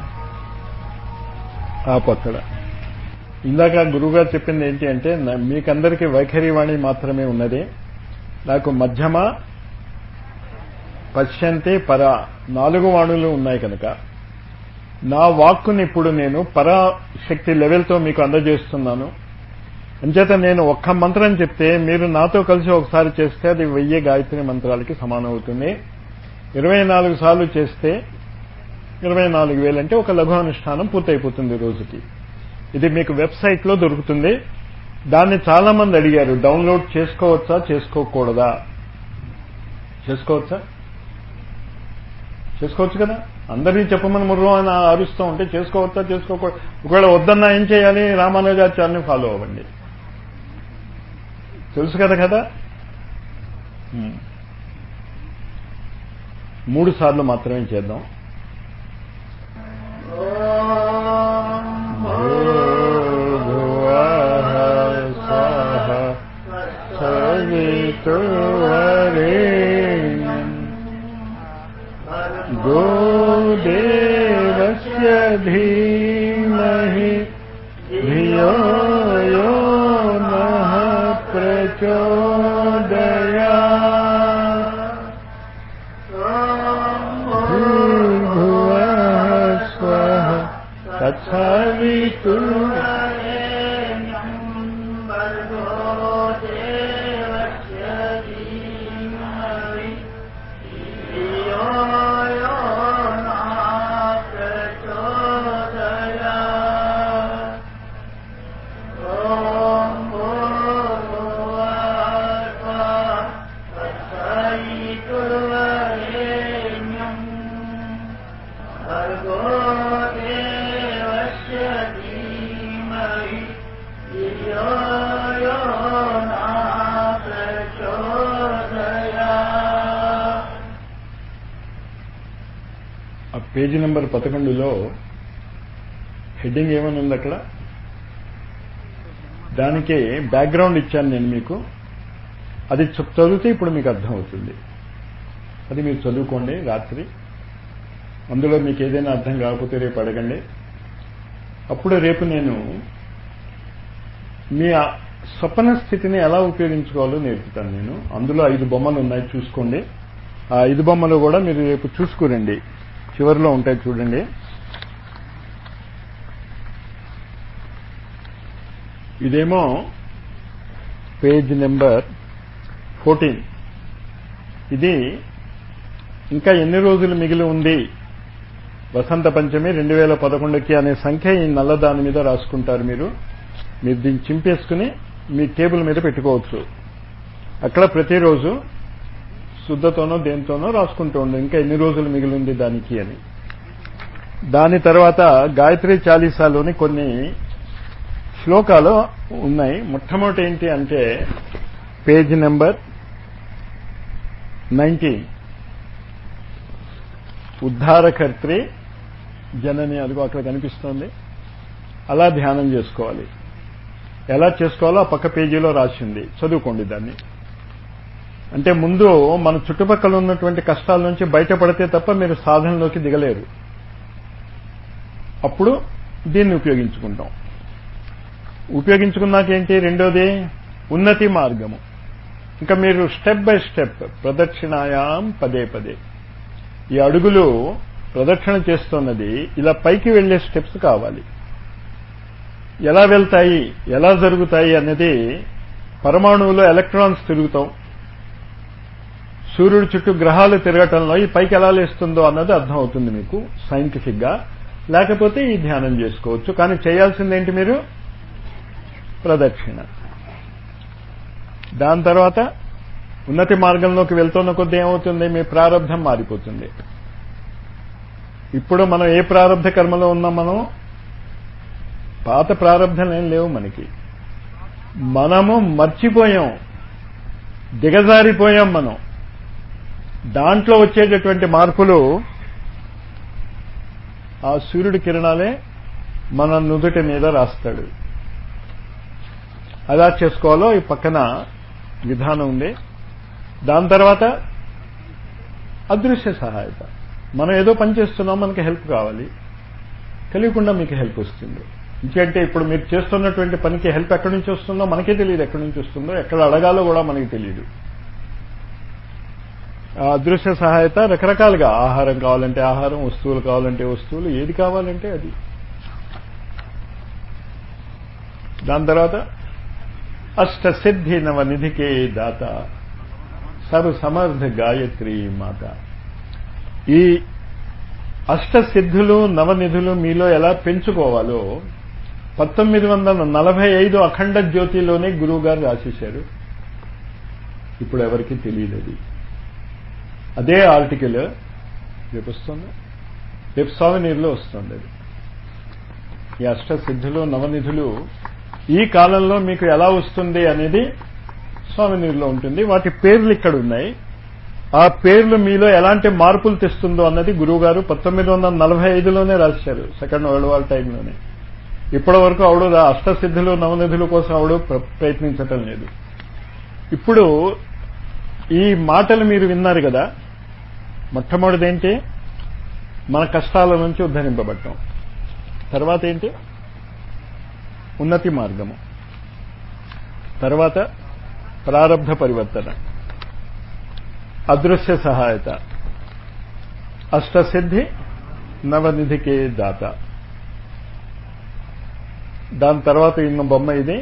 ఆపు అక్కడ ఇందాక గురువుగారు చెప్పింది ఏంటి అంటే నా- మీకందరికీ వైఖరి వాణి మాత్రమే ఉన్నది నాకు మధ్యమ పశ్యంతి పర నాలుగు వాణులు ఉన్నాయి కనుక నా వాక్కుని ఇప్పుడు నేను పరాశక్తి లెవెల్తో మీకు అందజేస్తున్నాను అంచేత నేను ఒక్క మంత్రం చెప్తే మీరు నాతో కలిసి ఒకసారి చేస్తే అది వెయ్యి గాయత్రి మంత్రాలకి సమానం అవుతుంది ఇరవై నాలుగు సార్లు చేస్తే ఇరవై నాలుగు వేలు అంటే ఒక లఘు అనుష్ఠానం పూర్తయిపోతుంది రోజుకి ఇది మీకు వెబ్సైట్లో దొరుకుతుంది దాన్ని చాలా మంది అడిగారు డౌన్లోడ్ చేసుకోవచ్చా చేసుకోకూడదా చేసుకోవచ్చా చేసుకోవచ్చు కదా అందరినీ చెప్పమని ముర్రం అని అరుస్తూ ఉంటే చేసుకోవచ్చా చేసుకోకూడదు ఒకవేళ వద్దన్నా ఏం చేయాలి రామానుజాచార్యని ఫాలో అవ్వండి తెలుసు కదా కదా ఉమ్. మూడు సార్లు మాత్రమే చేద్దాం భూర్భువః స్వః సవితుర్వరేణ్యం गोदेवस्य धीमहि धियो यो नः प्रचोदयात् भूर्भुवः स्वः तत्सवितुः పేజీ నెంబర్ పదకొండులో హెడ్డింగ్ ఏమని ఉంది అక్కడ దానికి బ్యాక్గ్రౌండ్ ఇచ్చాను నేను మీకు అది చ- చదివితే ఇప్పుడు మీకు అర్థమవుతుంది అది మీరు చదువుకోండి రాత్రి అందులో మీకు ఏదైనా అర్థం కాకపోతే రేపు అడగండి అప్పుడు రేపు నేను మీ ఆ స్వప్న స్థితిని ఎలా ఉపయోగించుకోవాలో నేర్పుతాను నేను అందులో ఐదు బొమ్మలు ఉన్నాయి చూసుకోండి ఆ ఐదు బొమ్మలు కూడా మీరు రేపు చూసుకురండి చివరిలో ఉంటాయి చూడండి ఇదేమో పేజ్ నెంబర్ ఫోర్టీన్ ఇది ఇంకా ఎన్ని రోజులు మిగిలి ఉంది వసంత పంచమి రెండు వేల పదకొండుకి అనే సంఖ్య ఈ నల్ల దాని మీద రాసుకుంటారు మీరు మీరు దీన్ని చింపేసుకుని మీ టేబుల్ మీద పెట్టుకోవచ్చు అక్కడ ప్రతిరోజు శుద్ధతోనో దేనితోనో రాసుకుంటూ ఉండు ఇంకా ఎన్ని రోజులు మిగిలి ఉంది దానికి అని దాని తర్వాత గాయత్రి చాలీసాలోని కొన్ని శ్లోకాలు ఉన్నాయి మొట్టమొదటి ఏంటి అంటే పేజ్ నెంబర్ నైన్టీన్ ఉద్ధారకర్త్రి జనని అదిగో అక్కడ కనిపిస్తోంది అలా ధ్యానం చేసుకోవాలి ఎలా చేసుకోవాలో ఆ పక్క పేజీలో రాసింది చదువుకోండి దాన్ని అంటే ముందు మన చుట్టుపక్కల ఉన్నటువంటి కష్టాల నుంచి బయటపడితే తప్ప మీరు సాధనలోకి దిగలేరు అప్పుడు దీన్ని ఉపయోగించుకుంటాం ఉపయోగించుకున్నాక ఏంటి రెండోది ఉన్నతి మార్గము ఇంకా మీరు స్టెప్ బై స్టెప్ ప్రదక్షిణాయాం పదే పదే ఈ అడుగులు ప్రదక్షిణ చేస్తున్నది ఇలా పైకి వెళ్లే స్టెప్స్ కావాలి ఎలా వెళ్తాయి ఎలా జరుగుతాయి అనేది పరమాణువులో ఎలక్ట్రాన్స్ తిరుగుతాం సూర్యుడి చుట్టూ గ్రహాలు తిరగటంలో ఈ పైకి ఎలా లేస్తుందో అన్నది అర్థమవుతుంది మీకు సైంటిఫిక్ గా లేకపోతే ఈ ధ్యానం చేసుకోవచ్చు కానీ చేయాల్సిందేంటి మీరు ప్రదక్షిణ దాని తర్వాత ఉన్నతి మార్గంలోకి వెళ్తున్న కొద్దీ ఏమవుతుంది మీ ప్రారంధం మారిపోతుంది ఇప్పుడు మనం ఏ ప్రారంధ కర్మలో ఉన్నాం మనం పాత ప్రారంధాలు ఏం లేవు మనకి మనము మర్చిపోయాం దిగజారిపోయాం మనం దాంట్లో వచ్చేటటువంటి మార్పులు ఆ సూర్యుడి కిరణాలే మన నుదుటి మీద రాస్తాడు అలా చేసుకోవాలో ఈ పక్కన విధానం ఉంది దాని తర్వాత అదృశ్య సహాయత మనం ఏదో పని చేస్తున్నాం మనకి హెల్ప్ కావాలి తెలియకుండా మీకు హెల్ప్ వస్తుంది ఎందుకంటే ఇప్పుడు మీరు చేస్తున్నటువంటి పనికి హెల్ప్ ఎక్కడి నుంచి వస్తుందో మనకే తెలియదు ఎక్కడి నుంచి వస్తుందో ఎక్కడ అడగాలో కూడా మనకి తెలియదు ఆ అదృశ్య సహాయత రకరకాలుగా ఆహారం కావాలంటే ఆహారం వస్తువులు కావాలంటే వస్తువులు ఏది కావాలంటే అది దాని తర్వాత అష్టసిద్ధి నవనిధికే దాత సర్వ సమర్థ గాయత్రి మాత ఈ అష్టసిద్ధులు నవనిధులు మీలో ఎలా పెంచుకోవాలో పంతొమ్మిది వందల నలభై ఐదు అఖండ జ్యోతిలోనే గురువు గారు రాసేశారు ఇప్పుడు ఎవరికి తెలియదు అది అదే ఆర్టికల్ రేపు వస్తుంది రేపు స్వామినీరులో వస్తుంది అది ఈ అష్టసిద్ధులు నవనిధులు ఈ కాలంలో మీకు ఎలా వస్తుంది అనేది స్వామినీరులో ఉంటుంది వాటి పేర్లు ఇక్కడ ఉన్నాయి ఆ పేర్లు మీలో ఎలాంటి మార్పులు తెస్తుందో అన్నది గురువుగారు పంతొమ్మిది వందల నలభై ఐదులోనే రాశారు సెకండ్ వరల్డ్ వార్ టైంలోనే ఇప్పటి వరకు ఆవిడ అష్టసిద్ధులు నవనిధుల కోసం ఆవిడ ప్ర- ప్రయత్నించటం లేదు ఇప్పుడు ఈ మాటలు మీరు విన్నారు కదా మొట్టమొదటిది ఏంటి మన కష్టాల నుంచి ఉద్ధరింపబడటం తర్వాత ఏంటి ఉన్నతి మార్గము తర్వాత ప్రారంభ పరివర్తన అదృశ్య సహాయత అష్టసిద్ధి నవనిధికే దాత దాని తర్వాత ఇన్న బొమ్మ ఇది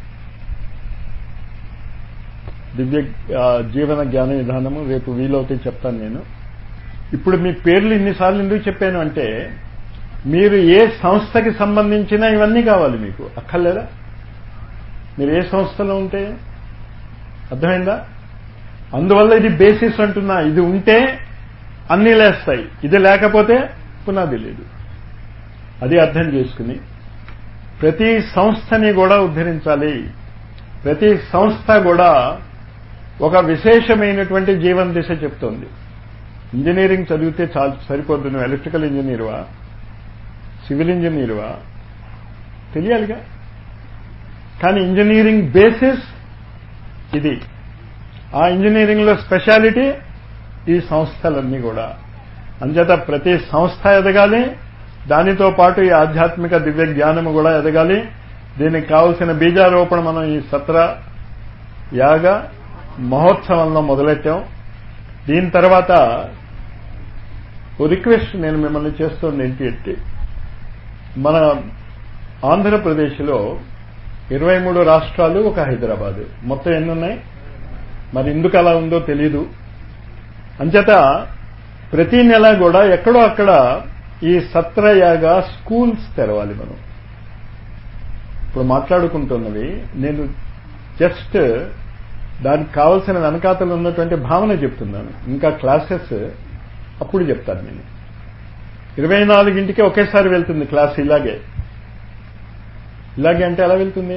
దివ్య ఆ, జీవన జ్ఞాన విధానము రేపు వీలవుతే చెప్తాను నేను ఇప్పుడు మీ పేర్లు ఇన్నిసార్లు ఎందుకు చెప్పాను అంటే మీరు ఏ సంస్థకి సంబంధించిన ఇవన్నీ కావాలి మీకు అక్కర్లేదా మీరు ఏ సంస్థలో ఉంటే అర్థమైందా అందువల్ల ఇది బేసిస్ అంటున్నా ఇది ఉంటే అన్నీ లేస్తాయి ఇది లేకపోతే పునాది లేదు అది అర్థం చేసుకుని ప్రతి సంస్థని కూడా ఉద్ధరించాలి ప్రతి సంస్థ కూడా ఒక విశేషమైనటువంటి జీవన దిశ చెప్తోంది ఇంజనీరింగ్ చదివితే చాలు సరిపోద్దు నువ్వు ఎలక్ట్రికల్ ఇంజనీరువా సివిల్ ఇంజనీరువా తెలియాలిగా కానీ ఇంజనీరింగ్ బేసిస్ ఇది ఆ ఇంజనీరింగ్లో స్పెషాలిటీ ఈ సంస్థలన్నీ కూడా అంచేత ప్రతి సంస్థ ఎదగాలి దానితో పాటు ఈ ఆధ్యాత్మిక దివ్య జ్ఞానము కూడా ఎదగాలి దీనికి కావలసిన బీజారోపణ మనం ఈ సత్ర యాగ మహోత్సవంలో మొదలెట్టాం దీని తర్వాత ఓ రిక్వెస్ట్ నేను మిమ్మల్ని చేస్తుంది ఏంటి అంటే మన ఆంధ్రప్రదేశ్లో ఇరవై మూడు రాష్ట్రాలు ఒక హైదరాబాద్ మొత్తం ఎన్ని ఉన్నాయి మరి ఎందుకు అలా ఉందో తెలీదు అంచేత ప్రతి నెల కూడా ఎక్కడో అక్కడ ఈ సత్రయాగ స్కూల్స్ తెరవాలి మనం ఇప్పుడు మాట్లాడుకుంటున్నవి నేను జస్ట్ దానికి కావలసిన వెనకాతలు ఉన్నటువంటి భావన చెప్తున్నాను ఇంకా క్లాసెస్ అప్పుడు చెప్తాను నేను ఇరవై నాలుగింటికి ఒకేసారి వెళ్తుంది క్లాస్ ఇలాగే ఇలాగే అంటే ఎలా వెళ్తుంది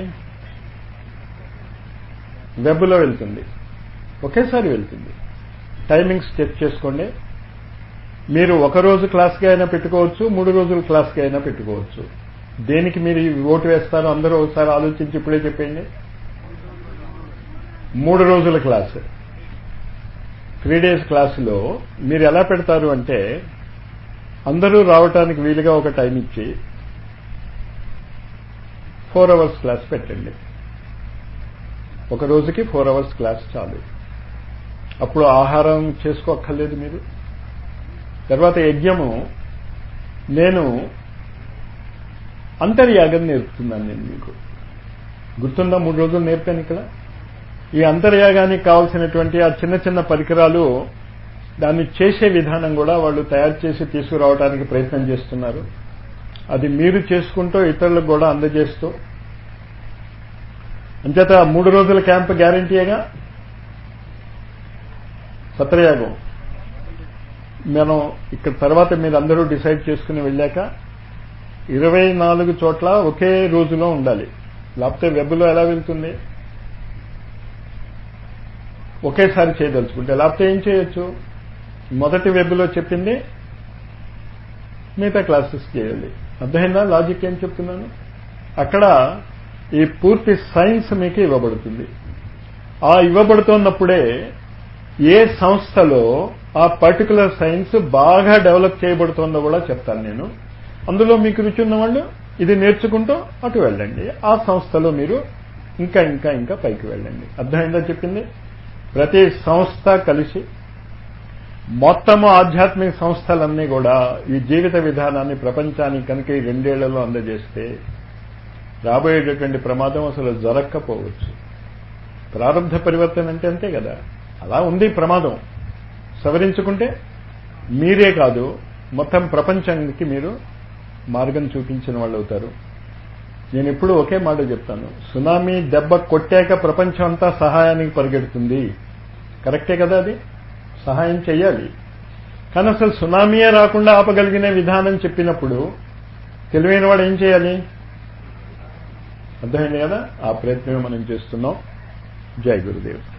వెబ్లో వెళ్తుంది ఒకేసారి వెళ్తుంది టైమింగ్స్ చెక్ చేసుకోండి మీరు ఒక రోజు క్లాస్కి అయినా పెట్టుకోవచ్చు మూడు రోజుల క్లాస్కి అయినా పెట్టుకోవచ్చు దేనికి మీరు ఈ ఓటు వేస్తారో అందరూ ఒకసారి ఆలోచించి ఇప్పుడే చెప్పండి మూడు రోజుల క్లాస్ త్రీ డేస్ క్లాసులో మీరు ఎలా పెడతారు అంటే అందరూ రావటానికి వీలుగా ఒక టైం ఇచ్చి ఫోర్ అవర్స్ క్లాస్ పెట్టండి ఒక రోజుకి ఫోర్ అవర్స్ క్లాస్ చాలు అప్పుడు ఆహారం చేసుకోక్కర్లేదు మీరు తర్వాత యజ్ఞము నేను అంతర్యాగం నేర్పుతున్నాను నేను మీకు గుర్తుందా మూడు రోజులు నేర్పాను ఇక్కడ ఈ అంతర్యాగానికి కావాల్సినటువంటి ఆ చిన్న చిన్న పరికరాలు దాన్ని చేసే విధానం కూడా వాళ్ళు తయారు చేసి తీసుకురావడానికి ప్రయత్నం చేస్తున్నారు అది మీరు చేసుకుంటూ ఇతరులకు కూడా అందజేస్తూ అంచేత మూడు రోజుల క్యాంప్ గ్యారంటీయేగా సత్రయాగం మనం ఇక్కడ తర్వాత మీరు అందరూ డిసైడ్ చేసుకుని వెళ్ళాక ఇరవై నాలుగు చోట్ల ఒకే రోజులో ఉండాలి లేకపోతే వెబ్లో ఎలా వెళ్తుంది ఒకేసారి చేయదలుచుకుంటే లేకపోతే ఏం చేయొచ్చు మొదటి వెబ్లో చెప్పింది మిగతా క్లాసెస్ చేయాలి అర్థమైందా లాజిక్ ఏం చెప్తున్నాను అక్కడ ఈ పూర్తి సైన్స్ మీకు ఇవ్వబడుతుంది ఆ ఇవ్వబడుతున్నప్పుడే ఏ సంస్థలో ఆ పర్టికులర్ సైన్స్ బాగా డెవలప్ చేయబడుతుందో కూడా చెప్తాను నేను అందులో మీకు రుచి ఉన్న వాళ్ళు ఇది నేర్చుకుంటూ అటు వెళ్ళండి ఆ సంస్థలో మీరు ఇంకా ఇంకా ఇంకా పైకి వెళ్ళండి అర్థమైందా చెప్పింది ప్రతి సంస్థ కలిసి మొత్తము ఆధ్యాత్మిక సంస్థలన్నీ కూడా ఈ జీవిత విధానాన్ని ప్రపంచానికి కనుక ఈ రెండేళ్లలో అందజేస్తే రాబోయేటటువంటి ప్రమాదం అసలు జరగకపోవచ్చు ప్రారంభ పరివర్తన అంటే అంతే కదా అలా ఉంది ప్రమాదం సవరించుకుంటే మీరే కాదు మొత్తం ప్రపంచానికి మీరు మార్గం చూపించిన వాళ్ళు అవుతారు నేను ఎప్పుడు ఒకే మాట చెప్తాను సునామీ దెబ్బ కొట్టాక ప్రపంచం అంతా సహాయానికి పరిగెడుతుంది కరెక్టే కదా అది సహాయం చెయ్యాలి కానీ అసలు సునామీయే రాకుండా ఆపగలిగిన విధానం చెప్పినప్పుడు తెలివైన వాడు ఏం చేయాలి అర్థమైంది కదా ఆ ప్రయత్నమే మనం చేస్తున్నాం జై గురుదేవ్